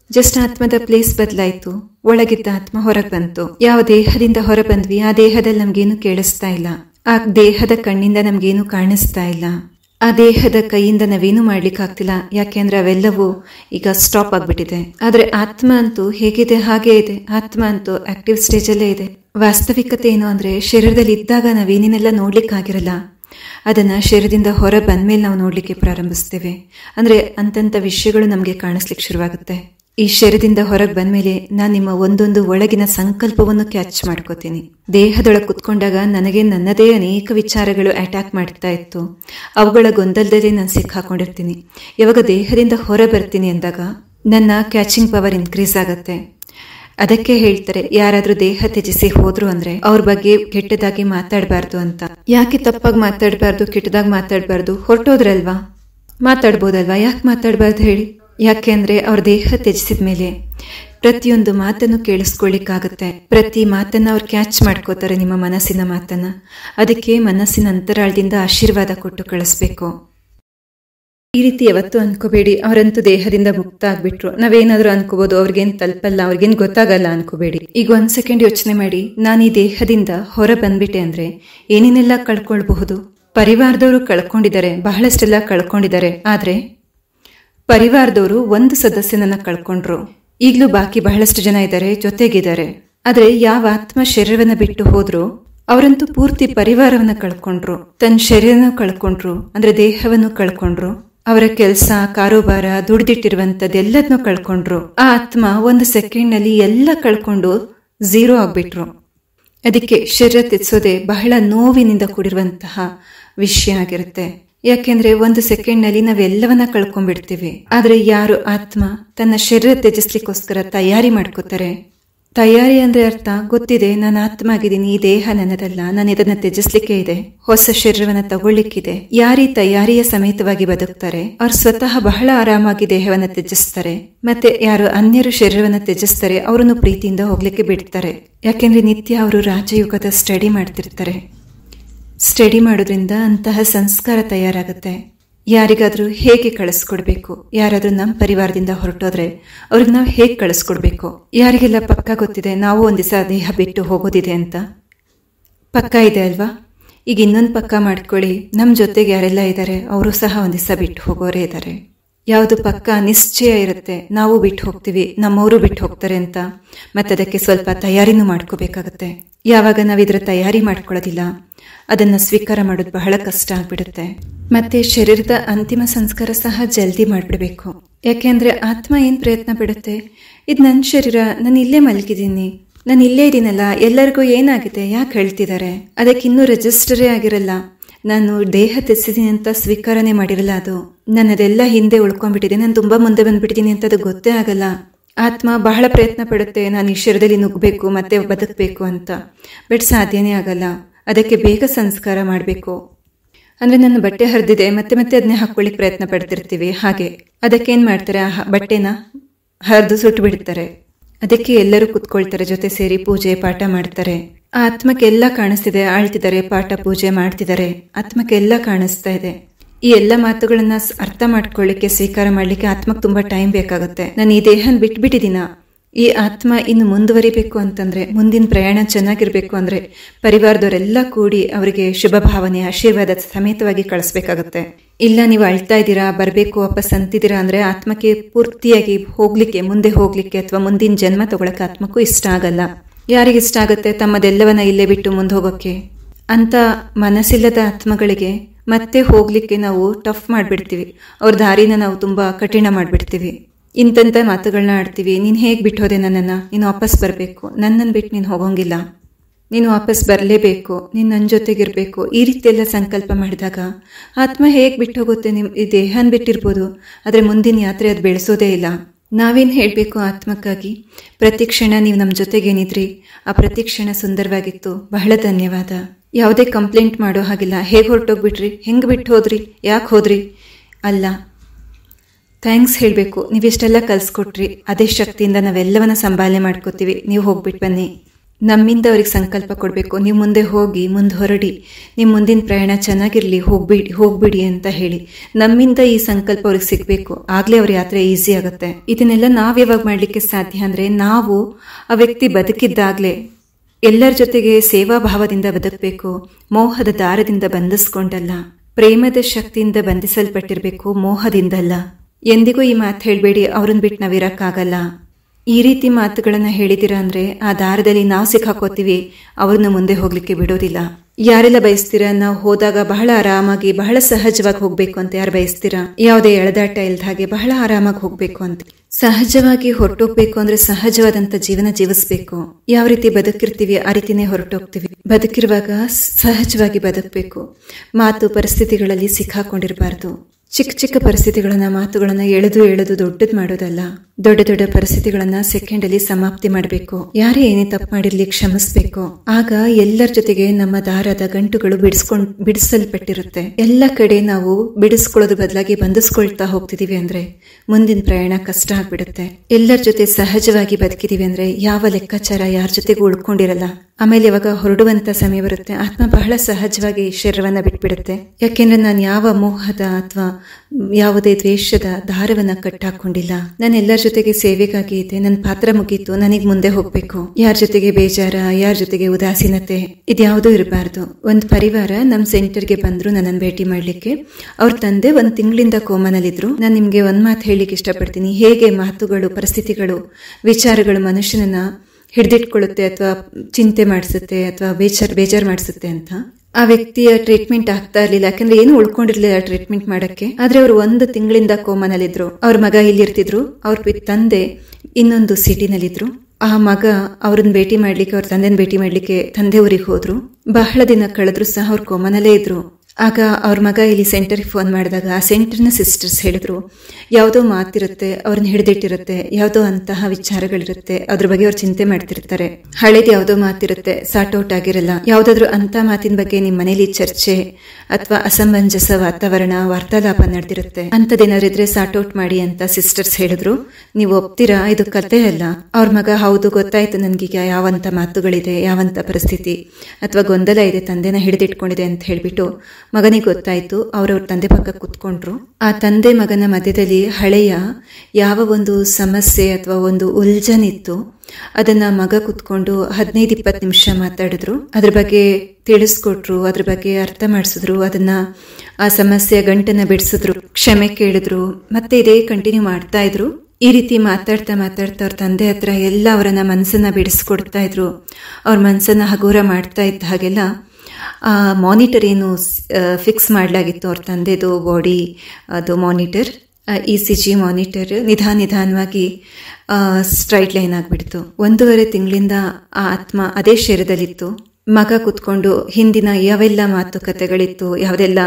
ಜಸ್ಟ್ ಆತ್ಮದ ಪ್ಲೇಸ್ ಬದಲಾಯಿತು ಒಳಗಿದ್ದ ಆತ್ಮ ಹೊರಗೆ ಬಂತು ಯಾವ ದೇಹದಿಂದ ಹೊರ ಬಂದ್ವಿ ಆ ದೇಹದಲ್ಲಿ ನಮ್ಗೇನು ಕೇಳಿಸ್ತಾ ಇಲ್ಲ ಆ ದೇಹದ ಕಣ್ಣಿಂದ ನಮ್ಗೇನು ಕಾಣಿಸ್ತಾ ಇಲ್ಲ ಆ ದೇಹದ ಕೈಯಿಂದ ನಾವೇನು ಮಾಡ್ಲಿಕ್ಕೆ ಆಗ್ತಿಲ್ಲ ಯಾಕೆಂದ್ರೆ ಅವೆಲ್ಲವೂ ಈಗ ಸ್ಟಾಪ್ ಆಗ್ಬಿಟ್ಟಿದೆ ಆದ್ರೆ ಆತ್ಮ ಅಂತೂ ಹೇಗಿದೆ ಹಾಗೆ ಇದೆ ಆತ್ಮ ಅಂತೂ ಆಕ್ಟಿವ್ ಸ್ಟೇಜ್ ಅಲ್ಲೇ ಇದೆ ವಾಸ್ತವಿಕತೆ ಏನು ಅಂದ್ರೆ ಶರೀರದಲ್ಲಿ ಇದ್ದಾಗ ನಾವೇನೇನೆಲ್ಲ ನೋಡ್ಲಿಕ್ಕಾಗಿರಲ್ಲ ಅದನ್ನ ಶರೀರದಿಂದ ಹೊರ ಬಂದ್ಮೇಲೆ ನಾವು ನೋಡ್ಲಿಕ್ಕೆ ಪ್ರಾರಂಭಿಸ್ತೇವೆ ಅಂದ್ರೆ ಅಂತಂತ ವಿಷಯಗಳು ನಮಗೆ ಕಾಣಿಸ್ಲಿಕ್ಕೆ ಶುರುವಾಗುತ್ತೆ ಈ ಶರೀರದಿಂದ ಹೊರಗೆ ಬಂದ್ಮೇಲೆ ನಾನು ನಿಮ್ಮ ಒಂದೊಂದು ಒಳಗಿನ ಸಂಕಲ್ಪವನ್ನು ಕ್ಯಾಚ್ ಮಾಡ್ಕೋತೀನಿ ದೇಹದೊಳಗೆ ಕುತ್ಕೊಂಡಾಗ ನನಗೆ ನನ್ನದೇ ಅನೇಕ ವಿಚಾರಗಳು ಅಟ್ಯಾಕ್ ಮಾಡ್ತಾ ಇತ್ತು ಅವುಗಳ ಗೊಂದಲದಲ್ಲಿ ನಾನು ಸಿಕ್ಕಾಕೊಂಡಿರ್ತೀನಿ ಯಾವಾಗ ದೇಹದಿಂದ ಹೊರ ಬರ್ತೀನಿ ಅಂದಾಗ ನನ್ನ ಕ್ಯಾಚಿಂಗ್ ಪವರ್ ಇನ್ಕ್ರೀಸ್ ಆಗತ್ತೆ ಅದಕ್ಕೆ ಹೇಳ್ತಾರೆ ಯಾರಾದ್ರೂ ದೇಹ ತ್ಯಜಿಸಿ ಹೋದ್ರು ಅಂದ್ರೆ ಅವ್ರ ಬಗ್ಗೆ ಕೆಟ್ಟದಾಗಿ ಮಾತಾಡಬಾರ್ದು ಅಂತ ಯಾಕೆ ತಪ್ಪಾಗಿ ಮಾತಾಡಬಾರ್ದು ಕೆಟ್ಟದಾಗಿ ಮಾತಾಡಬಾರ್ದು ಹೊರಟೋದ್ರಲ್ವಾ ಮಾತಾಡ್ಬೋದಲ್ವಾ ಯಾಕೆ ಮಾತಾಡಬಾರ್ದು ಹೇಳಿ ಯಾಕೆ ಅಂದ್ರೆ ಅವ್ರ ದೇಹ ತ್ಯಜಿಸಿದ ಮೇಲೆ ಪ್ರತಿಯೊಂದು ಮಾತನ್ನು ಕೇಳಿಸ್ಕೊಳ್ಳಿಕ್ಕಾಗತ್ತೆ ಪ್ರತಿ ಮಾತನ್ನ ಅವ್ರು ಕ್ಯಾಚ್ ಮಾಡ್ಕೋತಾರೆ ನಿಮ್ಮ ಮನಸ್ಸಿನ ಮಾತನ್ನ ಅದಕ್ಕೆ ಮನಸ್ಸಿನ ಅಂತರಾಳದಿಂದ ಆಶೀರ್ವಾದ ಕೊಟ್ಟು ಕಳಿಸ್ಬೇಕು ಈ ರೀತಿ ಯಾವತ್ತೂ ಅನ್ಕೋಬೇಡಿ ಅವರಂತೂ ದೇಹದಿಂದ ಮುಕ್ತ ಆಗ್ಬಿಟ್ರು ನಾವೇನಾದ್ರೂ ಅನ್ಕೋಬಹುದು ಅವ್ರಿಗೇನ್ ತಲುಪಲ್ಲ ಅವ್ರಿಗೇನ್ ಗೊತ್ತಾಗಲ್ಲ ಅನ್ಕೋಬೇಡಿ ಈಗ ಒಂದ್ ಸೆಕೆಂಡ್ ಯೋಚನೆ ಮಾಡಿ ನಾನು ಈ ದೇಹದಿಂದ ಹೊರ ಬಂದ್ಬಿಟ್ಟೆ ಅಂದ್ರೆ ಏನೇನೆಲ್ಲ ಕಳ್ಕೊಳ್ಬಹುದು ಪರಿವಾರದವರು ಕಳ್ಕೊಂಡಿದ್ದಾರೆ ಬಹಳಷ್ಟೆಲ್ಲ ಕಳ್ಕೊಂಡಿದ್ದಾರೆ ಆದ್ರೆ ಪರಿವಾರದವರು ಒಂದು ಸದಸ್ಯನನ್ನ ಕಳ್ಕೊಂಡ್ರು ಈಗಲೂ ಬಾಕಿ ಬಹಳಷ್ಟು ಜನ ಇದ್ದಾರೆ ಜೊತೆಗಿದ್ದಾರೆ ಆದ್ರೆ ಯಾವ ಆತ್ಮ ಶರೀರವನ್ನ ಬಿಟ್ಟು ಹೋದ್ರು ಅವರಂತೂ ಪೂರ್ತಿ ಪರಿವಾರವನ್ನ ಕಳ್ಕೊಂಡ್ರು ತನ್ನ ಶರೀರನ ಕಳ್ಕೊಂಡ್ರು ಅಂದ್ರೆ ದೇಹವನ್ನು ಕಳ್ಕೊಂಡ್ರು ಅವರ ಕೆಲಸ ಕಾರೋಬಾರ ದುಡ್ದಿಟ್ಟಿರುವಂತದ್ದೆಲ್ಲದನ್ನೂ ಕಳ್ಕೊಂಡ್ರು ಆ ಆತ್ಮ ಒಂದು ಸೆಕೆಂಡ್ ನಲ್ಲಿ ಎಲ್ಲ ಕಳ್ಕೊಂಡು ಝೀರೋ ಆಗ್ಬಿಟ್ರು ಅದಕ್ಕೆ ಶರೀರ ತೆಚ್ಚೋದೆ ಬಹಳ ನೋವಿನಿಂದ ಕೂಡಿರುವಂತಹ ವಿಷಯ ಆಗಿರುತ್ತೆ ಯಾಕೆಂದ್ರೆ ಒಂದು ಸೆಕೆಂಡ್ ನಲ್ಲಿ ನಾವೆಲ್ಲವನ್ನ ಕಳ್ಕೊಂಡ್ಬಿಡ್ತೀವಿ ಆದ್ರೆ ಯಾರು ಆತ್ಮ ತನ್ನ ಶರೀರ ತ್ಯಜಿಸ್ಲಿಕ್ಕೋಸ್ಕರ ತಯಾರಿ ಮಾಡ್ಕೋತಾರೆ ತಯಾರಿ ಅಂದ್ರೆ ಅರ್ಥ ಗೊತ್ತಿದೆ ನಾನು ಆತ್ಮ ಆಗಿದ್ದೀನಿ ಈ ದೇಹ ನನ್ನದಲ್ಲ ನಾನು ಇದನ್ನ ತ್ಯಜಿಸ್ಲಿಕ್ಕೆ ಇದೆ ಹೊಸ ಶರೀರವನ್ನ ತಗೊಳ್ಳಿಕ್ಕಿದೆ ಯಾರೀ ತಯಾರಿಯ ಸಮೇತವಾಗಿ ಬದುಕ್ತಾರೆ ಅವ್ರು ಸ್ವತಃ ಬಹಳ ಆರಾಮಾಗಿ ದೇಹವನ್ನ ತ್ಯಜಿಸ್ತಾರೆ ಮತ್ತೆ ಯಾರು ಅನ್ಯರು ಶರೀರವನ್ನ ತ್ಯಜಿಸ್ತಾರೆ ಅವರನ್ನು ಪ್ರೀತಿಯಿಂದ ಹೋಗ್ಲಿಕ್ಕೆ ಬಿಡ್ತಾರೆ ಯಾಕೆಂದ್ರೆ ನಿತ್ಯ ಅವರು ರಾಜಯುಗದ ಸ್ಟಡಿ ಮಾಡ್ತಿರ್ತಾರೆ ಸ್ಟಡಿ ಮಾಡೋದ್ರಿಂದ ಅಂತಹ ಸಂಸ್ಕಾರ ತಯಾರಾಗುತ್ತೆ ಯಾರಿಗಾದ್ರೂ ಹೇಗೆ ಕಳಿಸ್ಕೊಡ್ಬೇಕು ಯಾರಾದ್ರೂ ನಮ್ಮ ಪರಿವಾರದಿಂದ ಹೊರಟೋದ್ರೆ ಅವ್ರಿಗೆ ನಾವು ಹೇಗೆ ಕಳಿಸ್ಕೊಡ್ಬೇಕು ಯಾರಿಗೆಲ್ಲ ಪಕ್ಕ ಗೊತ್ತಿದೆ ನಾವು ಒಂದ್ ದಿವಸ ದೇಹ ಬಿಟ್ಟು ಹೋಗೋದಿದೆ ಅಂತ ಪಕ್ಕ ಇದೆ ಅಲ್ವಾ ಈಗ ಇನ್ನೊಂದು ಪಕ್ಕ ಮಾಡ್ಕೊಳ್ಳಿ ನಮ್ಮ ಜೊತೆಗೆ ಯಾರೆಲ್ಲ ಇದ್ದಾರೆ ಅವರು ಸಹ ಒಂದ್ ದಿವಸ ಬಿಟ್ಟು ಹೋಗೋರೇ ಇದ್ದಾರೆ ಯಾವುದು ಪಕ್ಕ ನಿಶ್ಚಯ ಇರುತ್ತೆ ನಾವು ಬಿಟ್ಟು ಹೋಗ್ತೀವಿ ನಮ್ಮವರು ಬಿಟ್ಟು ಹೋಗ್ತಾರೆ ಅಂತ ಮತ್ತೆ ಅದಕ್ಕೆ ಸ್ವಲ್ಪ ತಯಾರಿನೂ ಮಾಡ್ಕೋಬೇಕಾಗತ್ತೆ ಯಾವಾಗ ನಾವು ಇದ್ರ ತಯಾರಿ ಮಾಡ್ಕೊಳ್ಳೋದಿಲ್ಲ ಅದನ್ನ ಸ್ವೀಕಾರ ಮಾಡೋದು ಬಹಳ ಕಷ್ಟ ಆಗ್ಬಿಡುತ್ತೆ ಮತ್ತೆ ಶರೀರದ ಅಂತಿಮ ಸಂಸ್ಕಾರ ಸಹ ಜಲ್ದಿ ಮಾಡ್ಬಿಡ್ಬೇಕು ಯಾಕೆಂದ್ರೆ ಆತ್ಮ ಏನ್ ಪ್ರಯತ್ನ ಬಿಡುತ್ತೆ ಇದು ನನ್ನ ಶರೀರ ನಾನು ಇಲ್ಲೇ ಮಲಗಿದ್ದೀನಿ ನಾನು ಇಲ್ಲೇ ಇದ್ದೀನಲ್ಲ ಎಲ್ಲರಿಗೂ ಏನಾಗಿದೆ ಯಾಕೆ ಹೇಳ್ತಿದ್ದಾರೆ ಅದಕ್ಕೆ ಇನ್ನೂ ರಿಜಿಸ್ಟರೇ ಆಗಿರಲ್ಲ ನಾನು ದೇಹ ತೆಸಿದೀನಿ ಅಂತ ಸ್ವೀಕಾರನೆ ಮಾಡಿರಲ್ಲ ಅದು ನನ್ನದೆಲ್ಲ ಹಿಂದೆ ಉಳ್ಕೊಂಡ್ಬಿಟ್ಟಿದೆ ನಾನು ತುಂಬಾ ಮುಂದೆ ಬಂದ್ಬಿಟ್ಟಿದ್ದೀನಿ ಅಂತ ಅದು ಗೊತ್ತೇ ಆಗಲ್ಲ ಆತ್ಮ ಬಹಳ ಪ್ರಯತ್ನ ಪಡುತ್ತೆ ನಾನು ಈ ಶರೀರದಲ್ಲಿ ನುಗ್ಗಬೇಕು ಮತ್ತೆ ಬದುಕಬೇಕು ಅಂತ ಬಟ್ ಸಾಧ್ಯನೇ ಆಗಲ್ಲ ಅದಕ್ಕೆ ಬೇಗ ಸಂಸ್ಕಾರ ಮಾಡಬೇಕು ಅಂದ್ರೆ ನನ್ನ ಬಟ್ಟೆ ಹರಿದಿದೆ ಮತ್ತೆ ಮತ್ತೆ ಅದನ್ನೇ ಹಾಕೊಳ್ಳಿಕ್ ಪ್ರಯತ್ನ ಪಡ್ತಿರ್ತೀವಿ ಹಾಗೆ ಅದಕ್ಕೆ ಏನ್ ಮಾಡ್ತಾರೆ ಆ ಹ- ಬಟ್ಟೆನ ಹರಿದು ಸುಟ್ಟು ಬಿಡ್ತಾರೆ ಅದಕ್ಕೆ ಎಲ್ಲರೂ ಕುತ್ಕೊಳ್ತಾರೆ ಜೊತೆ ಸೇರಿ ಪೂಜೆ ಪಾಠ ಮಾಡ್ತಾರೆ ಆ ಆತ್ಮಕ್ಕೆಲ್ಲ ಕಾಣಿಸ್ತಿದೆ ಆಳ್ತಿದ್ದಾರೆ ಪಾಠ ಪೂಜೆ ಮಾಡ್ತಿದ್ದಾರೆ ಆತ್ಮಕ್ಕೆಲ್ಲ ಕಾಣಿಸ್ತಾ ಇದೆ ಈ ಎಲ್ಲ ಮಾತುಗಳನ್ನ ಸ್- ಅರ್ಥ ಮಾಡ್ಕೊಳ್ಳಿಕ್ಕೆ ಸ್ವೀಕಾರ ಮಾಡ್ಲಿಕ್ಕೆ ಆತ್ಮಕ್ಕೆ ತುಂಬಾ ಟೈಮ್ ಬೇಕಾಗುತ್ತೆ ನಾನು ಈ ದೇಹನ ಬಿಟ್ಬಿಟ್ಟಿದ್ದೀನ ಈ ಆತ್ಮ ಇನ್ನು ಮುಂದುವರಿಬೇಕು ಅಂತಂದ್ರೆ ಮುಂದಿನ ಪ್ರಯಾಣ ಚೆನ್ನಾಗಿರ್ಬೇಕು ಅಂದ್ರೆ ಪರಿವಾರದವರೆಲ್ಲ ಕೂಡಿ ಅವರಿಗೆ ಶುಭ ಭಾವನೆ ಆಶೀರ್ವಾದ ಸಮೇತವಾಗಿ ಕಳಿಸ್ಬೇಕಾಗತ್ತೆ ಇಲ್ಲ ನೀವು ಅಳ್ತಾ ಇದ್ದೀರಾ ಬರಬೇಕು ವಾಪಸ್ ಅಂತಿದ್ದೀರಾ ಅಂದ್ರೆ ಆತ್ಮಕ್ಕೆ ಪೂರ್ತಿಯಾಗಿ ಹೋಗ್ಲಿಕ್ಕೆ ಮುಂದೆ ಹೋಗ್ಲಿಕ್ಕೆ ಅಥವಾ ಮುಂದಿನ ಜನ್ಮ ತಗೊಳಕ್ಕೆ ಆತ್ಮಕ್ಕೂ ಇಷ್ಟ ಆಗಲ್ಲ ಯಾರಿಗೆ ಇಷ್ಟ ಆಗುತ್ತೆ ತಮ್ಮದೆಲ್ಲವನ್ನ ಇಲ್ಲೇ ಬಿಟ್ಟು ಮುಂದೆ ಹೋಗೋಕೆ ಅಂತ ಮನಸ್ಸಿಲ್ಲದ ಆತ್ಮಗಳಿಗೆ ಮತ್ತೆ ಹೋಗ್ಲಿಕ್ಕೆ ನಾವು ಟಫ್ ಮಾಡ್ಬಿಡ್ತೀವಿ ಅವ್ರ ದಾರಿನ ನಾವು ತುಂಬಾ ಕಠಿಣ ಮಾಡ್ಬಿಡ್ತೀವಿ ಇಂತಂತ ಮಾತುಗಳನ್ನ ಆಡ್ತೀವಿ ನೀನು ಹೇಗೆ ಬಿಟ್ಟು ಹೋದೆ ನನ್ನನ್ನು ನೀನು ವಾಪಸ್ ಬರಬೇಕು ನನ್ನನ್ನು ಬಿಟ್ಟು ನೀನು ಹೋಗೋಂಗಿಲ್ಲ ನೀನು ವಾಪಸ್ ಬರಲೇಬೇಕು ನೀನು ನನ್ನ ಜೊತೆಗಿರಬೇಕು ಈ ರೀತಿ ಎಲ್ಲ ಸಂಕಲ್ಪ ಮಾಡಿದಾಗ ಆತ್ಮ ಹೇಗೆ ಬಿಟ್ಟು ಹೋಗುತ್ತೆ ನಿಮ್ ಈ ದೇಹನ ಬಿಟ್ಟಿರ್ಬೋದು ಆದರೆ ಮುಂದಿನ ಯಾತ್ರೆ ಅದು ಬೆಳೆಸೋದೇ ಇಲ್ಲ ನಾವೇನು ಹೇಳಬೇಕು ಆತ್ಮಕ್ಕಾಗಿ ಪ್ರತಿ ಕ್ಷಣ ನೀವು ನಮ್ಮ ಜೊತೆಗೇನಿದ್ರಿ ಆ ಪ್ರತಿ ಕ್ಷಣ ಸುಂದರವಾಗಿತ್ತು ಬಹಳ ಧನ್ಯವಾದ ಯಾವುದೇ ಕಂಪ್ಲೇಂಟ್ ಮಾಡೋ ಹಾಗಿಲ್ಲ ಹೇಗೆ ಹೊರಟೋಗ್ಬಿಟ್ರಿ ಹೆಂಗೆ ಬಿಟ್ಟು ಹೋದ್ರಿ ಯಾಕೆ ಹೋದ್ರಿ ಅಲ್ಲ ಥ್ಯಾಂಕ್ಸ್ ಹೇಳಬೇಕು ನೀವಿಷ್ಟೆಲ್ಲ ಕಲಿಸ್ಕೊಟ್ರಿ ಅದೇ ಶಕ್ತಿಯಿಂದ ನಾವೆಲ್ಲವನ್ನ ಸಂಭಾಲನೆ ಮಾಡ್ಕೋತೀವಿ ನೀವು ಹೋಗ್ಬಿಟ್ಟು ಬನ್ನಿ ನಮ್ಮಿಂದ ಅವ್ರಿಗೆ ಸಂಕಲ್ಪ ಕೊಡಬೇಕು ನೀವು ಮುಂದೆ ಹೋಗಿ ಮುಂದೆ ಹೊರಡಿ ನಿಮ್ಮ ಮುಂದಿನ ಪ್ರಯಾಣ ಚೆನ್ನಾಗಿರಲಿ ಹೋಗ್ಬಿಡಿ ಹೋಗ್ಬಿಡಿ ಅಂತ ಹೇಳಿ ನಮ್ಮಿಂದ ಈ ಸಂಕಲ್ಪ ಅವ್ರಿಗೆ ಸಿಗಬೇಕು ಆಗಲೇ ಅವ್ರ ಯಾತ್ರೆ ಈಸಿ ಆಗುತ್ತೆ ಇದನ್ನೆಲ್ಲ ನಾವು ಯಾವಾಗ ಮಾಡಲಿಕ್ಕೆ ಸಾಧ್ಯ ಅಂದರೆ ನಾವು ಆ ವ್ಯಕ್ತಿ ಬದುಕಿದ್ದಾಗಲೇ ಎಲ್ಲರ ಜೊತೆಗೆ ಸೇವಾ ಭಾವದಿಂದ ಬದುಕಬೇಕು ಮೋಹದ ದಾರದಿಂದ ಬಂಧಿಸ್ಕೊಂಡಲ್ಲ ಪ್ರೇಮದ ಶಕ್ತಿಯಿಂದ ಬಂಧಿಸಲ್ಪಟ್ಟಿರಬೇಕು ಮೋಹದಿಂದಲ್ಲ ಎಂದಿಗೂ ಈ ಮಾತು ಹೇಳಬೇಡಿ ಅವ್ರನ್ನ ಬಿಟ್ಟು ನಾವಿರಕ್ಕಾಗಲ್ಲ ಈ ರೀತಿ ಮಾತುಗಳನ್ನು ಹೇಳಿದಿರಾ ಅಂದರೆ ಆ ದಾರದಲ್ಲಿ ನಾವು ಸಿಕ್ಕಾಕೋತೀವಿ ಅವ್ರನ್ನ ಮುಂದೆ ಹೋಗ್ಲಿಕ್ಕೆ ಬಿಡೋದಿಲ್ಲ ಯಾರೆಲ್ಲ ಬಯಸ್ತೀರಾ ನಾವು ಹೋದಾಗ ಬಹಳ ಆರಾಮಾಗಿ ಬಹಳ ಸಹಜವಾಗಿ ಹೋಗ್ಬೇಕು ಅಂತ ಯಾರು ಬಯಸ್ತೀರಾ ಯಾವುದೇ ಎಳೆದಾಟ ಇಲ್ದ ಹಾಗೆ ಬಹಳ ಆರಾಮಾಗಿ ಹೋಗ್ಬೇಕು ಅಂತ ಸಹಜವಾಗಿ ಹೊರಟೋಗ್ಬೇಕು ಅಂದ್ರೆ ಸಹಜವಾದಂತ ಜೀವನ ಜೀವಿಸ್ಬೇಕು ಯಾವ ರೀತಿ ಬದುಕಿರ್ತೀವಿ ಆ ರೀತಿನೇ ಹೊರಟೋಗ್ತೀವಿ ಬದುಕಿರುವಾಗ ಸಹಜವಾಗಿ ಬದುಕಬೇಕು ಮಾತು ಪರಿಸ್ಥಿತಿಗಳಲ್ಲಿ ಸಿಕ್ಕಾಕೊಂಡಿರಬಾರ್ದು ಚಿಕ್ಕ ಚಿಕ್ಕ ಪರಿಸ್ಥಿತಿಗಳನ್ನ ಮಾತುಗಳನ್ನ ಎಳೆದು ಎಳೆದು ದೊಡ್ಡದು ಮಾಡೋದಲ್ಲ ದೊಡ್ಡ ದೊಡ್ಡ ಪರಿಸ್ಥಿತಿಗಳನ್ನ ಸೆಕೆಂಡ್ ಅಲ್ಲಿ ಸಮಾಪ್ತಿ ಮಾಡಬೇಕು ಯಾರೇ ಏನೇ ತಪ್ಪು ಮಾಡಿರ್ಲಿ ಕ್ಷಮಿಸ್ಬೇಕು ಆಗ ಎಲ್ಲರ ಜೊತೆಗೆ ನಮ್ಮ ದಾರದ ಗಂಟುಗಳು ಬಿಡಿಸ್ಕೊಂಡ್ ಬಿಡಿಸಲ್ಪಟ್ಟಿರುತ್ತೆ ಎಲ್ಲ ಕಡೆ ನಾವು ಬಿಡಿಸ್ಕೊಳ್ಳೋದ್ರ ಬದಲಾಗಿ ಬಂಧಿಸ್ಕೊಳ್ತಾ ಹೋಗ್ತಿದೀವಿ ಅಂದ್ರೆ ಮುಂದಿನ ಪ್ರಯಾಣ ಕಷ್ಟ ಆಗ್ಬಿಡುತ್ತೆ ಎಲ್ಲರ ಜೊತೆ ಸಹಜವಾಗಿ ಬದುಕಿದೀವಿ ಅಂದ್ರೆ ಯಾವ ಲೆಕ್ಕಾಚಾರ ಯಾರ ಜೊತೆಗೂ ಉಳ್ಕೊಂಡಿರಲ್ಲ ಆಮೇಲೆ ಇವಾಗ ಹೊರಡುವಂತ ಸಮಯ ಬರುತ್ತೆ ಆತ್ಮ ಬಹಳ ಸಹಜವಾಗಿ ಶರೀರವನ್ನ ಬಿಟ್ಬಿಡುತ್ತೆ ಯಾಕೆಂದ್ರೆ ನಾನು ಯಾವ ಮೋಹದ ಅಥವಾ ಯಾವುದೇ ದ್ವೇಷದ ದಾರವನ್ನ ಕಟ್ಟಾಕೊಂಡಿಲ್ಲ ನಾನು ಎಲ್ಲರ ಜೊತೆಗೆ ಸೇವೆಗಾಗಿ ಇದೆ ನನ್ನ ಪಾತ್ರ ಮುಗೀತು ನನಗೆ ಮುಂದೆ ಹೋಗ್ಬೇಕು ಯಾರ ಜೊತೆಗೆ ಬೇಜಾರ ಯಾರ ಜೊತೆಗೆ ಉದಾಸೀನತೆ ಇದ್ಯಾವುದೂ ಇರಬಾರ್ದು ಒಂದು ಪರಿವಾರ ನಮ್ಮ ಸೆಂಟರ್ಗೆ ಬಂದ್ರು ನನ್ನನ್ನು ಭೇಟಿ ಮಾಡ್ಲಿಕ್ಕೆ ಅವ್ರ ತಂದೆ ಒಂದ್ ತಿಂಗಳಿಂದ ಕೋಮನಲ್ಲಿದ್ರು ನಾನು ನಿಮ್ಗೆ ಒಂದ್ ಮಾತು ಹೇಳಲಿಕ್ಕೆ ಇಷ್ಟಪಡ್ತೀನಿ ಹೇಗೆ ಮಾತುಗಳು ಪರಿಸ್ಥಿತಿಗಳು ವಿಚಾರಗಳು ಮನುಷ್ಯನನ್ನ ಹಿಡಿದಿಟ್ಕೊಳ್ಳುತ್ತೆ ಅಥವಾ ಚಿಂತೆ ಮಾಡಿಸುತ್ತೆ ಅಥವಾ ಬೇಜಾರ್ ಬೇಜಾರ್ ಮಾಡಿಸುತ್ತೆ ಅಂತ ಆ ವ್ಯಕ್ತಿಯ ಟ್ರೀಟ್ಮೆಂಟ್ ಆಗ್ತಾ ಇರ್ಲಿಲ್ಲ ಯಾಕಂದ್ರೆ ಏನು ಉಳ್ಕೊಂಡಿರ್ಲಿಲ್ಲ ಟ್ರೀಟ್ಮೆಂಟ್ ಮಾಡಕ್ಕೆ ಆದ್ರೆ ಅವರು ಒಂದು ತಿಂಗಳಿಂದ ಕೋಮನಲ್ಲಿದ್ರು ಅವ್ರ ಮಗ ಇಲ್ಲಿರ್ತಿದ್ರು ಅವ್ರ ತಂದೆ ಇನ್ನೊಂದು ಸಿಟಿನಲ್ಲಿದ್ರು ಆ ಮಗ ಅವ್ರನ್ನ ಭೇಟಿ ಮಾಡ್ಲಿಕ್ಕೆ ಅವ್ರ ತಂದೆನ ಭೇಟಿ ಮಾಡ್ಲಿಕ್ಕೆ ತಂದೆ ಊರಿಗೆ ಹೋದ್ರು ಬಹಳ ದಿನ ಕಳೆದ್ರು ಸಹ ಅವ್ರ ಕೋಮನಲ್ಲೇ ಇದ್ರು ಆಗ ಅವ್ರ ಮಗ ಇಲ್ಲಿ ಸೆಂಟರ್ಗೆ ಫೋನ್ ಮಾಡಿದಾಗ ಆ ಸೆಂಟರ್ನ ಸಿಸ್ಟರ್ಸ್ ಹೇಳಿದ್ರು ಯಾವುದೋ ಮಾತಿರುತ್ತೆ ಅವ್ರನ್ನ ಹಿಡಿದಿಟ್ಟಿರುತ್ತೆ ಯಾವುದೋ ಅಂತಹ ವಿಚಾರಗಳಿರುತ್ತೆ ಅದ್ರ ಬಗ್ಗೆ ಅವ್ರು ಚಿಂತೆ ಮಾಡ್ತಿರ್ತಾರೆ ಹಳೇದು ಯಾವುದೋ ಮಾತಿರುತ್ತೆ ಸಾರ್ಟ್ ಔಟ್ ಆಗಿರಲ್ಲ ಯಾವುದಾದ್ರೂ ಅಂತ ಮಾತಿನ ಬಗ್ಗೆ ನಿಮ್ಮ ಮನೇಲಿ ಚರ್ಚೆ ಅಥವಾ ಅಸಮಂಜಸ ವಾತಾವರಣ ವಾರ್ತಾಲಾಪ ನಡೆದಿರುತ್ತೆ ಅಂತದೇನಾದ್ರು ಇದ್ರೆ ಸಾರ್ಟ್ ಔಟ್ ಮಾಡಿ ಅಂತ ಸಿಸ್ಟರ್ಸ್ ಹೇಳಿದ್ರು ನೀವು ಒಪ್ತೀರಾ ಇದು ಕತೆ ಅಲ್ಲ ಅವ್ರ ಮಗ ಹೌದು ಗೊತ್ತಾಯ್ತು ನನ್ಗೀಗ ಯಾವಂತ ಮಾತುಗಳಿದೆ ಯಾವಂತ ಪರಿಸ್ಥಿತಿ ಅಥವಾ ಗೊಂದಲ ಇದೆ ತಂದೆನ ಹಿಡಿದಿಟ್ಕೊಂಡಿದೆ ಅಂತ ಹೇಳ್ಬಿಟ್ಟು ಮಗನಿಗೆ ಗೊತ್ತಾಯ್ತು ಅವ್ರವ್ರ ತಂದೆ ಪಕ್ಕ ಕುತ್ಕೊಂಡ್ರು ಆ ತಂದೆ ಮಗನ ಮಧ್ಯದಲ್ಲಿ ಹಳೆಯ ಯಾವ ಒಂದು ಸಮಸ್ಯೆ ಅಥವಾ ಒಂದು ಉಲ್ಜನಿತ್ತು ಅದನ್ನ ಮಗ ಕುತ್ಕೊಂಡು ಹದಿನೈದು ಇಪ್ಪತ್ತು ನಿಮಿಷ ಮಾತಾಡಿದ್ರು ಅದ್ರ ಬಗ್ಗೆ ತಿಳಿಸ್ಕೊಟ್ರು ಅದ್ರ ಬಗ್ಗೆ ಅರ್ಥ ಮಾಡಿಸಿದ್ರು ಅದನ್ನ ಆ ಸಮಸ್ಯೆಯ ಗಂಟನ್ನ ಬಿಡಿಸಿದ್ರು ಕ್ಷಮೆ ಕೇಳಿದ್ರು ಮತ್ತೆ ಇದೇ ಕಂಟಿನ್ಯೂ ಮಾಡ್ತಾ ಇದ್ರು ಈ ರೀತಿ ಮಾತಾಡ್ತಾ ಮಾತಾಡ್ತಾ ಅವ್ರ ತಂದೆ ಹತ್ರ ಎಲ್ಲ ಅವರನ್ನ ಮನಸ್ಸನ್ನ ಬಿಡಿಸ್ಕೊಡ್ತಾ ಇದ್ರು ಅವ್ರ ಮನಸ್ಸನ್ನ ಹಗುರ ಮಾಡ್ತಾ ಇದ್ದ ಹಾಗೆಲ್ಲ ಆ ಮಾನಿಟರ್ ಏನು ಫಿಕ್ಸ್ ಮಾಡಲಾಗಿತ್ತು ಅವ್ರ ತಂದೆದು ಬಾಡಿ ಅದು monitor E C G monitor ನಿಧಾನ ನಿಧಾನವಾಗಿ ಸ್ಟ್ರೈಟ್ ಲೈನ್ ಆಗಿಬಿಡ್ತು ಒಂದೂವರೆ ತಿಂಗಳಿಂದ ಆ ಆತ್ಮ ಅದೇ ಶರೀರದಲ್ಲಿತ್ತು ಮಗ ಕುತ್ಕೊಂಡು ಹಿಂದಿನ ಯಾವೆಲ್ಲ ಮಾತುಕತೆಗಳಿತ್ತು ಯಾವುದೆಲ್ಲ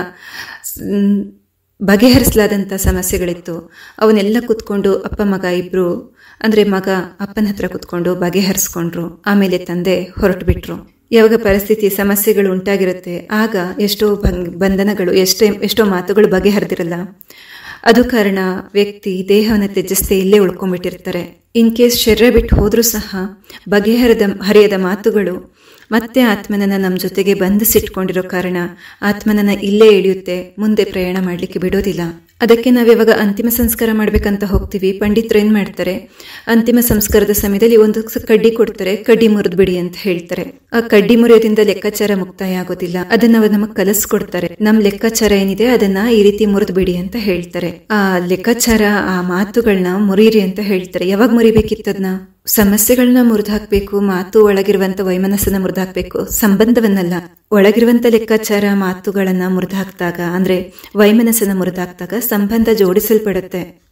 ಬಗೆಹರಿಸಲಾದಂಥ ಸಮಸ್ಯೆಗಳಿತ್ತು ಅವನ್ನೆಲ್ಲ ಕುತ್ಕೊಂಡು ಅಪ್ಪ ಮಗ ಇಬ್ರು ಅಂದ್ರೆ ಮಗ ಅಪ್ಪನ ಹತ್ರ ಕುತ್ಕೊಂಡು ಬಗೆಹರಿಸ್ಕೊಂಡ್ರು ಆಮೇಲೆ ತಂದೆ ಹೊರಟು ಬಿಟ್ರು ಯಾವಾಗ ಪರಿಸ್ಥಿತಿ ಸಮಸ್ಯೆಗಳು ಉಂಟಾಗಿರುತ್ತೆ ಆಗ ಎಷ್ಟೋ ಬಂಧನಗಳು ಎಷ್ಟೇ ಎಷ್ಟೋ ಮಾತುಗಳು ಬಗೆಹರಿದಿರಲ್ಲ ಅದು ಕಾರಣ ವ್ಯಕ್ತಿ ದೇಹವನ್ನು ತ್ಯಜಿಸದೆ ಇಲ್ಲೇ ಉಳ್ಕೊಂಡ್ಬಿಟ್ಟಿರ್ತಾರೆ ಇನ್ ಕೇಸ್ ಶರೀರ ಬಿಟ್ಟು ಹೋದ್ರೂ ಸಹ ಬಗೆಹರದ ಹರಿಯದ ಮಾತುಗಳು ಮತ್ತೆ ಆತ್ಮನನ್ನ ನಮ್ಮ ಜೊತೆಗೆ ಬಂಧಿಸಿಟ್ಕೊಂಡಿರೋ ಕಾರಣ ಆತ್ಮನನ್ನ ಇಲ್ಲೇ ಇಳಿಯುತ್ತೆ ಮುಂದೆ ಪ್ರಯಾಣ ಮಾಡಲಿಕ್ಕೆ ಬಿಡೋದಿಲ್ಲ ಅದಕ್ಕೆ ನಾವು ಯಾವಾಗ ಅಂತಿಮ ಸಂಸ್ಕಾರ ಮಾಡ್ಬೇಕಂತ ಹೋಗ್ತೀವಿ ಪಂಡಿತರು ಏನ್ ಮಾಡ್ತಾರೆ ಅಂತಿಮ ಸಂಸ್ಕಾರದ ಸಮಯದಲ್ಲಿ ಒಂದು ಕಡ್ಡಿ ಕೊಡ್ತಾರೆ ಕಡ್ಡಿ ಮುರಿದು ಬಿಡಿ ಅಂತ ಹೇಳ್ತಾರೆ ಆ ಕಡ್ಡಿ ಮುರಿಯೋದ್ರಿಂದ ಲೆಕ್ಕಾಚಾರ ಮುಕ್ತಾಯ ಆಗೋದಿಲ್ಲ ಅದನ್ನ ನಮಗ್ ಕಲಿಸ್ಕೊಡ್ತಾರೆ ನಮ್ ಲೆಕ್ಕಾಚಾರ ಏನಿದೆ ಅದನ್ನ ಈ ರೀತಿ ಮುರಿದು ಬಿಡಿ ಅಂತ ಹೇಳ್ತಾರೆ ಆ ಲೆಕ್ಕಾಚಾರ ಆ ಮಾತುಗಳನ್ನ ಮುರಿಯಿರಿ ಅಂತ ಹೇಳ್ತಾರೆ ಯಾವಾಗ ಮುರಿಬೇಕಿತ್ತದನ್ನ ಸಮಸ್ಯೆಗಳನ್ನ ಮುರಿದು ಹಾಕ್ಬೇಕು ಮಾತು ಒಳಗಿರುವಂತ ವೈಮನಸ್ಸನ್ನ ಮುರಿದು ಹಾಕ್ಬೇಕು ಸಂಬಂಧವನ್ನಲ್ಲ ಒಳಗಿರುವಂತ ಲೆಕ್ಕಾಚಾರ ಮಾತುಗಳನ್ನ ಮುರಿದು ಹಾಕಿದಾಗ ಅಂದ್ರೆ ವೈಮನಸ್ಸನ್ನ ಮುರಿದು ಹಾಕಿದಾಗ ಸಂಬಂಧ ಜೋಡಿಸಲ್ಪಡುತ್ತೆ